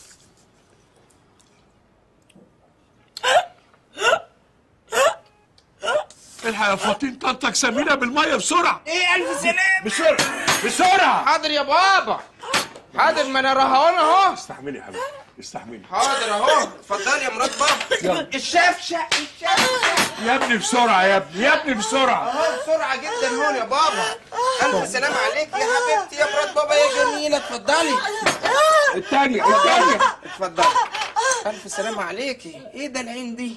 الحق يا فاطين طنطك سمينا بالميه بسرعه ايه الف سلام بسرعه بسرعه حاضر يا بابا حاضر ما انا رهقان اهو استحملي يا حبيبي استحملي حاضر اهو اتفضل يا مرات بابا الشفشق الشفشق يا ابني بسرعه يا ابني يا ابني بسرعه اهو بسرعه جدا هون يا بابا الف سلام عليك يا حبيبتي يا مرات بابا يا جميله اتفضلي الثانيه الثانيه اتفضلي الف سلام عليكي ايه ده العين دي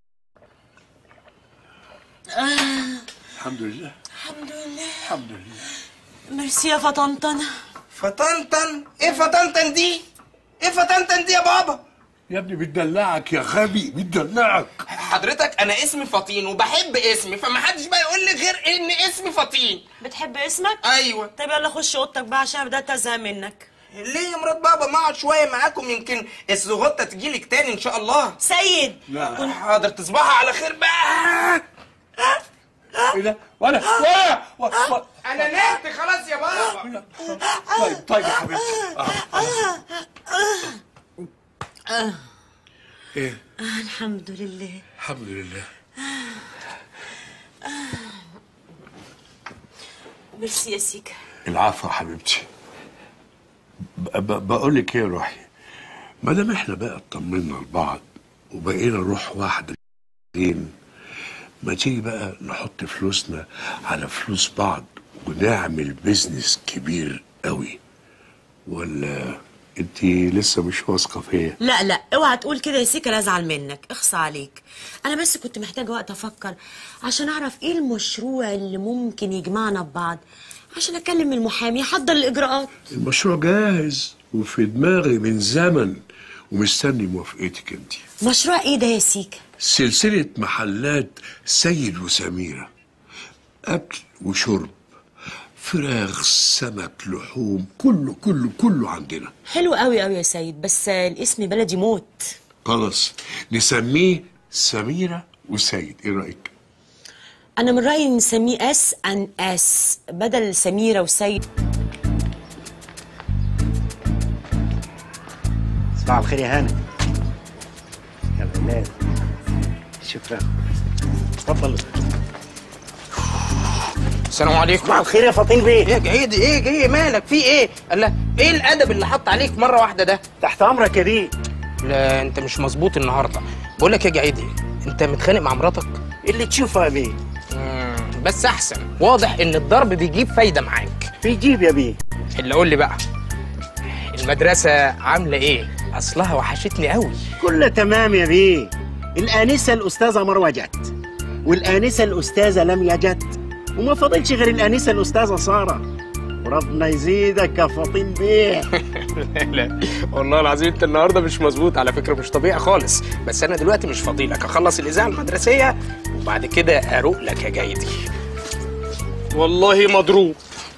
الحمد لله الحمد لله الحمد لله ميرسي يا فطنطن فطنطن ايه فطنطن دي ايه فطنطن دي يا بابا يا ابني بتدلعك يا غبي بتدلعك حضرتك انا اسمي فطين وبحب اسمي فما حدش بقى يقول لي غير ان اسمي فطين بتحب اسمك؟ ايوه طيب يلا خش اوضتك بقى عشان أنا بدات ازهق منك ليه يا مرات بابا ما اقعد شويه معاكم يمكن الزغطه تجيلك تاني ان شاء الله سيد لا حاضر تصبحوا على خير بقى ايه ده ولا ولا ولا انا نهت خلاص يا بابا طيب طيب يا حبيبتي آه. ايه آه الحمد لله الحمد لله ميرسي يا سيكا العفو يا حبيبتي ب- ب- بقول لك ايه يا روحي ما دام احنا بقى اطمنا لبعض وبقينا روح واحده اتنين، ما تيجي بقى نحط فلوسنا على فلوس بعض ونعمل بيزنس كبير قوي ولا انت لسه مش واثقه فيا لا لا اوعى تقول كده يا سيكا لا ازعل منك اخصى عليك انا بس كنت محتاجه وقت افكر عشان اعرف ايه المشروع اللي ممكن يجمعنا ببعض عشان اكلم المحامي يحضر الاجراءات المشروع جاهز وفي دماغي من زمن ومستني موافقتك انت مشروع ايه ده يا سيكا سلسلة محلات سيد وسميرة أكل وشرب فراخ سمك لحوم كله كله كله عندنا حلو قوي قوي يا سيد بس الاسم بلدي موت خلاص نسميه سميرة وسيد ايه رأيك انا من رايي نسميه اس ان اس بدل سميره وسيد صباح الخير يا هاني يا ولاد شكرا تفضل السلام عليكم صباح الخير يا فطين بيه ايه جعيد ايه جاي مالك في ايه الله ايه الادب اللي حط عليك مره واحده ده تحت امرك يا بيه لا انت مش مظبوط النهارده بقول لك يا جعيدي انت متخانق مع مراتك اللي تشوفه يا بيه مم، بس احسن واضح ان الضرب بيجيب فايده معاك بيجيب يا بيه اللي قول لي بقى المدرسه عامله ايه اصلها وحشتني قوي كله تمام يا بيه الآنسة الأستاذة مروة جت والآنسة الأستاذة لميا جت وما فضلش غير الآنسة الأستاذة سارة وربنا يزيدك يا فطين بيه لا لا والله العظيم انت النهارده مش مظبوط على فكره مش طبيعي خالص بس انا دلوقتي مش فاضي لك اخلص الاذاعه المدرسيه وبعد كده اروق لك يا جايدي والله مضروب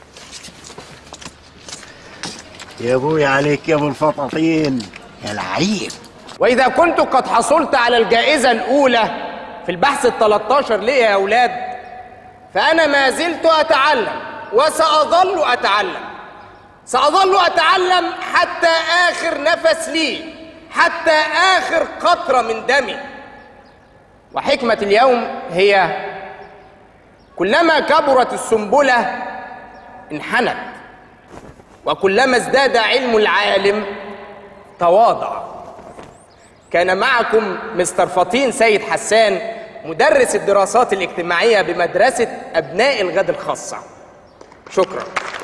يا ابوي عليك يا ابو الفطاطين يا لعيب واذا كنت قد حصلت على الجائزه الاولى في البحث ال 13 ليه يا اولاد فانا ما زلت اتعلم وساظل اتعلم ساظل اتعلم حتى اخر نفس لي حتى اخر قطره من دمي وحكمه اليوم هي كلما كبرت السنبله انحنت وكلما ازداد علم العالم تواضع كان معكم مستر فطين سيد حسان مدرس الدراسات الاجتماعية بمدرسة أبناء الغد الخاصة شكرا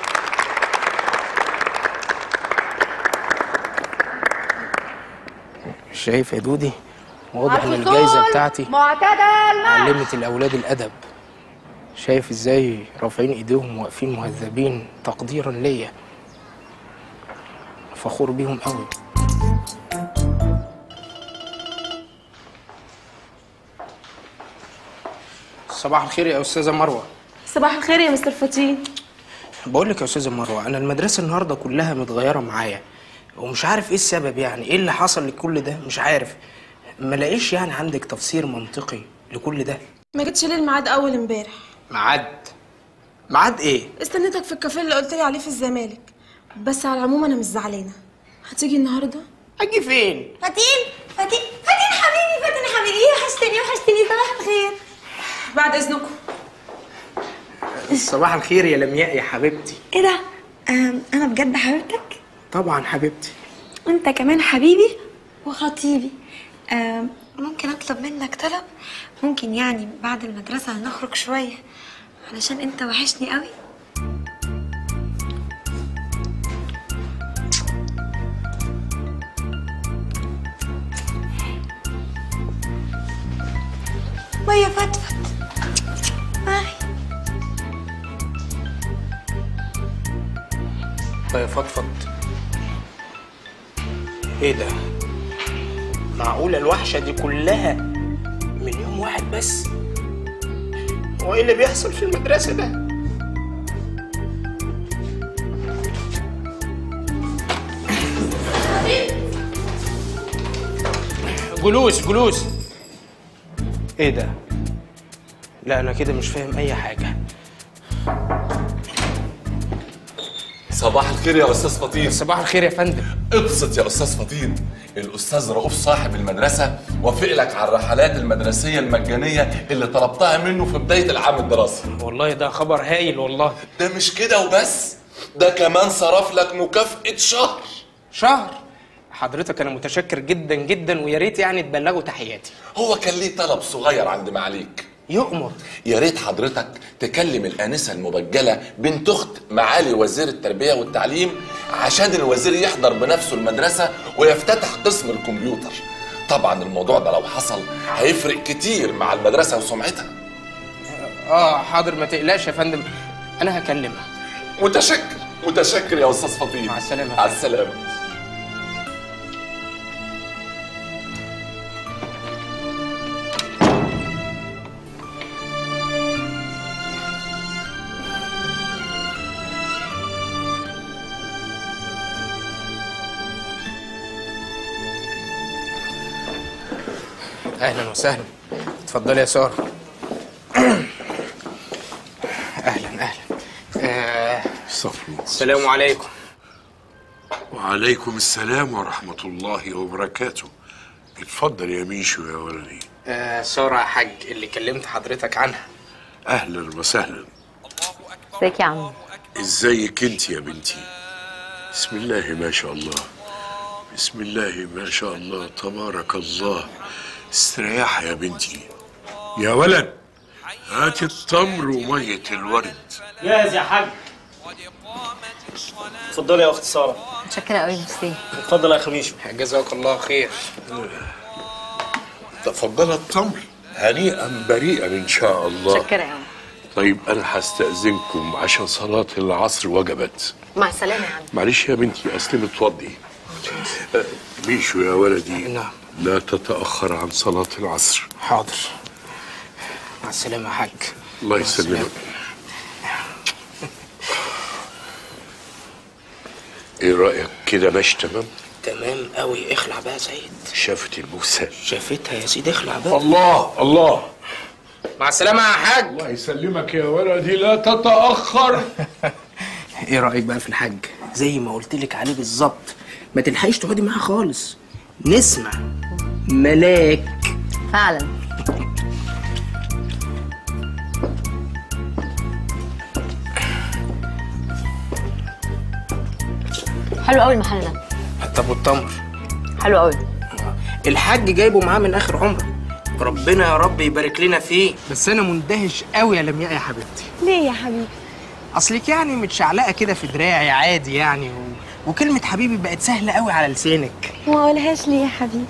شايف يا دودي واضح ان الجايزة بتاعتي معتدل علمت الأولاد الأدب شايف ازاي رافعين ايديهم واقفين مهذبين تقديرا ليا فخور بيهم قوي صباح الخير يا استاذه مروه صباح الخير يا مستر فطين بقول لك يا استاذه مروه انا المدرسه النهارده كلها متغيره معايا ومش عارف ايه السبب يعني ايه اللي حصل لكل ده مش عارف ما لاقيش يعني عندك تفسير منطقي لكل ده ما جيتش ليه الميعاد اول امبارح ميعاد ميعاد ايه استنيتك في الكافيه اللي قلت لي عليه في الزمالك بس على العموم انا مش زعلانه هتيجي النهارده اجي فين فاتين فاتين فاتين حبيبي فاتين حبيبي وحشتني وحشتني صباح الخير بعد اذنكم صباح الخير يا لمياء يا حبيبتي ايه ده آم، انا بجد حبيبتك طبعا حبيبتي وانت كمان حبيبي وخطيبي آم، ممكن اطلب منك طلب ممكن يعني بعد المدرسه نخرج شويه علشان انت وحشني قوي ويا فتفت باي يا فضفض ايه ده معقولة الوحشة دي كلها من يوم واحد بس هو ايه اللي بيحصل في المدرسة ده جلوس جلوس ايه ده لا انا كده مش فاهم اي حاجة صباح الخير يا استاذ فطين صباح الخير يا فندم ابسط يا استاذ فطين الاستاذ رؤوف صاحب المدرسه وافق لك على الرحلات المدرسيه المجانيه اللي طلبتها منه في بدايه العام الدراسي والله ده خبر هايل والله ده مش كده وبس ده كمان صرف لك مكافاه شهر شهر حضرتك انا متشكر جدا جدا ويا ريت يعني تبلغوا تحياتي هو كان ليه طلب صغير عند معاليك يؤمر يا ريت حضرتك تكلم الانسه المبجله بنت اخت معالي وزير التربيه والتعليم عشان الوزير يحضر بنفسه المدرسه ويفتتح قسم الكمبيوتر طبعا الموضوع ده لو حصل هيفرق كتير مع المدرسه وسمعتها اه حاضر ما تقلقش يا فندم انا هكلمها متشكر متشكر يا استاذ فطين مع السلامه مع السلامه اهلا وسهلا اتفضلي يا ساره اهلا اهلا آه صفر السلام عليكم وعليكم السلام ورحمة الله وبركاته اتفضل يا ميشو يا ولدي آه ساره يا حاج اللي كلمت حضرتك عنها أهلا وسهلا ازيك يا عم ازيك انت يا بنتي بسم الله ما شاء الله بسم الله ما شاء الله تبارك الله استريح يا بنتي يا ولد هات التمر ومية الورد جاهز يا حاج اتفضلي يا اخت ساره متشكره قوي ميرسي اتفضل يا خميشو جزاك الله خير تفضل التمر هنيئا بريئا ان شاء الله متشكره يا عم طيب انا هستأذنكم عشان صلاة العصر وجبت مع السلامه يا عم معلش يا بنتي اصلي متوضي آه، ميشو يا ولدي نعم لا تتأخر عن صلاة العصر حاضر مع السلامه يا حاج الله يسلمك ايه رأيك كده ماشي تمام تمام قوي اخلع بقى يا سيد شافت البوسة شافتها يا سيدي اخلع بقى الله الله مع السلامه يا حاج الله يسلمك يا ولدي لا تتأخر ايه رايك بقى في الحاج زي ما قلت لك عليه بالظبط ما تلحقيش تقعدي معاه خالص نسمع ملاك فعلا حلو قوي المحل ده طب والتمر حلو قوي الحاج جايبه معاه من اخر عمره ربنا يا رب يبارك لنا فيه بس انا مندهش قوي يا لمياء يا حبيبتي ليه يا حبيبي اصلك يعني متشعلقه كده في دراعي عادي يعني و... وكلمه حبيبي بقت سهله قوي على لسانك ما اقولهاش ليه يا حبيبي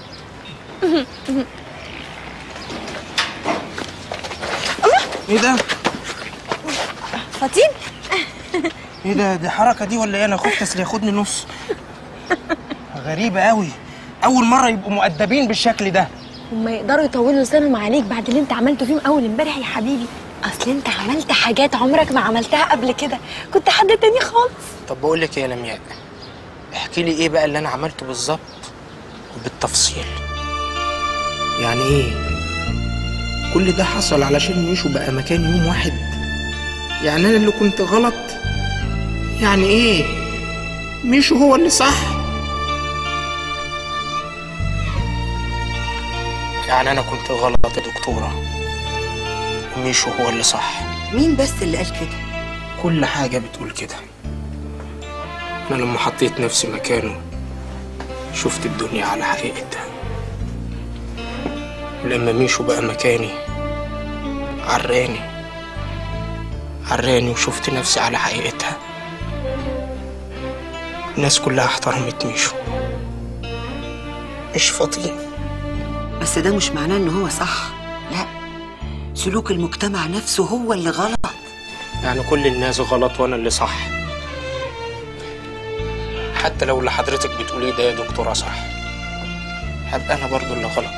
ايه ده فطين ايه ده دي حركه دي ولا ايه انا خفت اصل ياخدني نص غريبه قوي اول مره يبقوا مؤدبين بالشكل ده هما يقدروا يطولوا لسانهم عليك بعد اللي انت عملته فيهم اول امبارح يا حبيبي اصل انت عملت حاجات عمرك ما عملتها قبل كده كنت حد تاني خالص طب بقول لك ايه يا لمياء احكي لي ايه بقى اللي انا عملته بالظبط وبالتفصيل يعني ايه كل ده حصل علشان ميشو بقى مكان يوم واحد يعني انا اللي كنت غلط يعني ايه ميشو هو اللي صح يعني انا كنت غلط يا دكتوره ميشو هو اللي صح مين بس اللي قال كده كل حاجه بتقول كده انا لما حطيت نفسي مكانه شفت الدنيا على حقيقتها لما ميشو بقى مكاني عراني عراني وشفت نفسي على حقيقتها الناس كلها احترمت ميشو مش فاطين بس ده مش معناه ان هو صح لا سلوك المجتمع نفسه هو اللي غلط يعني كل الناس غلط وانا اللي صح حتى لو اللي حضرتك بتقوليه ده يا دكتورة صح هبقى انا برضو اللي غلط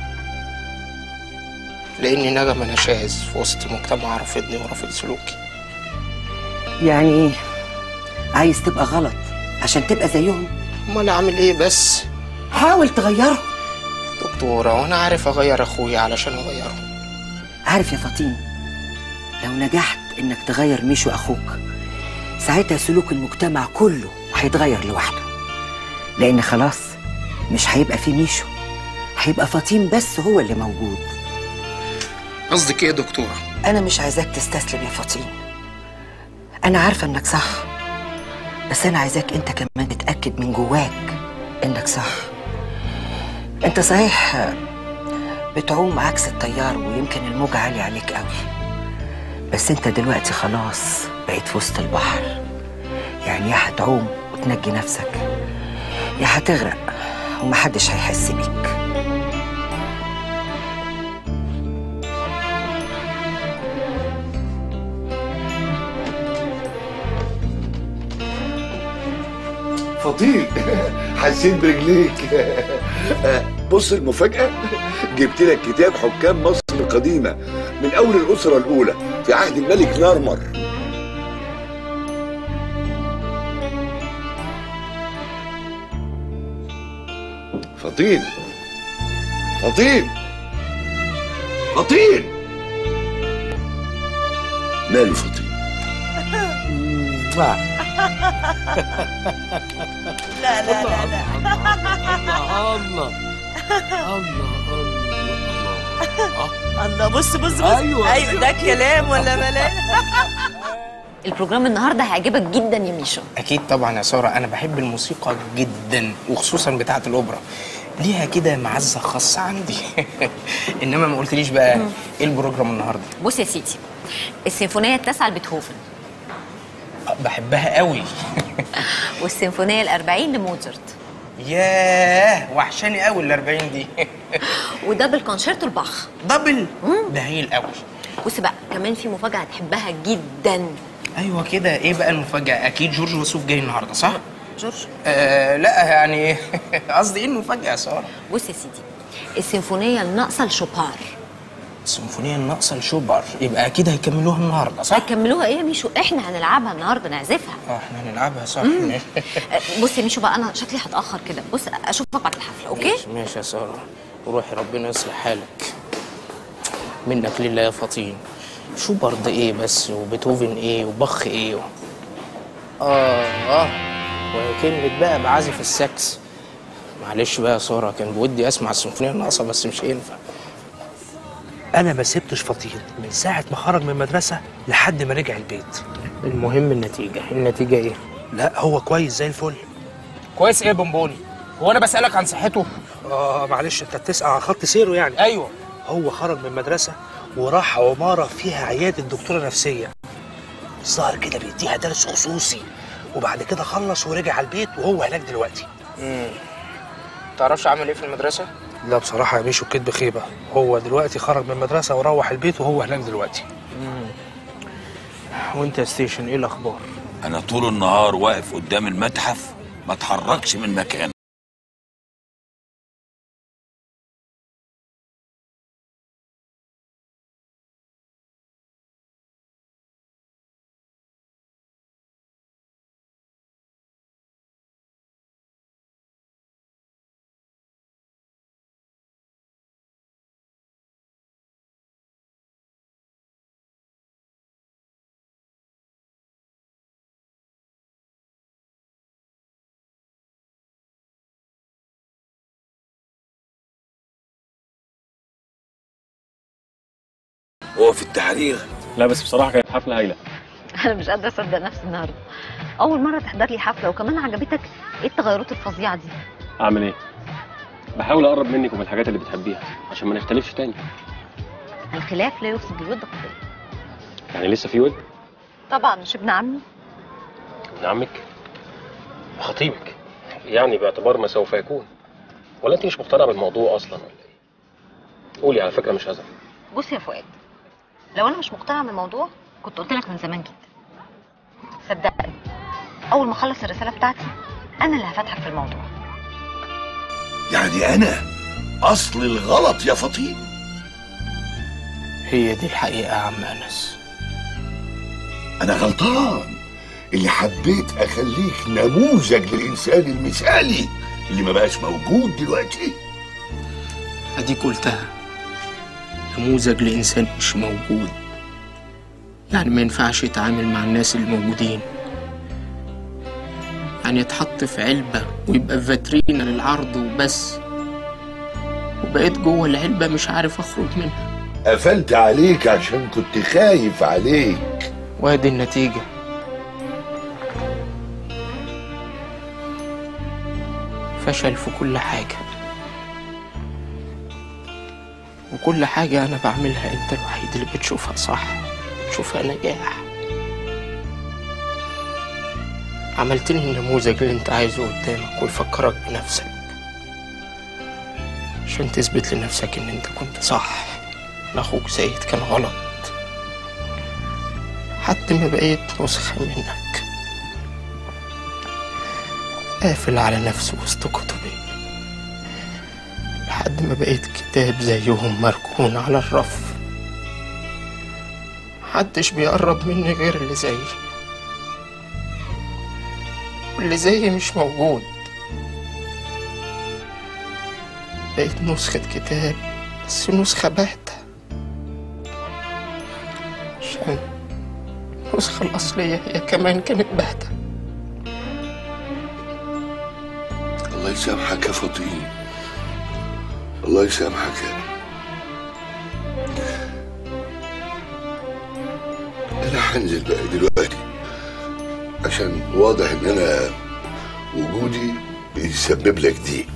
لاني نغم انا شاذ في وسط مجتمع رافضني ورافض سلوكي يعني ايه عايز تبقى غلط عشان تبقى زيهم امال اعمل ايه بس حاول تغيره دكتورة وانا عارف اغير اخويا علشان اغيره عارف يا فطين لو نجحت انك تغير ميشو اخوك ساعتها سلوك المجتمع كله هيتغير لوحده لان خلاص مش هيبقى فيه ميشو هيبقى فطين بس هو اللي موجود قصدك ايه يا دكتورة انا مش عايزاك تستسلم يا فطين انا عارفه انك صح بس انا عايزاك انت كمان تتاكد من جواك انك صح انت صحيح بتعوم عكس التيار ويمكن الموجة عالية عليك قوي بس انت دلوقتي خلاص بقيت في وسط البحر يعني يا هتعوم وتنجي نفسك يا هتغرق ومحدش هيحس بيك فطير حسيت برجليك بص المفاجأة جبت لك كتاب حكام مصر القديمة من أول الأسرة الأولى في عهد الملك نارمر فطين فطين فطين ماله فطين لا لا لا لا الله الله الله بص بص بص أيوة. ايوه ده كلام ولا بلاش البروجرام النهارده هيعجبك جدا يا ميشو اكيد طبعا يا ساره انا بحب الموسيقى جدا وخصوصا بتاعه الاوبرا ليها كده معزه خاصه عندي انما ما قلتليش بقى ايه البروجرام النهارده بص يا سيدي السيمفونيه التاسعه لبيتهوفن بحبها قوي والسيمفونيه الأربعين لموزارت ياه وحشاني قوي ال 40 دي ودبل كونشيرتو الباخ دبل ده هايل قوي بص بقى كمان في مفاجاه هتحبها جدا ايوه كده ايه بقى المفاجاه اكيد جورج وسوف جاي النهارده صح جورج آه لا يعني قصدي ايه المفاجاه يا ساره بص يا سيدي السيمفونيه الناقصه لشوبار السيمفونيه الناقصه لشوبر يبقى اكيد هيكملوها النهارده صح هيكملوها ايه يا ميشو احنا هنلعبها النهارده نعزفها اه احنا هنلعبها صح مم. بص يا ميشو بقى انا شكلي هتاخر كده بص اشوفك بعد الحفله اوكي ماشي, ماشي يا ساره وروحي ربنا يصلح حالك منك لله يا فطين شوبرد ايه بس وبيتهوفن ايه وبخ ايه و... اه اه وكلمة بقى بعزف الساكس معلش بقى يا ساره كان بودي اسمع السيمفونيه الناقصه بس مش هينفع انا ما سبتش فطين من ساعه ما خرج من المدرسه لحد ما رجع البيت المهم النتيجه النتيجه ايه لا هو كويس زي الفل كويس ايه يا بونبوني هو انا بسالك عن صحته اه معلش انت بتسأل عن خط سيره يعني ايوه هو خرج من المدرسه وراح عماره فيها عياده دكتوره نفسيه الظاهر كده بيديها درس خصوصي وبعد كده خلص ورجع على البيت وهو هناك دلوقتي امم تعرفش عمل ايه في المدرسه لا بصراحه يا ميشو كدب خيبه هو دلوقتي خرج من المدرسه وروح البيت وهو هناك دلوقتي امم وانت يا ستيشن ايه الاخبار انا طول النهار واقف قدام المتحف ما اتحركش من مكاني هو في التحرير لا بس بصراحه كانت حفله هايله انا مش قادره اصدق نفسي النهارده اول مره تحضر لي حفله وكمان عجبتك ايه التغيرات الفظيعه دي اعمل ايه بحاول اقرب منك ومن الحاجات اللي بتحبيها عشان ما نختلفش تاني الخلاف لا يفسد الود قضيه يعني لسه في ود طبعا مش ابن عمي ابن عمك وخطيبك يعني باعتبار ما سوف يكون ولا انت مش مقتنعه بالموضوع اصلا ولا ايه قولي على فكره مش هزعل بص يا فؤاد لو انا مش مقتنعه بالموضوع كنت قلت لك من زمان جدا صدقني اول ما اخلص الرساله بتاعتي انا اللي هفتحك في الموضوع يعني انا اصل الغلط يا فطين هي دي الحقيقة يا عم أنس انا غلطان اللي حبيت اخليك نموذج للانسان المثالي اللي ما بقاش موجود دلوقتي أديك قلتها نموذج لإنسان مش موجود يعني ما ينفعش يتعامل مع الناس الموجودين يعني يتحط في علبة ويبقى في فاترينا للعرض وبس وبقيت جوه العلبة مش عارف أخرج منها قفلت عليك عشان كنت خايف عليك وادي النتيجة فشل في كل حاجة وكل حاجة أنا بعملها أنت الوحيد اللي بتشوفها صح بتشوفها نجاح عملت لي النموذج اللي أنت عايزه قدامك ويفكرك بنفسك عشان تثبت لنفسك إن أنت كنت صح إن أخوك زايد كان غلط حتى ما بقيت نسخة منك قافل على نفسه وسط كتبي لحد ما بقيت كتاب زيهم مركون على الرف محدش بيقرب مني غير اللي زيي واللي زيي مش موجود بقيت نسخة كتاب بس نسخة باهتة عشان النسخة الأصلية هي كمان كانت باهتة الله يسامحك يا فطين الله يسامحك يا انا هنزل بقى دلوقتي عشان واضح ان انا وجودي بيسبب لك ضيق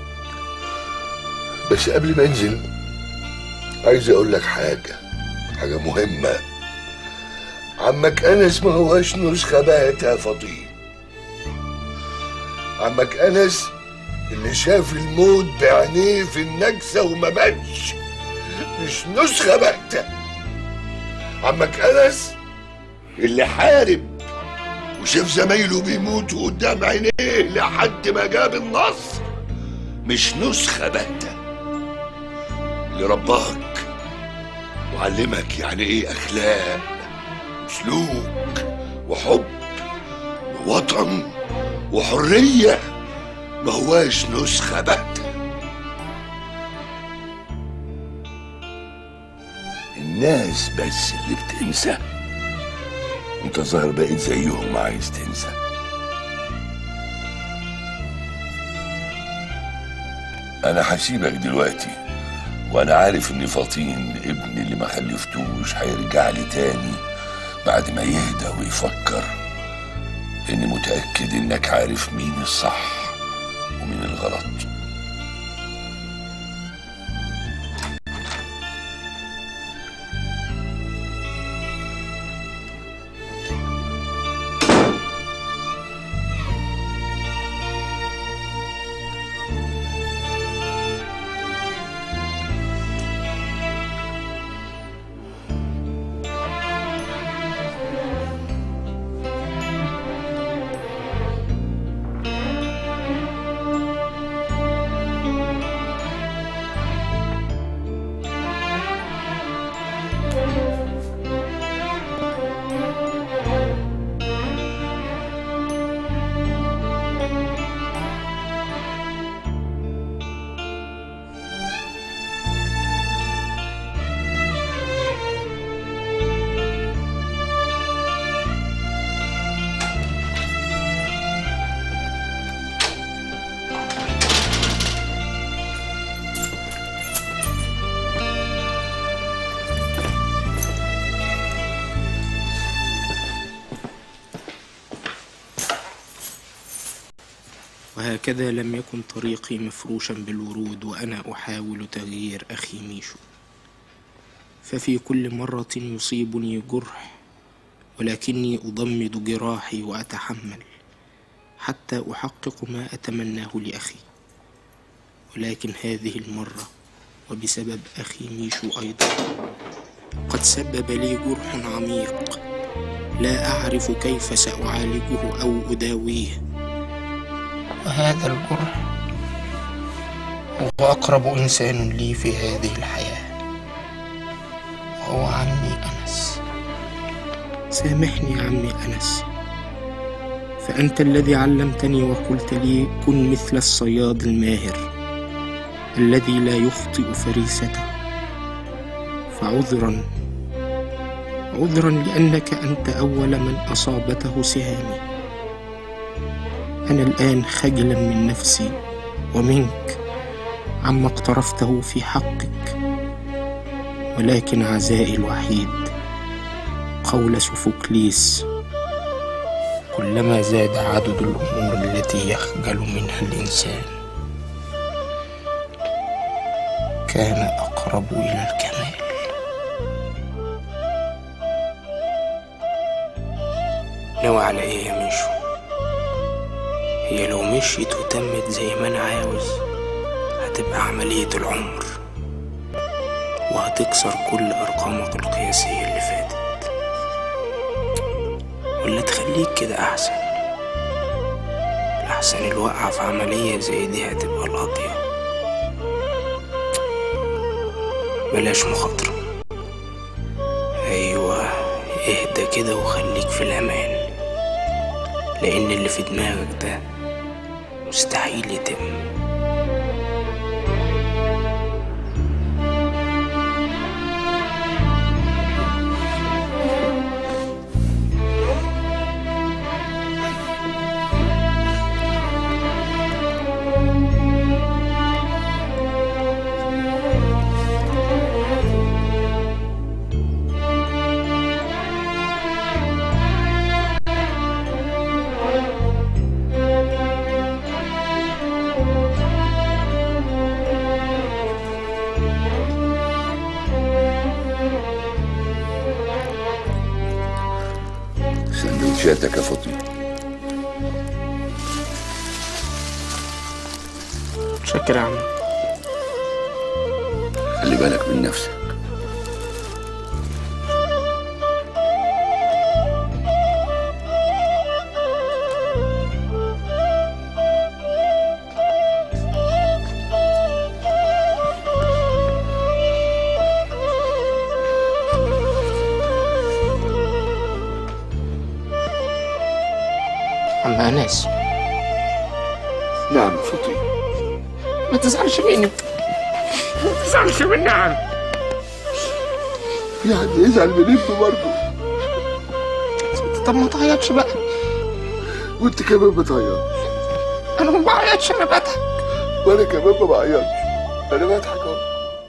بس قبل ما انزل عايز اقول لك حاجه حاجه مهمه عمك انس ما هواش نسخه بقت يا فطين عمك انس اللي شاف الموت بعينيه في النكسه وما ماتش مش نسخه باهته عمك انس اللي حارب وشاف زمايله بيموتوا قدام عينيه لحد ما جاب النصر مش نسخه باهته اللي رباك وعلمك يعني ايه اخلاق وسلوك وحب ووطن وحريه ما هواش نسخه باهته الناس بس اللي بتنسى انت ظاهر بقيت زيهم عايز تنسى انا هسيبك دلوقتي وانا عارف ان فطين ابني اللي ما خلفتوش هيرجع لي تاني بعد ما يهدى ويفكر اني متاكد انك عارف مين الصح ومين الغلط وهكذا لم يكن طريقي مفروشا بالورود وأنا أحاول تغيير أخي ميشو ففي كل مرة يصيبني جرح ولكني أضمد جراحي وأتحمل حتى أحقق ما أتمناه لأخي ولكن هذه المرة وبسبب أخي ميشو أيضا قد سبب لي جرح عميق لا أعرف كيف سأعالجه أو أداويه وهذا الجرح هو أقرب إنسان لي في هذه الحياة وهو عمي أنس سامحني يا عمي أنس فأنت الذي علمتني وقلت لي كن مثل الصياد الماهر الذي لا يخطئ فريسته فعذرا عذرا لأنك أنت أول من أصابته سهامي أنا الآن خجلا من نفسي ومنك عما اقترفته في حقك ولكن عزائي الوحيد قول سوفوكليس كلما زاد عدد الأمور التي يخجل منها الإنسان كان أقرب إلى الكمال ناوي على إيه يا ميشو؟ هي لو مشيت وتمت زي ما أنا عاوز هتبقى عملية العمر وهتكسر كل أرقامك القياسية اللي فاتت ولا تخليك كده أحسن الأحسن الوقعة في عملية زي دي هتبقى القضية بلاش مخاطرة أيوة اهدى كده وخليك في الأمان لأن اللي في دماغك ده مستحيل يتم سندوتشاتك يا فاطمه شكرا يا عم خلي بالك من نفسك عم أنس نعم يا فاطمه ما تزعلش مني ما تزعلش مني يا عم في حد يزعل من ابنه برضه طب ما تعيطش بقى وانت كمان بتعيط انا ما بعيطش انا بضحك وانا كمان ما بعيطش انا بضحك اهو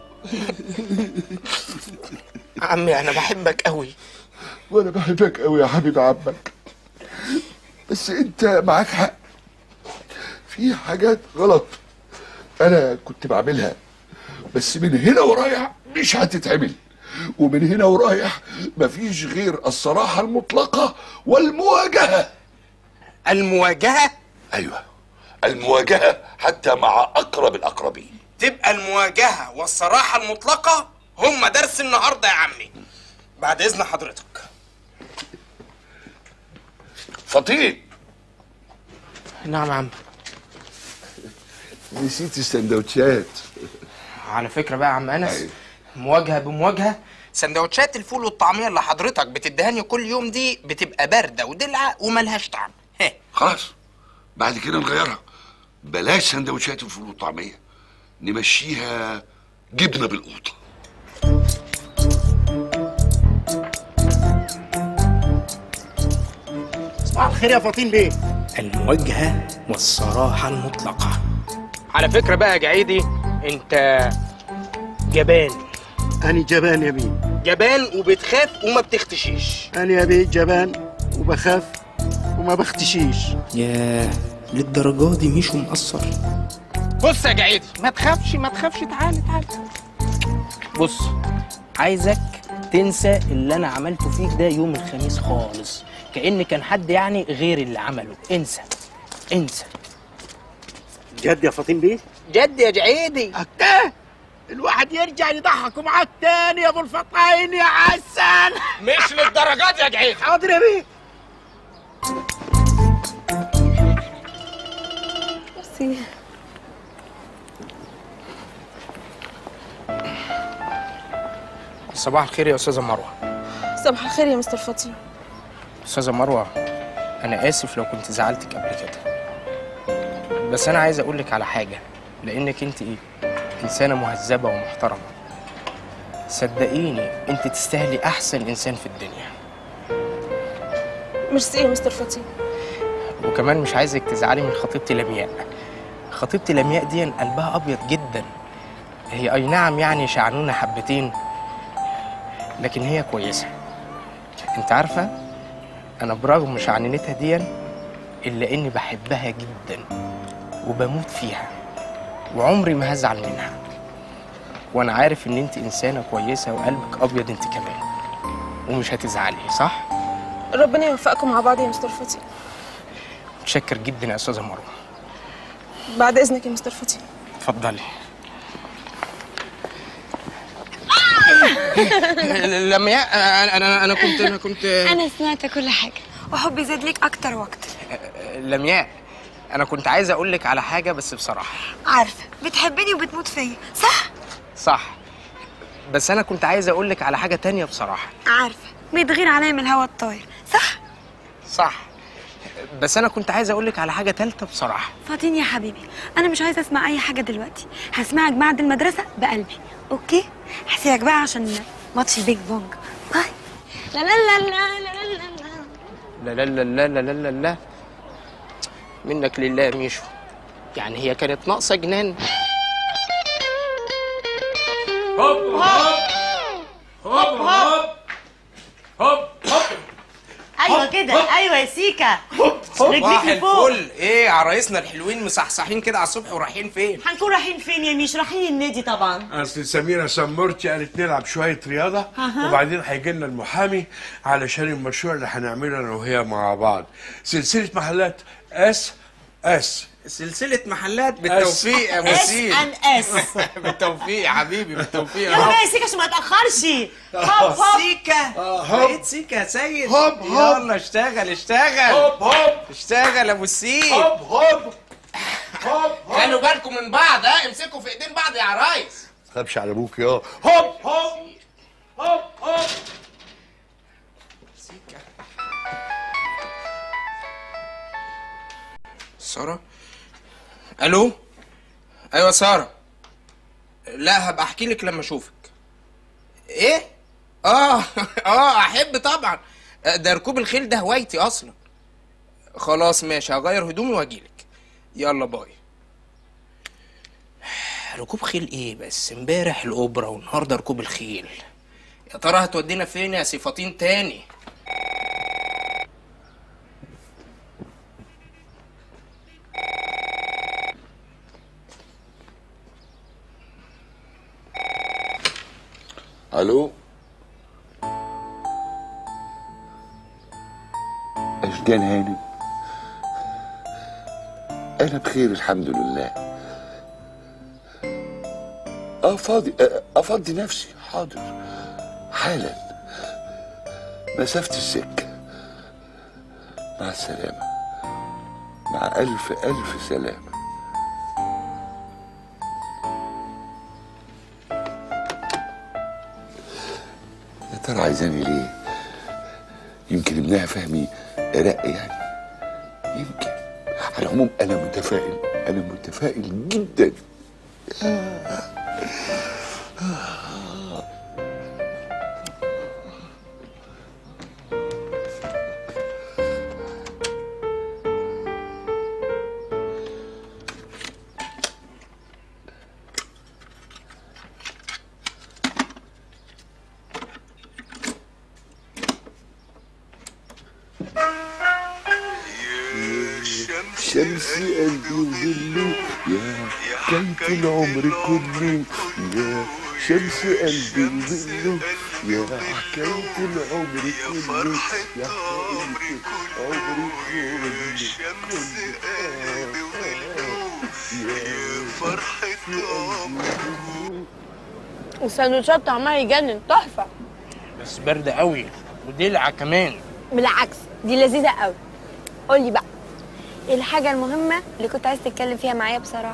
عمي انا بحبك قوي وانا بحبك قوي يا حبيب عمك بس انت معاك حق في حاجات غلط انا كنت بعملها بس من هنا ورايح مش هتتعمل ومن هنا ورايح مفيش غير الصراحة المطلقة والمواجهة المواجهة ايوه المواجهة حتى مع اقرب الاقربين تبقى المواجهة والصراحة المطلقة هم درس النهاردة يا عمي بعد إذن حضرتك فطين نعم يا عم نسيت السندوتشات على فكرة بقى يا عم أنس مواجهة بمواجهة سندوتشات الفول والطعمية اللي حضرتك بتدهاني كل يوم دي بتبقى باردة ودلعة وملهاش طعم هه خلاص بعد كده نغيرها بلاش سندوتشات الفول والطعمية نمشيها جبنة بالقوطة صباح الخير يا فطين بيه المواجهة والصراحة المطلقة على فكرة بقى يا جعيدي أنت جبان أنا جبان يا بيه جبان وبتخاف وما بتختشيش أنا يا بيه جبان وبخاف وما بختشيش ياه للدرجه دي ميشو مقصر بص يا جعيدي ما تخافش ما تخافش تعالى تعالى بص عايزك تنسى اللي انا عملته فيك ده يوم الخميس خالص كأن كان حد يعني غير اللي عمله انسى انسى جد يا فاطين بيه جد يا جعيدي أكاه الواحد يرجع يضحك معاك تاني يا ابو الفطاين يا حسن مش للدرجات يا جعيدي حاضر يا بيه ميرسي صباح الخير يا استاذه مروه صباح الخير يا مستر فاطمه استاذه مروه انا اسف لو كنت زعلتك قبل كده بس انا عايز اقول لك على حاجه لانك انت ايه انسانه مهذبه ومحترمه صدقيني انت تستاهلي احسن انسان في الدنيا ميرسي يا مستر فاطمه وكمان مش عايزك تزعلي من خطيبتي لمياء خطيبتي لمياء دي قلبها ابيض جدا هي اي نعم يعني شعنونه حبتين لكن هي كويسه انت عارفه انا برغم شعننتها دي الا اني بحبها جدا وبموت فيها وعمري ما هزعل منها وانا عارف ان انت انسانه كويسه وقلبك ابيض انت كمان ومش هتزعلي صح ربنا يوفقكم مع بعض يا مستر فاطمه متشكر جدا يا استاذه مروه بعد اذنك يا مستر فاطمه اتفضلي لما يا انا انا انا كنت انا كنت انا سمعت كل حاجه وحبي زاد ليك اكتر واكتر لمياء انا كنت عايز اقول لك على حاجه بس بصراحه عارفه بتحبني وبتموت فيا صح صح بس انا كنت عايز اقول لك على حاجه تانية بصراحه عارفه بيتغير عليا من الهوا الطاير صح صح بس انا كنت عايز اقول لك على حاجه تالتة بصراحه فاطين يا حبيبي انا مش عايزه اسمع اي حاجه دلوقتي هسمعك بعد المدرسه بقلبي اوكي هسيبك بقى عشان ماتش البيج بونج باي لا لا لا لا لا لا لا لا لا لا لا لا لا لا منك لله يا ميشو يعني هي كانت ناقصه جنان هوب هوب هوب هوب هوب هوب ايوه كده ايوه يا سيكا رجليك صباح لفوق الفل ايه عرايسنا الحلوين مصحصحين كده على الصبح ورايحين فين هنكون رايحين فين يا ميش رايحين النادي طبعا اصل سميره سمرتي قالت نلعب شويه رياضه أها. وبعدين هيجي لنا المحامي علشان المشروع اللي هنعمله انا وهي مع بعض سلسله محلات اس اس سلسله محلات بالتوفيق يا ابو اس سيد ان اس بالتوفيق يا حبيبي بالتوفيق يلا بقى يا سيكا عشان ما تاخرش هوب هوب سيكا بقيت سيكا يا سيد هوب، هوب. يلا اشتغل اشتغل هوب هوب اشتغل يا ابو السيد هوب هوب هوب خلوا بالكم من بعض ها امسكوا في ايدين بعض يا عرايس تخافش على ابوك يا هوب هوب هوب هوب ساره الو ايوه ساره لا هبقى احكي لك لما اشوفك ايه اه اه احب طبعا ده ركوب الخيل ده هوايتي اصلا خلاص ماشي هغير هدومي واجيلك يلا باي ركوب خيل ايه بس امبارح الاوبرا والنهارده ركوب الخيل يا ترى هتودينا فين يا صفاتين تاني الو اشجان هانم انا بخير الحمد لله اه فاضي آه، افضي نفسي حاضر حالا مسافة السكة مع السلامة مع ألف ألف سلامة يا ترى عايزاني ليه؟ يمكن ابنها فهمي رق يعني يمكن على العموم أنا متفائل أنا متفائل جدا شمس قلبي وظله يا حكاية العمر كله يا شمس قلبي وظله يا حكاية العمر كله يا حكاية العمر كله السندوتشات طعمها يجنن تحفه بس باردة قوي ودلعة كمان بالعكس دي لذيذه قوي قولي بقى ايه الحاجه المهمه اللي كنت عايز تتكلم فيها معايا بصراحه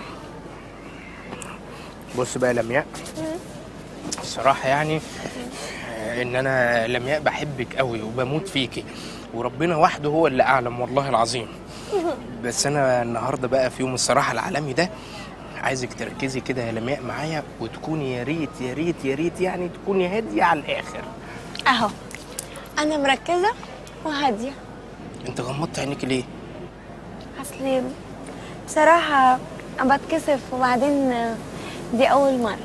بص بقى يا لمياء الصراحة يعني آه، ان انا لمياء بحبك قوي وبموت فيكي وربنا وحده هو اللي اعلم والله العظيم بس انا النهارده بقى في يوم الصراحة العالمي ده عايزك تركزي كده يا لمياء معايا وتكوني يا ريت يا ريت يا ريت يعني تكوني هادية على الاخر اهو انا مركزه وهاديه انت غمضت عينيك ليه؟ اصلي بصراحه أنا بتكسف وبعدين دي اول مره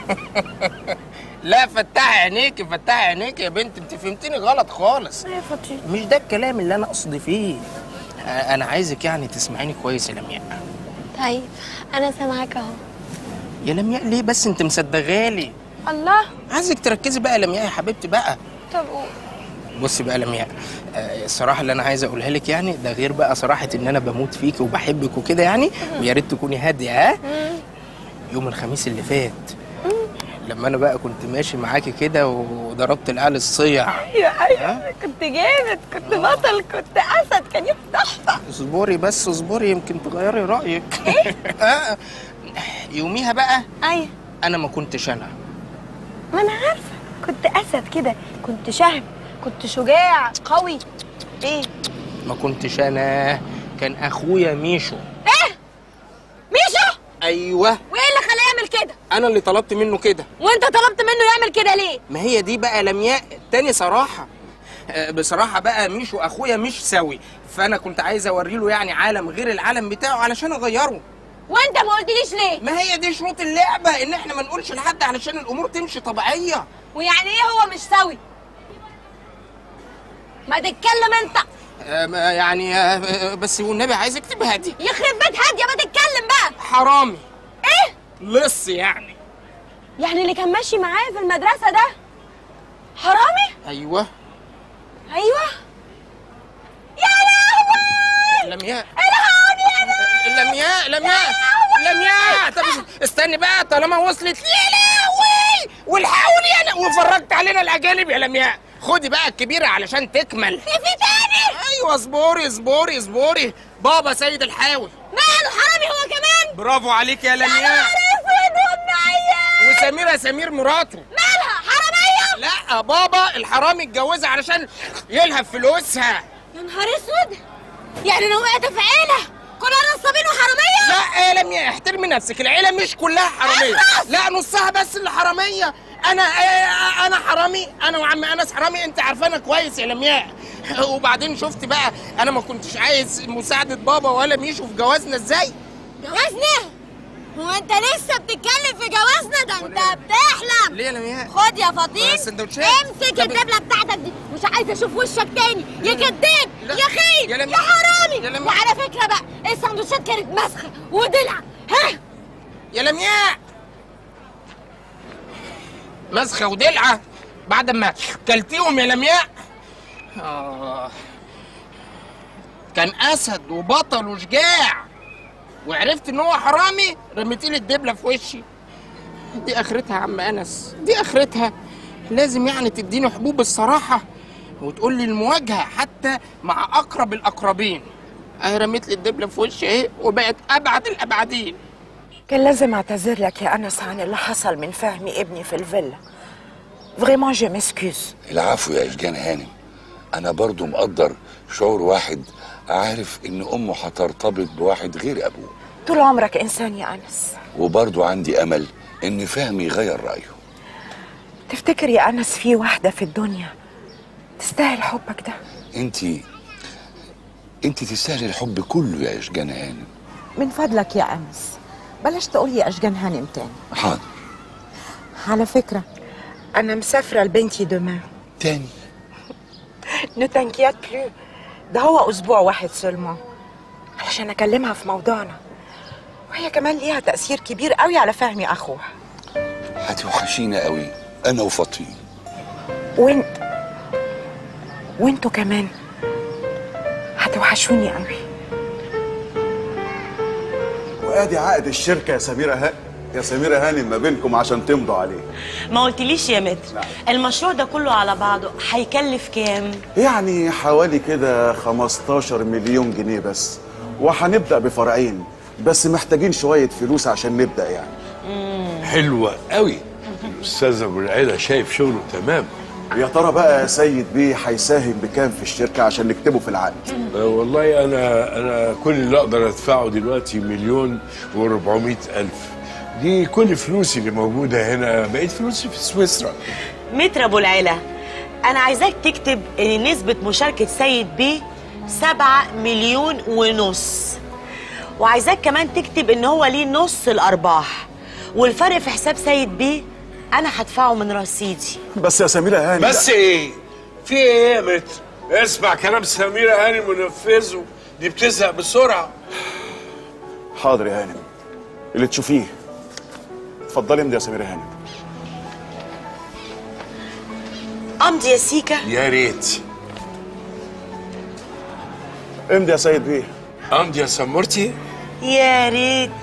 لا فتحي عينيك فتحي عينيك يا بنت انت فهمتني غلط خالص يا فطري مش ده الكلام اللي انا قصدي فيه آه، انا عايزك يعني تسمعيني كويس يا لمياء طيب انا سامعاك اهو يا لمياء ليه بس انت مصدغالي الله عايزك تركزي بقى يا لمياء يا حبيبتي بقى طب قول. بصي بقى يا لمياء آه، الصراحه اللي انا عايز اقولها لك يعني ده غير بقى صراحه ان انا بموت فيك وبحبك وكده يعني ويا ريت تكوني هاديه ها يوم الخميس اللي فات لما انا بقى كنت ماشي معاكي كده وضربت العيال الصيع ايوه ايوه كنت جامد كنت بطل كنت اسد كان يوم تحفه اصبري بس اصبري يمكن تغيري رايك آه، يوميها بقى ايوه انا ما كنتش انا ما انا عارفه كنت اسد كده كنت شهم كنت شجاع قوي ايه ما كنتش انا كان اخويا ميشو ايه ميشو ايوه وايه اللي خلاه يعمل كده انا اللي طلبت منه كده وانت طلبت منه يعمل كده ليه ما هي دي بقى لمياء تاني صراحة آه، بصراحة بقى ميشو أخويا مش سوي فأنا كنت عايز أوري له يعني عالم غير العالم بتاعه علشان أغيره وانت ما قلتليش ليه ما هي دي شروط اللعبة إن إحنا ما نقولش لحد علشان الأمور تمشي طبيعية ويعني ايه هو مش سوي ما تتكلم انت آه، ما يعني آه، آه، بس والنبي عايزك تبقى هادي يخرب بيت هاديه ما تتكلم بقى حرامي ايه لص يعني يعني اللي كان ماشي معايا في المدرسه ده حرامي أيوه ايوه يا لهوي لمياء الهوني انا لمياء لمياء لمياء طب استني بقى طالما وصلت يا لهوي والحقوني انا وفرجت علينا الاجانب يا لمياء خدي بقى الكبيره علشان تكمل في تاني ايوه اصبري اصبري اصبري بابا سيد الحاوي ماله حرامي هو كمان برافو عليك يا لمياء اسود ومنيل وسميره سمير مراته مالها حراميه لا بابا الحرامي اتجوزها علشان يلهب فلوسها يا نهار اسود يعني انا وقعت في عيله كلها نصابين وحراميه لا يا لمياء احترمي نفسك العيله مش كلها حراميه لا نصها بس اللي حراميه انا آه، انا حرامي انا وعم انس حرامي انت عارفانا كويس يا لمياء وبعدين شفت بقى انا ما كنتش عايز مساعده بابا ولا ميشو في جوازنا ازاي جوازنا هو انت لسه بتتكلم في جوازنا ده انت بتحلم ليه يا لمياء خد يا فطين السندوتشات امسك الدبله بتاعتك دي مش عايزه اشوف وشك تاني يا كداب يا خاين يا يا, لمياء. حرامي يا لمياء. وعلى فكره بقى السندوتشات كانت مسخه ودلع ها يا لمياء مسخه ودلعه بعد ما كلتيهم يا لمياء آه. كان اسد وبطل وشجاع وعرفت ان هو حرامي رميتي لي الدبله في وشي دي اخرتها يا عم انس دي اخرتها لازم يعني تديني حبوب الصراحه وتقول لي المواجهه حتى مع اقرب الاقربين اهي رميت لي الدبله في وشي اهي وبقت ابعد الابعدين كان لازم اعتذر لك يا انس عن اللي حصل من فهمي ابني في الفيلا فريمون جو ميسكوز العفو يا اشجان هانم انا برضو مقدر شعور واحد عارف ان امه هترتبط بواحد غير ابوه طول عمرك انسان يا انس وبرضو عندي امل ان فهمي يغير رايه تفتكر يا انس في واحده في الدنيا تستاهل حبك ده انتي انتي تستاهلي الحب كله يا اشجان هانم من فضلك يا انس بلاش تقول لي اشجان هانم تاني حاضر على فكره انا مسافره لبنتي دومان تاني نو تانكيات بلو ده هو اسبوع واحد سولمون علشان اكلمها في موضوعنا وهي كمان ليها تأثير كبير قوي على فهمي اخوها هتوحشينا قوي انا وفطين وانت وانتوا كمان هتوحشوني قوي وادي عقد الشركه يا سميره ها يا سميره هانم ما بينكم عشان تمضوا عليه ما قلتليش يا متر المشروع ده كله على بعضه هيكلف كام يعني حوالي كده 15 مليون جنيه بس وهنبدا بفرعين بس محتاجين شويه فلوس عشان نبدا يعني حلوة قوي الأستاذ أبو العيلة شايف شغله تمام يا ترى بقى يا سيد بيه هيساهم بكام في الشركه عشان نكتبه في العقد آه، والله أنا أنا كل اللي أقدر أدفعه دلوقتي مليون و400 ألف دي كل فلوسي اللي موجودة هنا بقيت فلوسي في سويسرا متر ابو العلا انا عايزاك تكتب ان نسبة مشاركة سيد بيه سبعة مليون ونص وعايزاك كمان تكتب ان هو ليه نص الارباح والفرق في حساب سيد بيه انا هدفعه من رصيدي بس يا سميره هانم بس إيه في إيه يا متر اسمع كلام سميرة هانم ونفذه دي بتزهق بسرعة حاضر يا هانم اللي تشوفيه اتفضلي امضي يا سميره هانم امضي يا سيكا يا ريت امضي يا سيد بيه امضي يا سمرتي يا ريت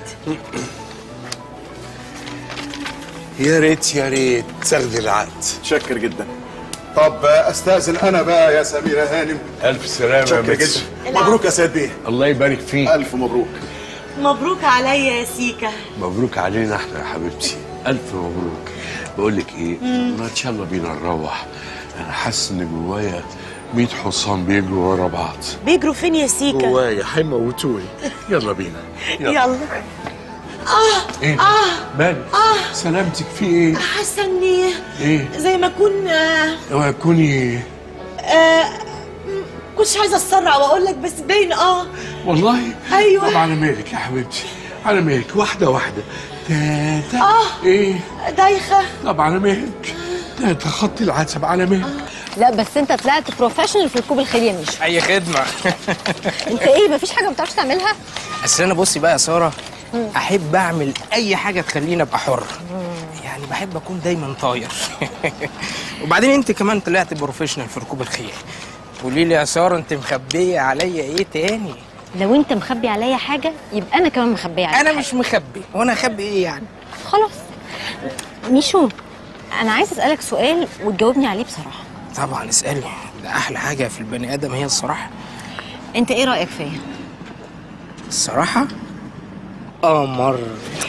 يا ريت يا ريت تاخدي العقد شكر جدا طب استاذن انا بقى يا سميره هانم ألف سلامة يا شكر متر جدا مبروك يا سيد بيه الله يبارك فيك الف مبروك مبروك عليا يا سيكا مبروك علينا احنا يا حبيبتي ألف مبروك بقول لك إيه مم. ما إن شاء الله بينا نروح أنا حاسس إن جوايا 100 حصان بيجروا ورا بعض بيجروا فين يا سيكا جوايا هيموتوني يلا بينا يلا, اه ايه اه مالك اه سلامتك في ايه حاسه اني ايه زي ما اكون آه اوعي تكوني آه م- كنتش عايزه اتسرع واقول لك بس باين اه والله أيوة. طب على مالك يا حبيبتي على مالك واحده واحده تاتا اه ايه دايخه طب على مالك تاتا خط العتب على مالك لا بس انت طلعت بروفيشنال في ركوب الخيل يا ميشو اي خدمه انت ايه مفيش حاجه ما بتعرفش تعملها اصل انا بصي بقى يا ساره احب اعمل اي حاجه تخليني ابقى حر يعني بحب اكون دايما طاير وبعدين انت كمان طلعت بروفيشنال في ركوب الخيل قولي لي يا ساره انت مخبيه عليا ايه تاني لو انت مخبي عليا حاجه يبقى انا كمان مخبيه عليك انا مش مخبي وانا اخبي ايه يعني خلاص ميشو انا عايز اسالك سؤال وتجاوبني عليه بصراحه طبعا اسالني ده احلى حاجه في البني ادم هي الصراحه انت ايه رايك فيا الصراحه قمر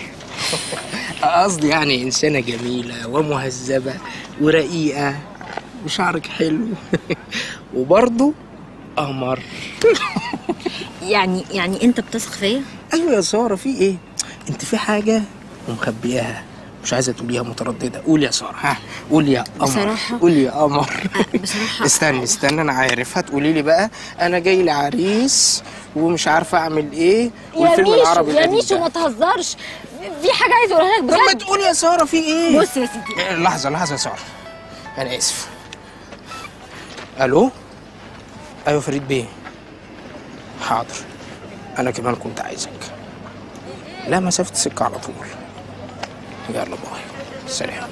قصدي يعني انسانه جميله ومهذبه ورقيقه وشعرك حلو وبرضه قمر يعني يعني انت بتثق فيا ايوه يا ساره في ايه انت في حاجه ومخبياها مش عايزه تقوليها متردده قولي يا ساره ها قولي يا قمر بصراحة؟ قولي يا قمر بصراحه استني استني انا عارف هتقولي لي بقى انا جاي لي عريس ومش عارفه اعمل ايه يا والفيلم العربي ميشو يا القديم ميشو ده. ما تهزرش في حاجه عايزه اقولها لك بجد طب ما تقولي يا ساره في ايه بص يا سيدي إيه، لحظه لحظه يا ساره انا اسف الو ايوه فريد بيه حاضر انا كمان كنت عايزك لا مسافه السكه على طول يلا باي سلام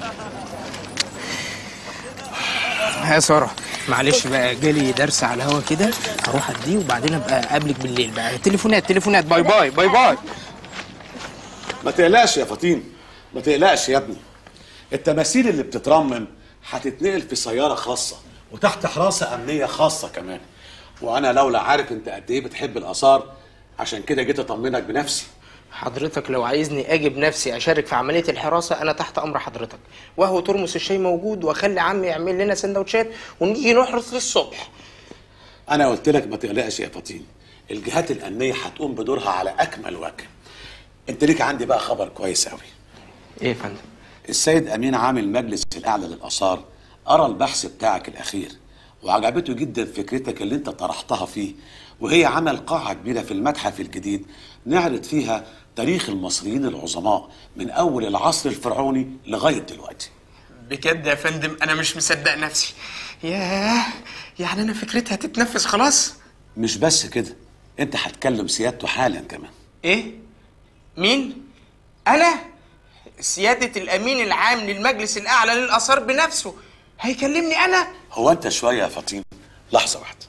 يا ساره معلش بقى جالي درس على الهوا كده هروح اديه وبعدين ابقى اقابلك بالليل بقى تليفونات تليفونات باي باي باي باي ما تقلقش يا فطين ما تقلقش يا ابني التماثيل اللي بتترمم هتتنقل في سيارة خاصة وتحت حراسة أمنية خاصة كمان وأنا لولا عارف أنت قد إيه بتحب الآثار عشان كده جيت أطمنك بنفسي حضرتك لو عايزني اجي بنفسي اشارك في عمليه الحراسه انا تحت امر حضرتك وهو ترمس الشاي موجود واخلي عمي يعمل لنا سندوتشات ونيجي نحرس للصبح أنا قلت لك ما تقلقش يا فطين الجهات الأمنية هتقوم بدورها على أكمل وجه أنت ليك عندي بقى خبر كويس أوي ايه يا فندم السيد أمين عامل مجلس الأعلى للآثار قرا البحث بتاعك الأخير وعجبته جدا فكرتك اللي أنت طرحتها فيه وهي عمل قاعة كبيرة في المتحف الجديد نعرض فيها تاريخ المصريين العظماء من أول العصر الفرعوني لغاية دلوقتي بجد يا فندم انا مش مصدق نفسي ياه يعني انا فكرتها تتنفذ خلاص مش بس كده انت هتكلم سيادته حالا كمان ايه مين انا سياده الامين العام للمجلس الاعلى للاثار بنفسه هيكلمني انا هو انت شويه يا فطين لحظه واحده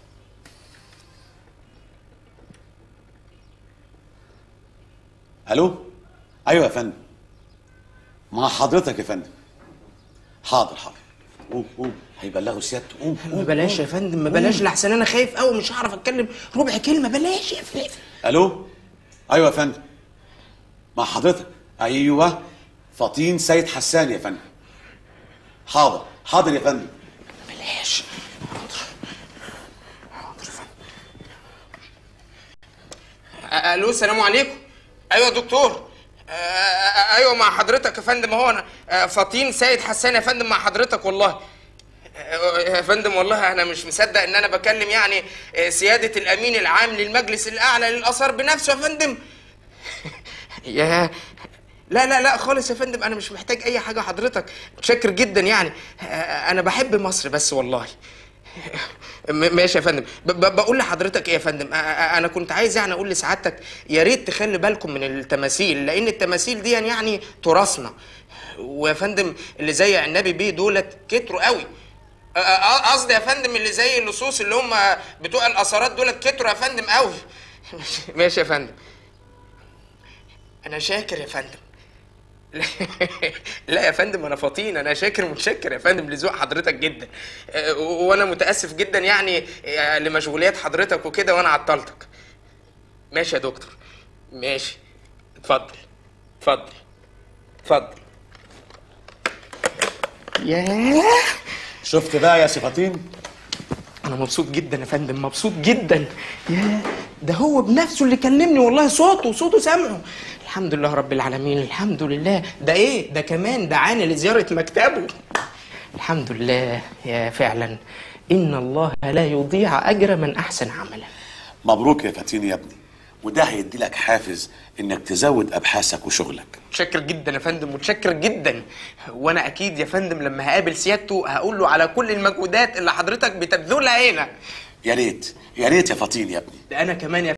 الو ايوه يا فندم مع حضرتك يا فندم حاضر حاضر قوم قوم هيبلغوا سيادته قوم ما بلاش يا فندم ما بلاش لحسن انا خايف قوي مش هعرف اتكلم ربع كلمه بلاش يا فندم الو ايوه يا فندم مع حضرتك ايوه فطين سيد حسان يا فندم حاضر حاضر يا فندم بلاش الو السلام عليكم ايوه يا دكتور آه، آه، ايوه مع حضرتك يا فندم هو انا آه، فطين سيد حسان يا فندم مع حضرتك والله آه، يا فندم والله انا مش مصدق ان انا بكلم يعني آه، سياده الامين العام للمجلس الاعلى للاثار بنفسه يا فندم يا لا لا لا خالص يا فندم انا مش محتاج اي حاجه حضرتك متشكر جدا يعني آه، انا بحب مصر بس والله م- ماشي يا فندم ب- ب- بقول لحضرتك ايه يا فندم أ- أ- انا كنت عايز يعني اقول لسعادتك يا ريت تخلي بالكم من التماثيل لان التماثيل دي يعني تراثنا ويا فندم اللي زي عنابي بيه دولت كتروا قوي أ- أ- قصدي يا فندم اللي زي اللصوص اللي هم بتوع الاثارات دولت كتروا يا فندم قوي ماشي يا فندم انا شاكر يا فندم لا يا فندم انا فطين انا شاكر متشكر يا فندم لذوق حضرتك جدا أه، وانا متاسف جدا يعني أه، لمشغوليات حضرتك وكده وانا عطلتك ماشي يا دكتور ماشي اتفضل اتفضل اتفضل ياه شفت بقى يا سي فطين انا مبسوط جدا يا فندم مبسوط جدا ياه ده هو بنفسه اللي كلمني والله صوته صوته سامعه الحمد لله رب العالمين الحمد لله ده ايه ده كمان دعاني لزيارة مكتبه الحمد لله يا فعلا إن الله لا يضيع أجر من أحسن عملا مبروك يا فطين يا ابني وده هيدي لك حافز انك تزود ابحاثك وشغلك متشكر جدا يا فندم متشكر جدا وانا اكيد يا فندم لما هقابل سيادته هقول له على كل المجهودات اللي حضرتك بتبذلها هنا يا ريت يا ريت يا فطين يا ابني ده انا كمان يا